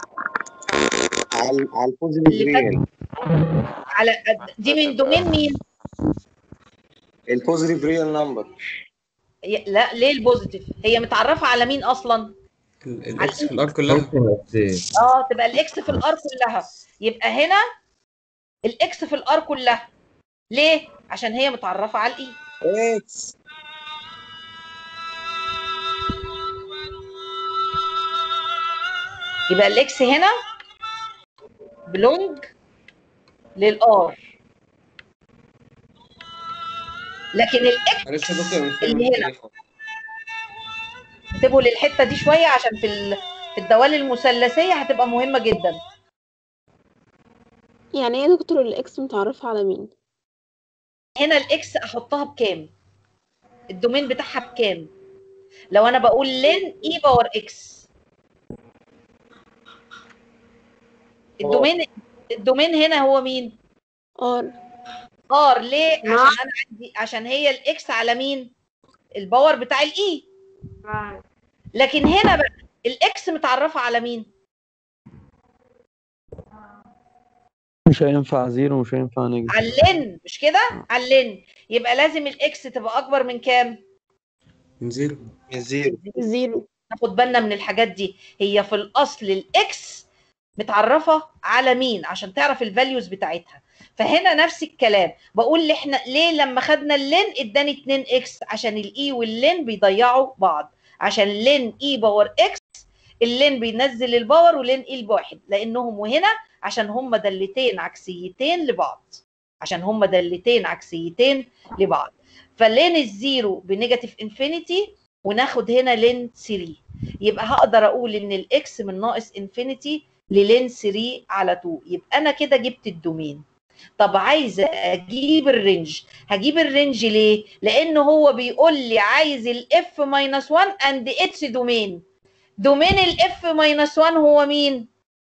على على البوزيتيف اللي فات ريال على دي من دومين مين البوزيتيف ريال نمبر ي- لا ليه البوزيتيف هي متعرفة على مين اصلا الاكس في الار كلها اه تبقى الاكس في الار كلها يبقى هنا الاكس في الار كلها ليه عشان هي متعرفة على الاي اكس يبقى الاكس هنا بلونج للار لكن الاكس معلش يا دكتور أنا مش فاهم اللي هنا التاريخ. انتبهوا للحته دي شويه عشان في ال- في الدوال المثلثيه هتبقى مهمه جدا يعني ايه يا دكتور الاكس متعرفة على مين هنا الاكس احطها بكام الدومين بتاعها بكام لو انا بقول لين اي باور اكس الدومين الدومين هنا هو مين ار ار ليه عشان انا عندي عشان هي الاكس على مين الباور بتاع الاي لكن هنا بقى الاكس متعرفه على مين مش هينفع زيرو مش هينفع نيجاتيف على اللين مش كده على اللين يبقى لازم الاكس تبقى اكبر من كام من زيرو من زيرو زيرو ناخد بالنا من الحاجات دي هي في الاصل الاكس متعرفه على مين عشان تعرف الفاليوز بتاعتها فهنا نفس الكلام بقول لي احنا ليه لما خدنا اللين اداني 2 اكس عشان الاي واللين بيضيعوا بعض عشان لين اي باور اكس اللين بينزل الباور ولين اي بواحد لانهم وهنا عشان هم دالتين عكسيتين لبعض عشان هم دالتين عكسيتين لبعض فلين الزيرو بنيجاتيف انفينيتي وناخد هنا لين 3 يبقى هقدر اقول ان الاكس من ناقص انفينيتي للين 3 على 2 يبقى انا كده جبت الدومين طب عايزه اجيب الرينج هجيب الرينج ليه لان هو بيقول لي عايز الاف ماينس 1 اند اتس دومين دومين الاف ماينس 1 هو مين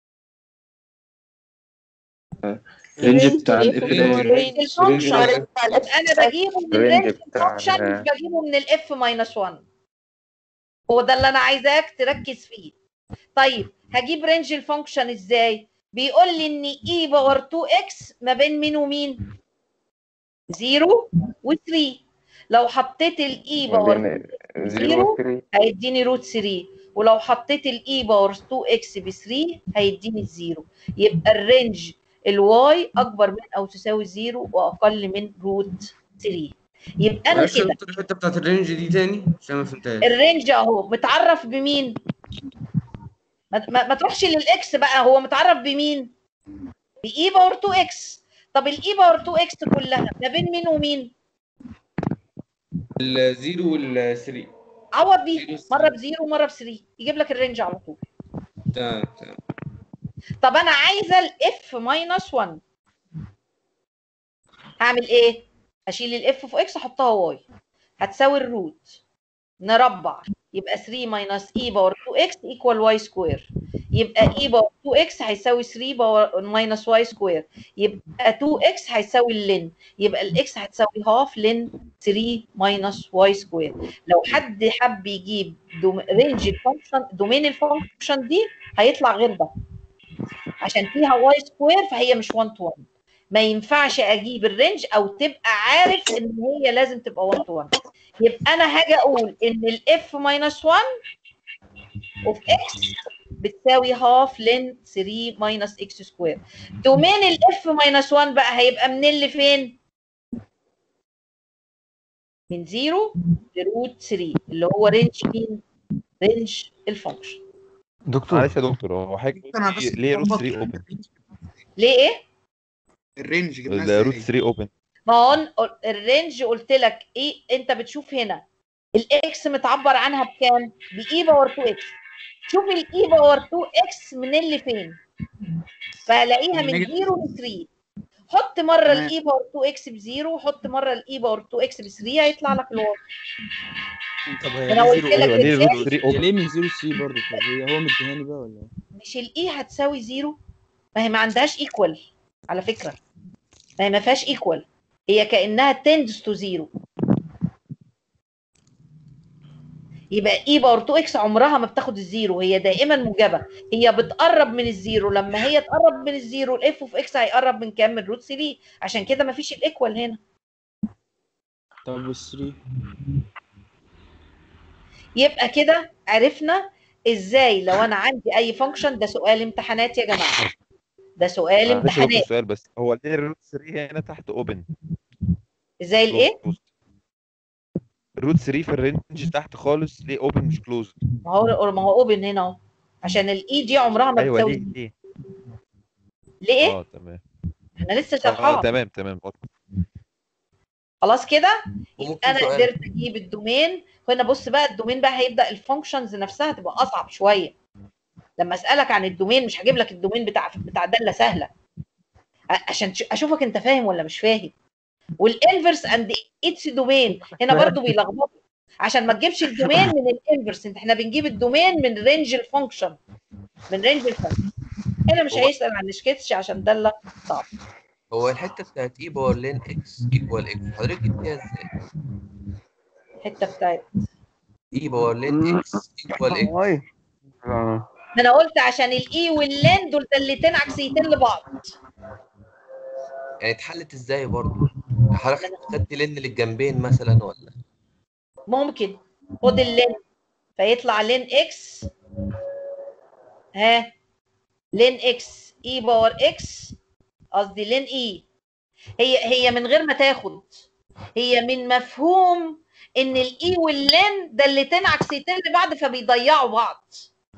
الرينج بتاع الاف الاف اللي هو الرينج الفانكشن انا بجيبه من الرينج الرينج بتاع الفانكشن مش ال- بجيبه من الاف ماينس 1 هو ده اللي انا عايزاك تركز فيه طيب هجيب رينج الفانكشن ازاي بيقول لي ان اي باور 2 اكس ما بين مين ومين 0 و3 لو حطيت الاي باور بين 0 0 و 3 هيديني روت 3 ولو حطيت الاي باور 2 اكس ب 3 هيديني الزيرو يبقى الرينج الواي اكبر من او تساوي 0 واقل من روت 3 يبقى انا معلش يا كده دكتور الحته بتاعت الرينج دي تاني عشان ما فهمتهاش الرينج اهو متعرف بمين ما, ما, ما تروحش للاكس بقى هو متعرف بمين باي باور 2 اكس طب الاي باور 2 اكس كلها ما بين مين ومين الزيرو والثري عوض بيه مره بزيرو ومره ب 3 يجيب لك الرينج على طول تمام تمام طب انا عايزه الاف ماينس 1 هعمل ايه هشيل الاف في اكس احطها واي هتساوي الروت نربع يبقى 3 ماينس اي باور 2 اكس ايكوال واي سكوير يبقى اي باور 2 اكس هيساوي 3 باور ماينس واي سكوير يبقى 2 اكس هيساوي اللين يبقى الاكس هتساوي هاف لين 3 ماينس واي سكوير لو حد حب يجيب دوم... رينج الفانكشن دومين الفانكشن دي هيطلع غير ده عشان فيها واي سكوير فهي مش 1 تو 1 ما ينفعش اجيب الرينج او تبقى عارف ان هي لازم تبقى 1 تو 1 يبقى انا هاجي اقول ان الاف ماينس 1 اوف اكس بتساوي هاف لين 3 ماينس اكس سكوير دومين الاف ماينس 1 بقى هيبقى من اللي فين؟ من 0 لروت 3 اللي هو رينج مين؟ رينج الفانكشن دكتور معلش يا دكتور هو حضرتك أنا بس ليه روت بلخبط 3 اوبن ليه ايه؟ الرينج جبناها روت ازاي 3 اوبن ما هو الرينج قلت لك ايه انت بتشوف هنا الاكس متعبر عنها بكام؟ باي باور 2 اكس شوف الاي باور 2 اكس من اللي فين؟ فهلاقيها من نيجاتيف. 0 ل 3 حط مره تمام. الاي باور 2 اكس بزيرو وحط مره الاي باور 2 اكس ب 3 هيطلع لك الواي طب هي انا ليه قلت زيرو لك ايوه ليه ازاي روت 3 اوبن ليه من زيرو 3 برضه طب هي هو مديهاني بقى ولا ايه؟ مش الاي هتساوي زيرو ما هي ما عندهاش ايكوال على فكره ما هي ما فيهاش ايكوال هي كانها تندس تو زيرو يبقى اي باور 2 اكس عمرها ما بتاخد الزيرو هي دائما موجبه هي بتقرب من الزيرو لما هي تقرب من الزيرو الاف اوف اكس هيقرب من كام من روت 3 عشان كده ما فيش الايكوال هنا طب وال 3 يبقى كده عرفنا ازاي لو انا عندي اي فانكشن ده سؤال امتحانات يا جماعه ده سؤال معلش يا دكتور امتحانات سؤال بس هو ليه الروت 3 هنا تحت اوبن ازاي الايه الروت 3 في الرينج تحت خالص ليه اوبن مش كلوز ما هو ما هو اوبن هنا اهو عشان الاي دي عمرها ما ايوه بتساوي ليه ليه ليه ايه اه تمام احنا لسه اه شرحها تمام تمام خلاص كده وممكن يبقى انا سؤال قدرت اجيب الدومين هنا بص بقى الدومين بقى هيبدا الفانكشنز نفسها تبقى اصعب شويه لما اسالك عن الدومين مش هجيب لك الدومين بتاع بتاع داله سهله ع- عشان تش- اشوفك انت فاهم ولا مش فاهم والانفرس اند اتس دومين هنا برضو بيلخبطوا عشان ما تجيبش الدومين من الانفرس انت احنا بنجيب الدومين من رينج الفانكشن من رينج الفانكشن هنا مش هو- هيسال عن السكتش عشان داله صعب هو الحته بتاعت اي باور لين اكس ايكوال اكس حضرتك جبتيها ازاي؟ الحته بتاعت اي باور لين اكس ايكوال اكس ما انا قلت عشان الاي واللين دول دالتين عكسيتين لبعض يعني اتحلت ازاي برضه؟ حضرتك خدت لين للجنبين مثلا ولا؟ ممكن خد اللين فيطلع لين اكس ها لين اكس اي باور اكس قصدي لين اي هي هي من غير ما تاخد هي من مفهوم ان الاي واللين دالتين عكسيتين لبعض فبيضيعوا بعض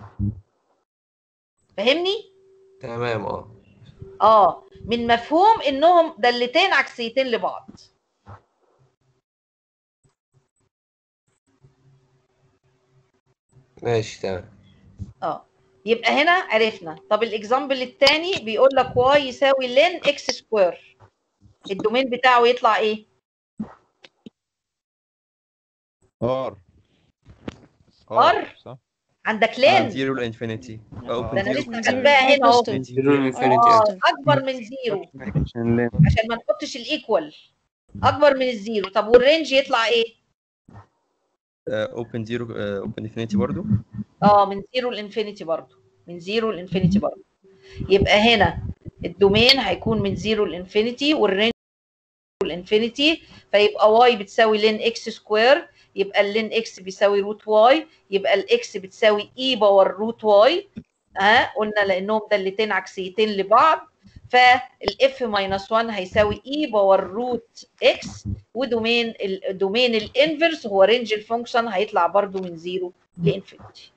فاهمني تمام اه اه من مفهوم انهم دالتين عكسيتين لبعض ماشي تمام اه يبقى هنا عرفنا طب الاكزامبل الثاني بيقول لك واي يساوي لين اكس سكوير الدومين بتاعه يطلع ايه ار ار صح عندك لين زيرو لانفينيتي ده انا لسه كاتباها هنا اهو اه اكبر من زيرو عشان ما نحطش الايكوال اكبر من الزيرو طب والرينج يطلع ايه اوبن زيرو اوبن انفينيتي برضه اه من زيرو لانفينيتي برضو من زيرو لانفينيتي برضو يبقى هنا الدومين هيكون من زيرو لانفينيتي والرينج لانفينيتي فيبقى واي بتساوي لين اكس سكوير يبقى اللين اكس بيساوي روت واي يبقى الاكس بتساوي اي باور روت واي ها قلنا لانهم دالتين عكسيتين لبعض فالاف ماينس 1 هيساوي اي باور روت اكس ودومين الدومين الانفرس هو رينج الفانكشن هيطلع برضو من زيرو لانفينيتي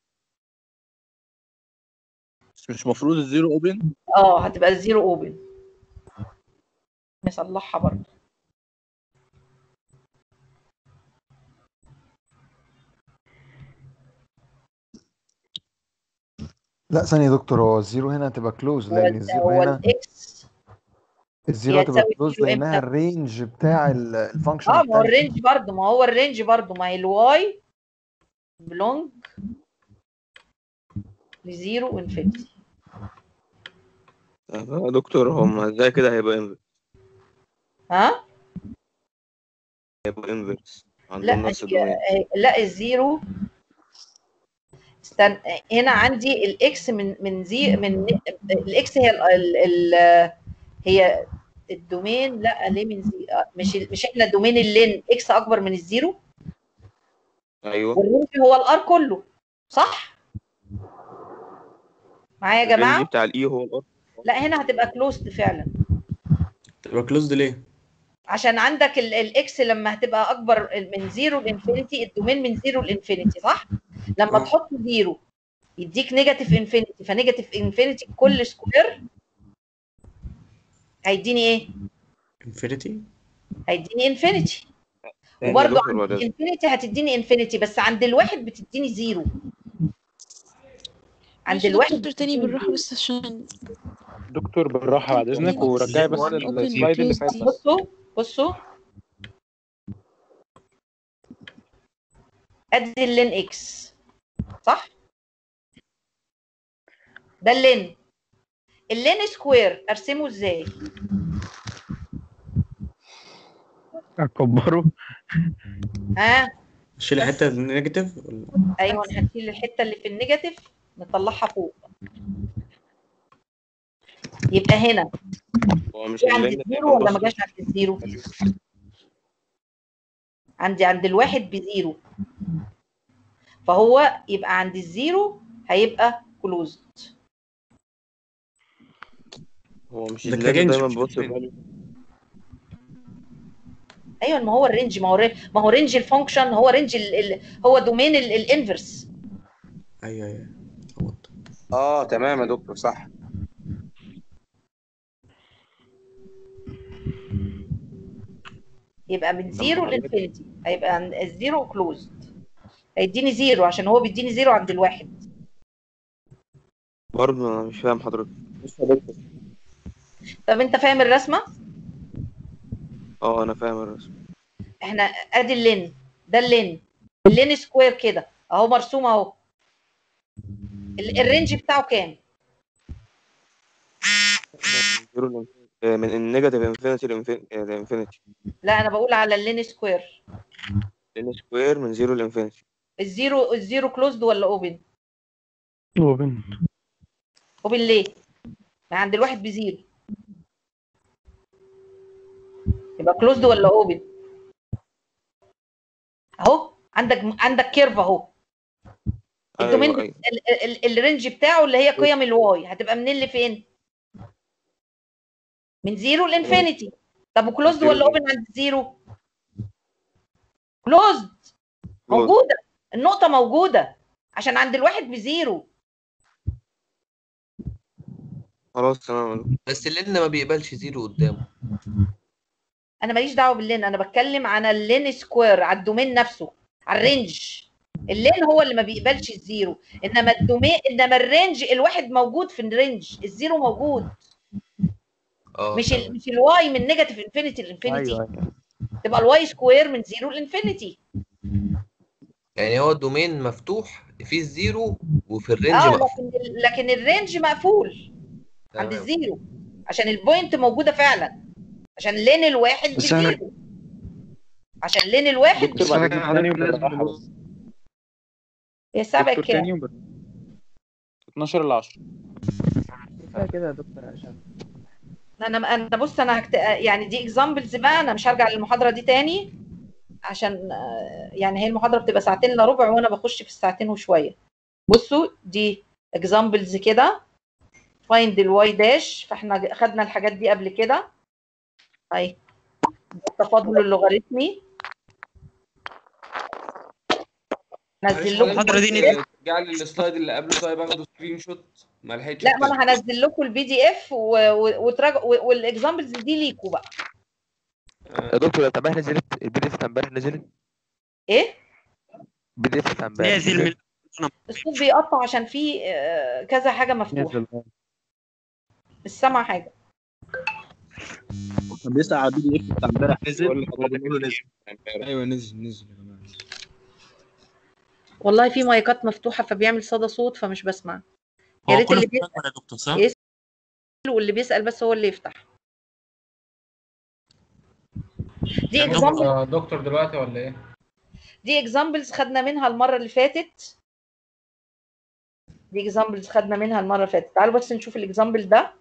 بس مش المفروض الزيرو اوبن اه هتبقى الزيرو اوبن نصلحها برضو لا ثانية يا دكتور هو الزيرو هنا هتبقى كلوز هو لأن ال- الزيرو هو هنا الاكس الزيرو هي هتبقى هتساوي كلوز زيرو لأنها امتى؟ الرينج بتاع ال- الفانكشن اه ما هو التانية الرينج برضو ما هو الرينج برضو ما هي الواي بلونج لزيرو وانفينيتي طب يا دكتور هما ازاي كده هيبقى انفرس ها هيبقى انفرس لا عندهم نفس هي- الدومين هي- لا الزيرو استنى هنا عندي الاكس من من زي من الاكس هي ال ال ال هي الدومين لا ليه من زي آه، مش مش احنا الدومين اللين اكس اكبر من الزيرو ايوه والرينج هو الار كله صح معايا يا الرينج جماعه بتاع الاي هو الار لا هنا هتبقى كلوزد فعلا تبقى كلوزد ليه؟ عشان عندك الاكس لما هتبقى اكبر من زيرو لانفينيتي الدومين من زيرو لانفينيتي صح؟ لما آه. تحط زيرو يديك نيجاتيف انفينيتي فنيجاتيف انفينيتي كل سكوير هيديني ايه؟ انفينيتي هيديني انفينيتي تاني يا وبرده دكتور عند ولا الانفينيتي هتديني انفينيتي بس عند الواحد بتديني زيرو عند معلش يا الواحد دكتور تاني بتديني بالراحة زيرو بس عشان دكتور بالراحة بعد إذنك ورجعي بس open السلايد اللي close فات دي. بس بصوا بصوا ادي اللين اكس صح ده اللين اللين سكوير ارسمه ازاي أكبره ها شيل الحته النيجاتيف ولا ايوه هنشيل الحته اللي في النيجاتيف نطلعها فوق يبقى هنا هو مش في عند اللين الزيرو ولا ما جاش عند الزيرو عندي عند الواحد بزيرو فهو يبقى عند الزيرو هيبقى كلوزد هو مش ده اللين كرنج دايما مش بص كرنج. ايوه ما هو الرينج ما هو ري- ما هو رينج الفانكشن هو رينج ال ال هو دومين ال- الانفرس ايوه ايوه اه تمام يا دكتور صح يبقى من زيرو حضرتك- لانفينيتي هيبقى عند الزيرو كلوزد هيديني زيرو عشان هو بيديني زيرو عند الواحد برضه انا مش فاهم حضرتك طب انت فاهم الرسمه اه انا فاهم الرسم احنا ادي اللين ده اللين اللين سكوير كده اهو مرسوم اهو ال- الرينج بتاعه كام زيرو لإنفينيتي- آه، من النيجاتيف انفينيتي لانفينيتي لا انا بقول على اللين سكوير لين سكوير من زيرو لانفينيتي الزيرو الزيرو كلوزد ولا اوبن اوبن اوبن ليه ما عند الواحد بزيرو يبقى كلوزد ولا اوبن اهو عندك عندك كيرف اهو الدومين ايوه ايوه ال- ال- الرينج بتاعه اللي هي قيم الواي هتبقى منين لفين من زيرو لانفينيتي طب وكلوزد زيرو ولا اوبن عند الزيرو كلوزد موجوده النقطه موجوده عشان عند الواحد بزيرو خلاص تمام بس اللين ما بيقبلش زيرو قدامه انا ماليش دعوه باللين انا بتكلم عن اللين سكوير على الدومين نفسه على الرينج اللين هو اللي ما بيقبلش الزيرو انما الدومين انما الرينج الواحد موجود في الرينج الزيرو موجود اه مش ال مش الواي من نيجاتيف انفينيتي لانفينيتي ايوه ايوه تبقى الواي سكوير من زيرو لانفينيتي يعني هو الدومين مفتوح في الزيرو وفي الرينج اه مقفول لكن ال- لكن الرينج مقفول عند تمام. الزيرو عشان البوينت موجوده فعلا عشان لين الواحد بس أنا- بزيرو عشان لين الواحد دكتور بعد بزيرو. إذنك تاني بالراحة بس هي الساعه بقت دكتور كام؟ تاني وبر- 12 ل 10 كفايه كده يا دكتور عشان انا انا بص انا هكت... يعني دي اكزامبلز بقى انا مش هرجع للمحاضره دي تاني عشان آه، يعني هي المحاضره بتبقى ساعتين الا ربع وانا بخش في الساعتين وشويه بصوا دي اكزامبلز كده فايند الواي داش فاحنا خدنا الحاجات دي قبل كده اهي ده التفاضل اللوغاريتمي نزل لكم المحاضرة دي PDF. ترجع لي السلايد اللي قبله طيب اخده سكرين شوت ما لحقتش لا ما أكتب. انا هنزل لكم البي دي اف وتراجعوا والاكزامبلز دي ليكوا بقى يا دكتور انت امبارح نزلت البي دي اف بتاع امبارح نزلت ايه البي دي اف بتاع امبارح نازل من الصوت بيقطع عشان في آه، كذا حاجه مفتوحه نزل مش سامعه حاجه كان بيسأل على البي دي اف بتاع امبارح نزل هو بنقول له نزل ايوه نزل نزل يا جماعه والله في مايكات مفتوحه فبيعمل صدى صوت فمش بسمع يا هو ريت كله اللي في بيسأل المنوال يا دكتور صح؟ يسأل واللي بيسأل بس هو اللي يفتح دي يعني اكزامبل آه، دكتور دلوقتي ولا ايه؟ دي اكزامبلز خدنا منها المرة اللي فاتت دي اكزامبلز خدنا منها المرة اللي فاتت تعالوا بس نشوف الاكزامبل ده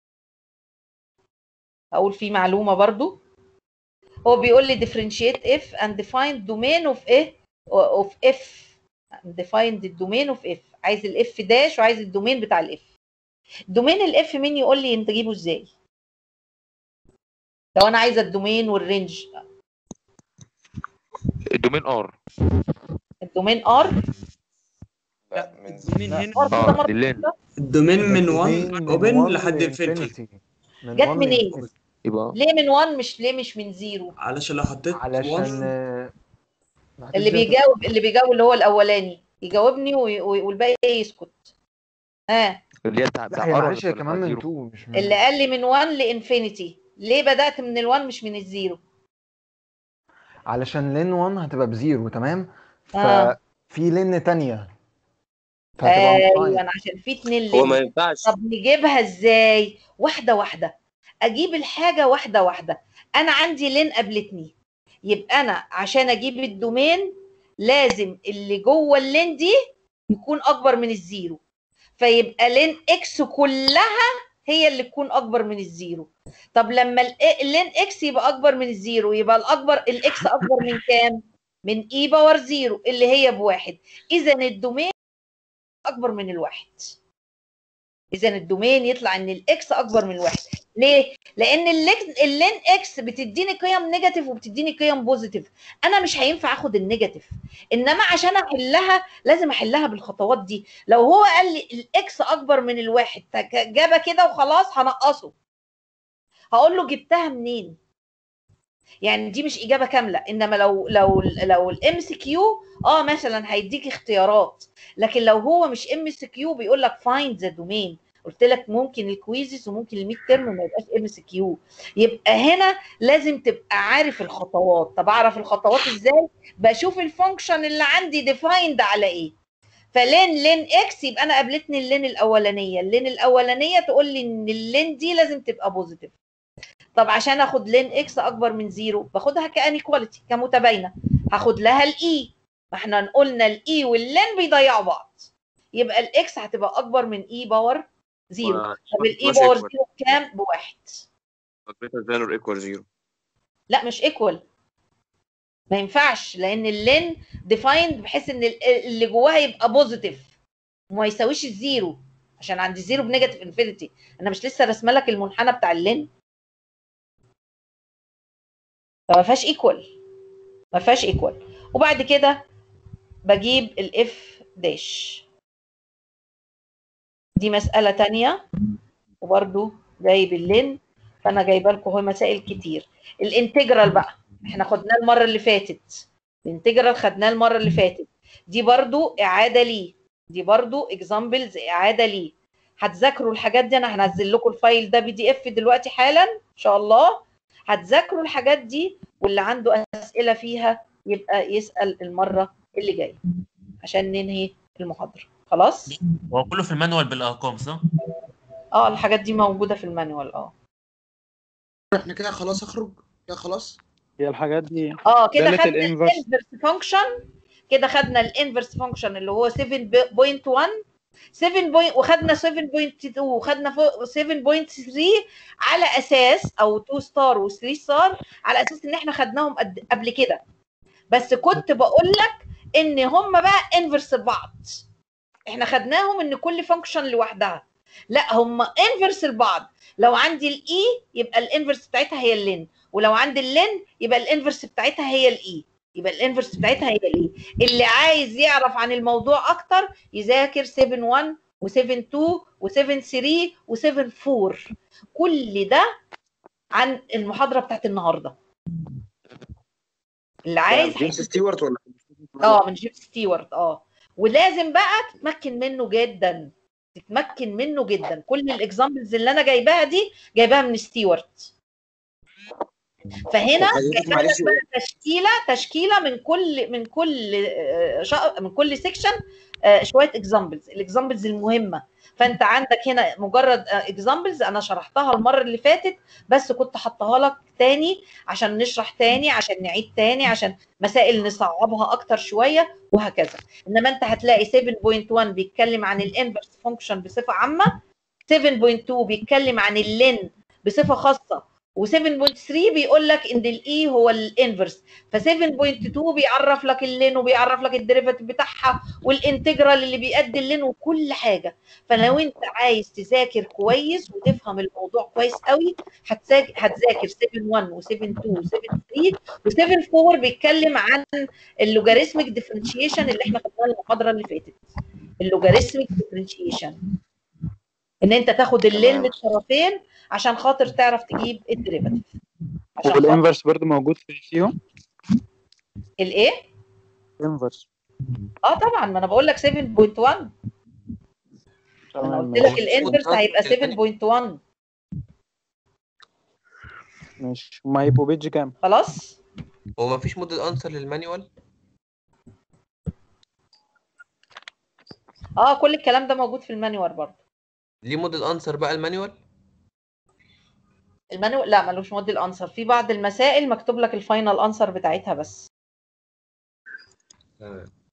هقول فيه معلومة برضو هو بيقول لي differentiate if and define domain of ايه of f define the domain of f عايز الاف داش وعايز الدومين بتاع الاف دومين الاف مين يقول لي انت تجيبه ازاي لو انا عايزه الدومين والرينج الدومين ار الدومين ار الدومين هنا اه اللين الدومين من 1 من اوبن 1 لحد ل انفينيتي infinity. من جت 1 منين ل يبقى ليه من 1 مش ليه مش من 0 علشان لو حطيت علشان 1 آه، ما اللي حدش زي- بيجاوب اللي بيجاوب اللي هو الاولاني يجاوبني وي- وي- والباقي يسكت ها اللي هي بتاع لا بتاع هي ار ولا معلش هي بتاع كمان من زيرو 2 مش من اللي قال لي من 1 لانفينيتي ليه بدأت من ال1 مش من الزيرو علشان لين 1 هتبقى بزيرو تمام اه ففي لين تانية فهتبقى ايوه undefined. عشان في اتنين هو لين ما ينفعش طب نجيبها ازاي واحده واحده اجيب الحاجه واحده واحده انا عندي لين قابلتني يبقى انا عشان اجيب الدومين لازم اللي جوه اللين دي يكون اكبر من الزيرو فيبقى لين اكس كلها هي اللي تكون اكبر من الزيرو طب لما ال- اللين اكس يبقى اكبر من الزيرو يبقى الاكبر الاكس اكبر من كام من اي باور زيرو اللي هي بواحد اذا الدومين اكبر من الواحد اذا الدومين يطلع ان الاكس اكبر من الواحد ليه لان اللين اللين اكس بتديني قيم نيجاتيف وبتديني قيم بوزيتيف انا مش هينفع اخد النيجاتيف انما عشان احلها لازم احلها بالخطوات دي لو هو قال لي الاكس اكبر من الواحد تك- جابها كده وخلاص هنقصه هقول له جبتها منين يعني دي مش اجابه كامله انما لو لو لو الام سي كيو اه مثلا هيديك اختيارات لكن لو هو مش ام سي كيو بيقول لك فايند ذا دومين قلت لك ممكن الكويزز وممكن الميد ترم ما يبقاش ام سي كيو يبقى هنا لازم تبقى عارف الخطوات طب اعرف الخطوات ازاي بشوف الفانكشن اللي عندي ديفايند على ايه فلين لين اكس يبقى انا قابلتني اللين الاولانيه اللين الاولانيه تقول لي ان اللين دي لازم تبقى بوزيتيف طب عشان اخد لين اكس اكبر من زيرو باخدها كانيكواليتي كمتباينه هاخد لها الاي ما احنا قلنا الاي واللين بيضيعوا بعض يبقى الاكس هتبقى اكبر من اي باور زيرو و- طب الاي ماشي باور equal. زيرو بكام بواحد greater than or equal zero لا مش ايكوال ما ينفعش لان اللين ديفايند بحيث ان ال- اللي جواها يبقى بوزيتيف وما يساويش الزيرو عشان عندي زيرو بنيجاتيف انفينيتي انا مش لسه رسمه لك المنحنى بتاع اللين فما فيهاش ايكوال ما فيهاش ايكوال وبعد كده بجيب الاف داش دي مسألة تانية وبرده جايب اللين فانا جايبه لكم اهو مسائل كتير الانتجرال بقى احنا خدناه المره اللي فاتت الانتجرال خدناه المره اللي فاتت دي برضو اعاده ليه دي برضو اكزامبلز اعاده ليه هتذاكروا الحاجات دي انا هنزل لكم الفايل ده بي دي اف دلوقتي حالا ان شاء الله هتذاكروا الحاجات دي واللي عنده اسئله فيها يبقى يسال المره اللي جايه عشان ننهي المحاضره خلاص هو كله في المانوال بالارقام صح؟ اه الحاجات دي موجوده في المانيوال اه احنا كده خلاص اخرج كده خلاص هي الحاجات دي اه كده دالة خدنا الانفرس الانفرس فانكشن كده خدنا الانفرس فانكشن اللي هو 7.1 7 بوينت وخدنا 7.2 وخدنا فوق 7.3 على اساس او 2 ستار و3 ستار على اساس ان احنا خدناهم قد- قبل كده بس كنت بقول لك ان هم بقى انفرس لبعض احنا خدناهم ان كل فانكشن لوحدها لا هم انفرس لبعض لو عندي الاي يبقى الانفرس بتاعتها هي اللين ولو عندي اللين يبقى الانفرس بتاعتها هي الاي يبقى الانفرس بتاعتها هي الاي اللي عايز يعرف عن الموضوع اكتر يذاكر 7 1 و7 2 و7 3 و7 4 كل ده عن المحاضره بتاعت النهارده اللي عايز جيمس ستيوارت ولا اه من جيمس ستيوارت اه ولازم بقى تتمكن منه جدا تتمكن منه جدا كل الاكزامبلز اللي انا جايباها دي جايباها من ستيوارت فهنا طب حضرتك جايبه معلش لك بقى تشكيله تشكيله من كل من كل آه، شا- من كل سيكشن شويه اكزامبلز الاكزامبلز المهمه فانت عندك هنا مجرد اكزامبلز انا شرحتها المره اللي فاتت بس كنت حطها لك تاني عشان نشرح تاني عشان نعيد تاني عشان مسائل نصعبها اكتر شويه وهكذا انما انت هتلاقي 7.1 بيتكلم عن الانفرس فانكشن بصفه عامه 7.2 بيتكلم عن اللين بصفه خاصه و7.3 بيقول لك ان الاي هو الانفرس ف7.2 بيعرف لك اللين وبيعرف لك الديريفاتيف بتاعها والانتجرال اللي بيأدي اللين وكل حاجه فلو انت عايز تذاكر كويس وتفهم الموضوع كويس قوي هتذاكر هتذاكر 7.1 و7.2 و7.3 و7.4 بيتكلم عن اللوجاريثميك ديفرنشيشن اللي احنا خدناه المحاضره اللي فاتت اللوجاريثميك ديفرنشيشن ان انت تاخد اللين من الطرفين عشان خاطر تعرف تجيب الديريفاتيف عشان خاطر والانفرس برضه موجود في فيهم الايه انفرس اه طبعا ما انا بقول لك 7.1 انا تمام قلت لك ماشي الانفرس هيبقى 7.1 ماشي هما هيبقوا بيج كام خلاص هو مفيش موديل انسر للمانيوال اه كل الكلام ده موجود في المانيوال برضه ليه موديل انسر بقى المانيوال المانيوال لا ملوش موديل انسر في بعض المسائل مكتوب لك الفاينل انسر بتاعتها بس تمام